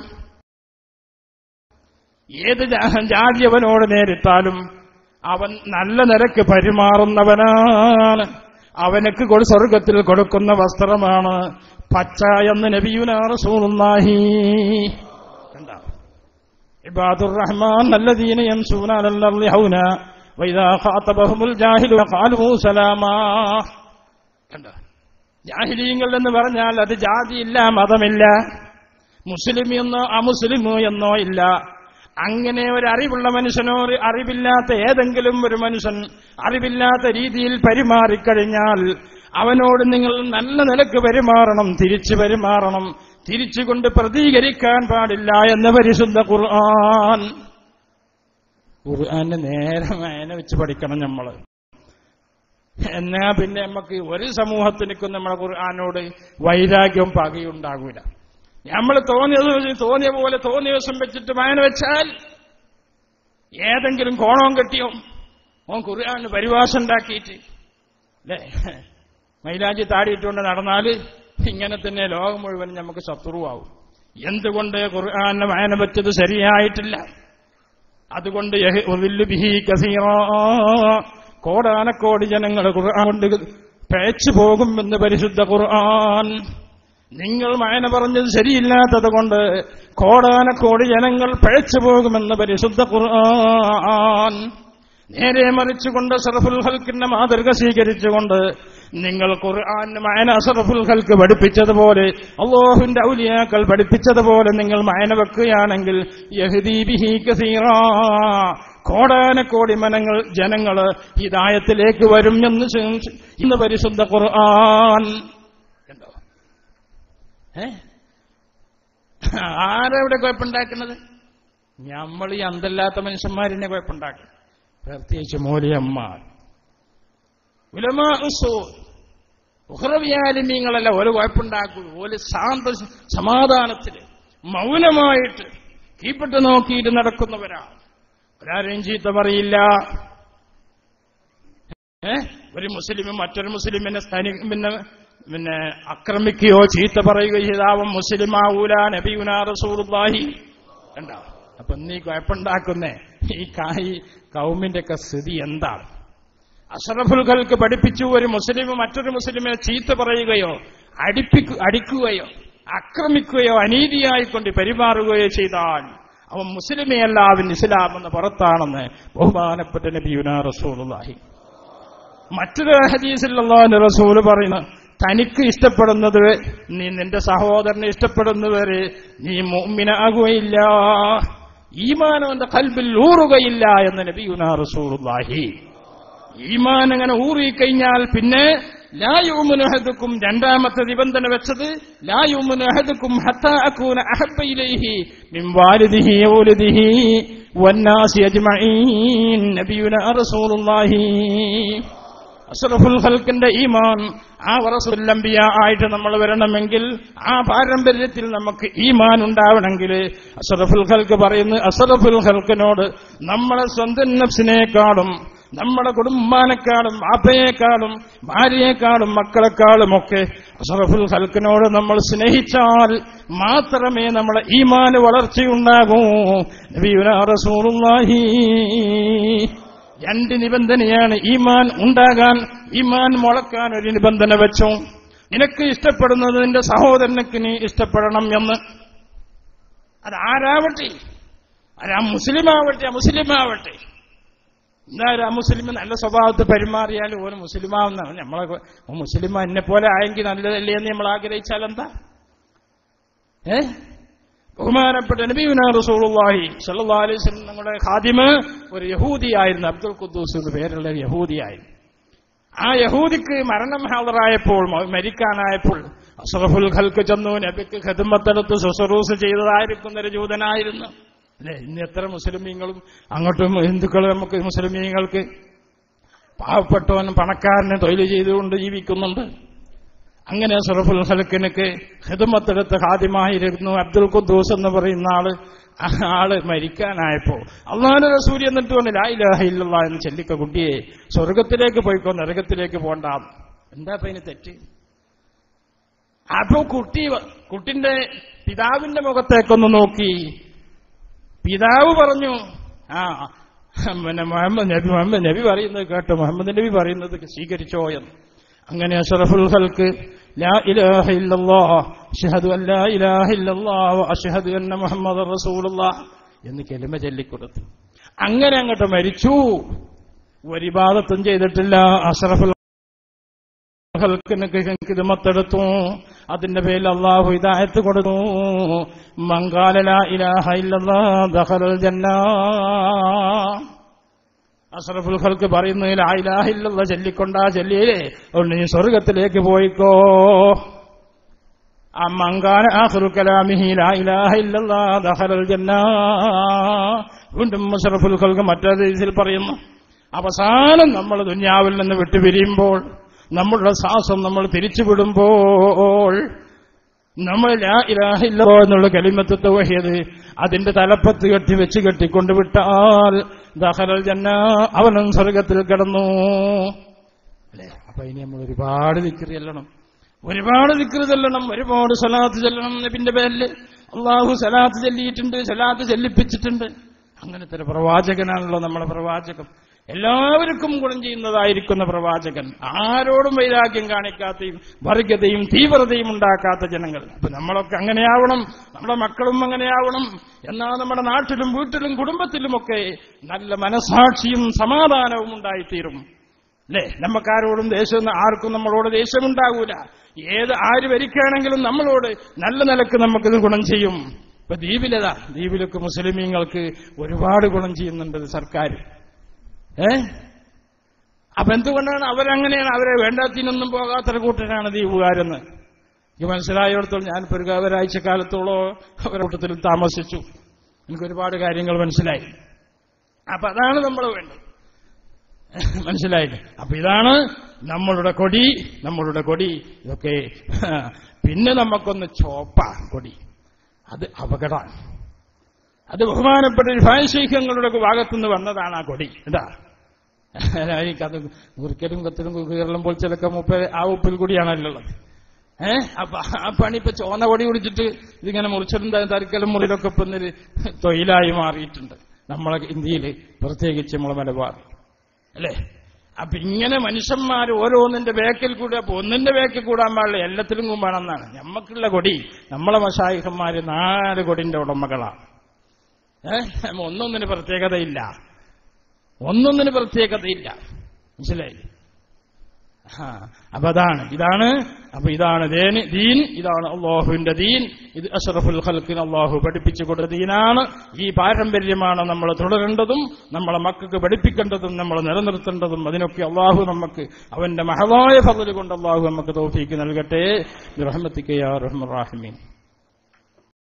ഏത് ജാ- ജാതിയവനോട് നേരിട്ടാലും അവൻ നല്ല നിരക്ക് പെരുമാറുന്നവനാണ് അവനക്ക് കൊടു സ്വർഗത്തിൽ കൊടുക്കുന്ന വസ്ത്രമാണ് പച്ച എന്ന് നബിയുന റസൂലുള്ളാഹി കണ്ടോ? ഇബാദുർ റഹ്മാൻ الذين يمشون على الأرض هونا وإذا خاطبهم الجاهلون قالوا سلاما കണ്ടോ? ജാഹിലീങ്ങൾ എന്ന് പറഞ്ഞാൽ അത് ജാതിയില്ല മതമില്ല മുസ്ലിം എന്നോ അമുസ്ലിമോ എന്നോ ഇല്ല അങ്ങനെ ഒരു അറിവുള്ള മനുഷ്യനോ ഒരു അറിവില്ലാത്ത ഏതെങ്കിലും ഒരു മനുഷ്യൻ അറിവില്ലാത്ത രീതിയിൽ പെരുമാറിക്കഴിഞ്ഞാൽ അവനോട് നിങ്ങൾ നല്ല നിലക്ക് പെരുമാറണം തിരിച്ചു പെരുമാറണം തിരിച്ചുകൊണ്ട് പ്രതികരിക്കാൻ പാടില്ല എന്ന് പരിശുദ്ധ ഖുർആൻ ഖുർആന്റെ നേരെ മേനെ വെച്ച് പഠിക്കണം നമ്മള് എന്നാ പിന്നെ നമുക്ക് ഒരു സമൂഹത്തിനും നമ്മളെ ഖുർആാനോട് വൈരാഗ്യവും പകയും ഉണ്ടാകൂല നമ്മൾ തോന്നിയത് തോന്നിയ പോലെ തോന്നിയ ദിവസം വെച്ചിട്ട് വായന വെച്ചാൽ ഏതെങ്കിലും കോണവും കെട്ടിയോ ഓൻ ഖുർആാന് പരിഭാഷ ഉണ്ടാക്കിയിട്ട് അല്ലേ മൈലാഞ്ചി താടിയിട്ടുകൊണ്ട് നടന്നാല് ഇങ്ങനെ തന്നെ ലോകം മുഴുവൻ നമുക്ക് ശത്രുവാകും എന്തുകൊണ്ട് ഖുർആാനെ വായന വെച്ചത് ശരിയായിട്ടില്ല അതുകൊണ്ട് യഹ് ഉദില്ലു ബിഹി കസീറാ. കോടാനക്കോടി ജനങ്ങൾ ഖുർആൻ കൊണ്ട് പേച്ചു പോകുമെന്ന് പരിശുദ്ധ ഖുർആൻ നിങ്ങൾ മയന പറഞ്ഞത് ശരിയില്ലാത്തത് കൊണ്ട് കോടാനക്കോടി ജനങ്ങൾ പഴച്ചു പോകുമെന്ന് പരിശുദ്ധ ഖുർആൻ നേരെ മറിച്ചുകൊണ്ട് അസറഫുൽ ഹൽക്കിന്റെ മാതൃക സ്വീകരിച്ചുകൊണ്ട് നിങ്ങൾ ഖുർആൻ മയന അസറഫുൽ ഹൽക്ക് പഠിപ്പിച്ചതുപോലെ അള്ളാഹുവിന്റെ ഔലിയാക്കൾ പഠിപ്പിച്ചതുപോലെ നിങ്ങൾ മയന വെക്കുകയാണെങ്കിൽ യഹ്ദീ ബിഹി കസീറാ കോടാനക്കോടി മനങ്ങൾ ജനങ്ങള് ഹിദായത്തിലേക്ക് വരും എന്ന് ശ- ഇന്ന് പരിശുദ്ധ ഖുർആൻ കണ്ടോ ഏ ആരെവിടെ കുഴപ്പമുണ്ടാക്കുന്നത് നമ്മൾ ഈ അന്തല്ലാത്ത മനുഷ്യന്മാരിനെ കുഴപ്പമുണ്ടാക്കും പ്രത്യേകിച്ച് മൂലിയന്മാർ ഉലമാ ഉസൂൽ ഉഹ്റവ്യാലിമീങ്ങളല്ല ഒരു കുഴപ്പമുണ്ടാക്കൂ ഒരു ശാന്ത സമാധാനത്തിന് മൗനമായിട്ട് കീപ്പിട്ട് നോക്കിയിട്ട് നടക്കുന്നവരാണ് ഒരാരെയും ചീത്ത പറയില്ല ഏ ഒരു മുസ്ലിം മറ്റൊരു മുസ്ലിമിനെ സ്ഥാനി പിന്നെ പിന്നെ ആക്രമിക്കുകയോ ചീത്ത പറയുകയോ ചെയ്താവും മുസ്ലിം ആവൂല നബിയുന റസൂലുള്ളാഹി കണ്ട അപ്പൊ നീ കുഴപ്പമുണ്ടാക്കുന്നേ ഈ കായി കൗമിന്റെ ഒക്കെ സ്ഥിതി എന്താണ് അഷറഫുൽകൾക്ക് പഠിപ്പിച്ചു ഒരു മുസ്ലിം മറ്റൊരു മുസ്ലിമിനെ ചീത്ത പറയുകയോ അടിപ്പിക്കു അടിക്കുകയോ ആക്രമിക്കുകയോ അനീതിയായിക്കൊണ്ട് പെരുമാറുകയോ ചെയ്താൽ അവൻ മുസ്ലിമയല്ല അവൻ ഇസ്ലാം എന്ന് പുറത്താണെന്ന് ബഹുമാനപ്പെട്ട നബിയുന റസൂലുള്ളാഹി മറ്റൊരു ഹദീസിൽ അള്ളാഹു റസൂല് പറയുന്നു തനിക്ക് ഇഷ്ടപ്പെടുന്നത് നീ നിന്റെ സഹോദരനെ ഇഷ്ടപ്പെടുന്നവരെ നീ മുഅ്മിനാകുകയില്ല ഈമാൻ അവന്റെ കൽബിൽ ഊറുകയില്ല എന്ന് നബിയുന റസൂലുള്ളാഹി ഈമാൻ അങ്ങനെ ഊറിക്കഴിഞ്ഞാൽ പിന്നെ ലായുമുനഹദുക്കും രണ്ടാമത്തെ നിബന്ധന വെച്ചത് ലായുമുനഹദുക്കും ഹത്താ അകൂന അഹബ്ബ ഇലൈഹി മിൻ വാലിദിഹി വൗലിദിഹി വന്നാസി അജ്മഈൻ നബിയുന റസൂലുള്ളാഹി അഷറഫുൽ ഖൽക്കിന്റെ ഈമാൻ ആ വറസുല്ലംബിയ ആയിട്ട് നമ്മൾ വരണമെങ്കിൽ ആ പാരമ്പര്യത്തിൽ നമുക്ക് ഈമാൻ ഉണ്ടാവണമെങ്കിൽ അഷറഫുൽ ഖൽക്ക് പറയുന്നു അഷറഫുൽ ഖൽക്കിനോട് നമ്മളെ സ്വന്തം നഫ്സിനേക്കാളും നമ്മുടെ കുടുംബാനേക്കാളും ആപ്പയേക്കാളും ഭാര്യയെക്കാളും മക്കളെക്കാളും ഒക്കെ അഷറഫുൽ ഖൽക്കിനോട് നമ്മൾ സ്നേഹിച്ചാൽ മാത്രമേ നമ്മളെ ഈമാന് വളർച്ചയുണ്ടാകൂ നബിയുനാ റസൂലുള്ളാഹി രണ്ട് നിബന്ധനയാണ് ഈമാൻ ഉണ്ടാകാൻ ഈമാൻ മുളക്കാൻ ഒരു നിബന്ധന വെച്ചു നിനക്ക് ഇഷ്ടപ്പെടുന്നത് നിന്റെ സഹോദരനക്ക് നീ ഇഷ്ടപ്പെടണം എന്ന് അത് ആരാവട്ടെ ആരാ മുസ്ലിമാവട്ടെ മുസ്ലിമാവട്ടെ എന്തായാലും ആ മുസ്ലിം നല്ല സ്വഭാവത്തിൽ പെരുമാറിയാൽ ഒരു മുസ്ലിമാവുന്ന നമ്മളെ മുസ്ലിം എന്നെ പോലെ ആയെങ്കിൽ നല്ലതല്ലേ എന്ന് നമ്മൾ ആഗ്രഹിച്ചാൽ എന്താ ഏ ബഹുമാനപ്പെട്ട നബീന റസൂലുള്ളാഹി സല്ലല്ലാഹു അലൈഹി വസല്ലം നമ്മുടെ ഖാദിമ് ഒരു യഹൂദിയായിരുന്നു അബ്ദുൽ ഖുദ്ദൂസ് എന്ന് പേരുള്ള ഒരു യഹൂദിയായിരുന്നു ആ യഹൂദിക്ക് മരണം ഹാദറായപ്പോൾ മ- മരിക്കാനായപ്പോൾ അഷ്റഫുൽ ഖൽക്ക് ചെന്നു നബിക്ക് ഖദമത്തെടുത്ത് ശുശ്രൂഷ ചെയ്തതായിരിക്കുന്ന ഒരു ജൂതനായിരുന്നു അല്ലെ ഇന്ന് എത്ര മുസ്ലിമീങ്ങളും അങ്ങോട്ടും ഹിന്ദുക്കളും നമുക്ക് മുസ്ലിമീങ്ങൾക്ക് പാവപ്പെട്ടവനും പണക്കാരനും തൊഴിൽ ചെയ്തുകൊണ്ട് ജീവിക്കുന്നുണ്ട് അങ്ങനെ സറഫുൽ ഹലക്കിനക്ക് ഹിദമത്തെടുത്ത് ഹാദ്യമായിരുന്നു അബ്ദുൽ ഖുദ്ദൂസ് എന്ന് പറയുന്ന ആള് ആ ആള് മരിക്കാനായപ്പോ അള്ളാഹു റസൂരി എന്നിട്ട് പറഞ്ഞു ലാ ഇലാഹ ഇല്ലല്ലാ എന്ന് ചെല്ലിക്ക കുട്ടിയെ സ്വർഗത്തിലേക്ക് പോയിക്കോ നരകത്തിലേക്ക് പോണ്ട എന്താ ഇപ്പൊ ഇതിന് തെറ്റ് അപ്പൊ കുട്ടി കുട്ടിന്റെ പിതാവിന്റെ മുഖത്തേക്കൊന്ന് നോക്കി പിതാവ് പറഞ്ഞു ആ പിന്നെ മുഹമ്മദ് നബി മുഹമ്മദ് നബി പറയുന്നത് കേട്ടോ മുഹമ്മദ് നബി പറയുന്നത് സ്വീകരിച്ചോ എന്ന് അങ്ങനെ അഷറഫുൽ ഹൽക്ക് ലാ ഇലാഹ ഇല്ലല്ലാഹ് അഷ്ഹദു അൻ ലാ ഇലാഹ ഇല്ലല്ലാഹ് വ അഷ്ഹദു അന്ന മുഹമ്മദ് റസൂലുള്ളാഹ് എന്ന് കെലിമ ചൊല്ലിക്കൊടുത്തു അങ്ങനെ അങ്ങോട്ട് മരിച്ചു ഒരു ഇബാദത്തും ചെയ്തിട്ടില്ല അഷറഫുൽ ഹിദമത്തെടുത്തു അതിന്റെ പേരിൽ അള്ളാഹു ഹിദായത്ത് കൊടുത്തു മങ്കാലല ഇലാഹ ഇല്ലല്ലാ ദഖലൽ ജന്ന അഷറഫുൽ ഖൽക്ക് പറയുന്നു ലാ ഇലാഹ ഇല്ലല്ലാ ചൊല്ലിക്കൊണ്ടാ ചൊല്ലിയില്ലേ അതുകൊണ്ട് നീ സ്വർഗത്തിലേക്ക് പോയിക്കോ ആ മങ്കാന ആഖിറു കലാമിഹി ലാ ഇലാഹ ഇല്ലല്ലാ ദഖലൽ ജന്ന വീണ്ടും അഷറഫുൽ ഖൽക്ക് മറ്റൊരു രീതിയിൽ പറയുന്നു അവസാനം നമ്മൾ ദുന്യാവിൽ നിന്ന് വിട്ടുപിരിയുമ്പോൾ നമ്മളുടെ ശ്വാസം നമ്മൾ തിരിച്ചുവിടുമ്പോൾ നമ്മൾ ലാ ഇലാഹ ഇല്ലല്ലാ എന്നുള്ള കലിമത്ത് തൗഹീദ് അതിന്റെ തലപ്പത്ത് കെട്ടി വെച്ച് കെട്ടിക്കൊണ്ട് വിട്ടാൽ ദഖലൽ ജന്ന അവനും സ്വർഗത്തിൽ കിടന്നു അല്ലേ അപ്പൊ ഇനി നമ്മൾ ഒരുപാട് ദിക്റ് ചെല്ലണം ഒരുപാട് ദിക്റ് ചെല്ലണം ഒരുപാട് സലാത്ത് ചെല്ലണം നബിന്റെ പേരിൽ അള്ളാഹു സലാത്ത് ചെല്ലിയിട്ടുണ്ട് സലാത്ത് ചെല്ലിപ്പിച്ചിട്ടുണ്ട് അങ്ങനത്തെ ഒരു പ്രവാചകനാണല്ലോ നമ്മളെ പ്രവാചകം എല്ലാവർക്കും ഗുണം ചെയ്യുന്നതായിരിക്കുന്ന പ്രവാചകൻ ആരോടും വൈരാഗ്യം കാണിക്കാത്തയും വർഗതയും തീവ്രതയും ഉണ്ടാക്കാത്ത ജനങ്ങൾ അപ്പൊ നമ്മളൊക്കെ അങ്ങനെയാവണം നമ്മുടെ മക്കളും അങ്ങനെയാവണം എന്നാൽ നമ്മുടെ നാട്ടിലും വീട്ടിലും കുടുംബത്തിലുമൊക്കെ നല്ല മനസാക്ഷിയും സമാധാനവും ഉണ്ടായിത്തീരും അല്ലേ നമുക്കാരോടും ദേഷ്യം ആർക്കും നമ്മളോട് ദേഷ്യമുണ്ടാകൂല ഏത് ആര് ഭരിക്കുകയാണെങ്കിലും നമ്മളോട് നല്ല നിലക്ക് നമുക്കിത് ഗുണം ചെയ്യും ഇപ്പൊ ദ്വീപിലതാ ദ്വീപിലൊക്കെ മുസ്ലിമീങ്ങൾക്ക് ഒരുപാട് ഗുണം ചെയ്യുന്നുണ്ട് സർക്കാർ ഏ അപ്പൊ എന്തുകൊണ്ടാണ് അവരങ്ങനെയാണ് അവരെ വേണ്ടാത്തിനൊന്നും പോകാത്തൊരു കൂട്ടരാണ് ദ്വീപുകാരെന്ന് എനിക്ക് മനസ്സിലായിടത്തോളം ഞാനിപ്പോ ഒരു ഒരാഴ്ച കാലത്തോളം അവരുടെ കൂട്ടത്തിൽ താമസിച്ചു എനിക്ക് ഒരുപാട് കാര്യങ്ങൾ മനസ്സിലായി അപ്പൊ അതാണ് നമ്മൾ വേണ്ടത് മനസ്സിലായില്ലേ അപ്പൊ ഇതാണ് നമ്മളുടെ കൊടി നമ്മളുടെ കൊടി ഇതൊക്കെ പിന്നെ നമുക്കൊന്ന് ചോപ്പ കൊടി അത് അപകടമാണ് അത് ബഹുമാനപ്പെട്ട ഫാൻശൈഖങ്ങളുടെ ഭാഗത്തുനിന്ന് വന്നതാണ് ആ കൊടി എന്താ അത് കുറിക്കലും കത്തിലും കീറലും പൊളിച്ചലൊക്കെ മുപ്പ ആ ഉപ്പിൽ കൂടിയാണല്ലോ ഉള്ളത് ഏഹ് അപ്പൊ ആ പണി ഇപ്പൊ ചോന്ന കൊടി കുടിച്ചിട്ട് ഇതിങ്ങനെ മുറിച്ചിട്ടും തരിക്കലും മുറിയിലൊക്കെ ഇപ്പൊ ഇന്നൊരു തൊഴിലായി മാറിയിട്ടുണ്ട് നമ്മളെ ഇന്ത്യയിൽ പ്രത്യേകിച്ച് നമ്മളെ മലബാർ അല്ലേ അപ്പൊ ഇങ്ങനെ മനുഷ്യന്മാർ ഓരോന്നിന്റെ ബേക്കിൽ കൂടെ അപ്പൊ ഒന്നിന്റെ ബേക്കിൽ കൂടാൻ പാടില്ല എല്ലാത്തിലും കൂമ്പാണെന്നാണ് നമ്മക്കുള്ള കൊടി നമ്മളെ മഷായിഹന്മാര് നാല് കൊടിന്റെ ഉടമകളാണ് ഏഹ് ഒന്നൊന്നിന് പ്രത്യേകതയില്ല ഒന്നൊന്നിന് പ്രത്യേകതയില്ല മനസ്സിലായി ആ അപ്പൊ അതാണ് ഇതാണ് അപ്പൊ ഇതാണ് ദേന് ദീൻ ഇതാണ് അള്ളാഹുവിന്റെ ദീൻ ഇത് അഷറഫുൽ ഖൽക്കിന് അള്ളാഹു പഠിപ്പിച്ചു കൊടുത്ത ദീനാണ് ഈ പാരമ്പര്യമാണ് നമ്മൾ തുടരേണ്ടതും നമ്മളെ മക്കൾക്ക് പഠിപ്പിക്കേണ്ടതും നമ്മൾ നിലനിർത്തേണ്ടതും അതിനൊക്കെ അള്ളാഹു നമുക്ക് അവന്റെ മഹവായ ഫضل കൊണ്ട് അള്ളാഹു നമുക്ക് തോഫീക്ക് നൽകട്ടെ റഹ്മത്തിക്കയാ റഹ്മുറാഹിമീൻ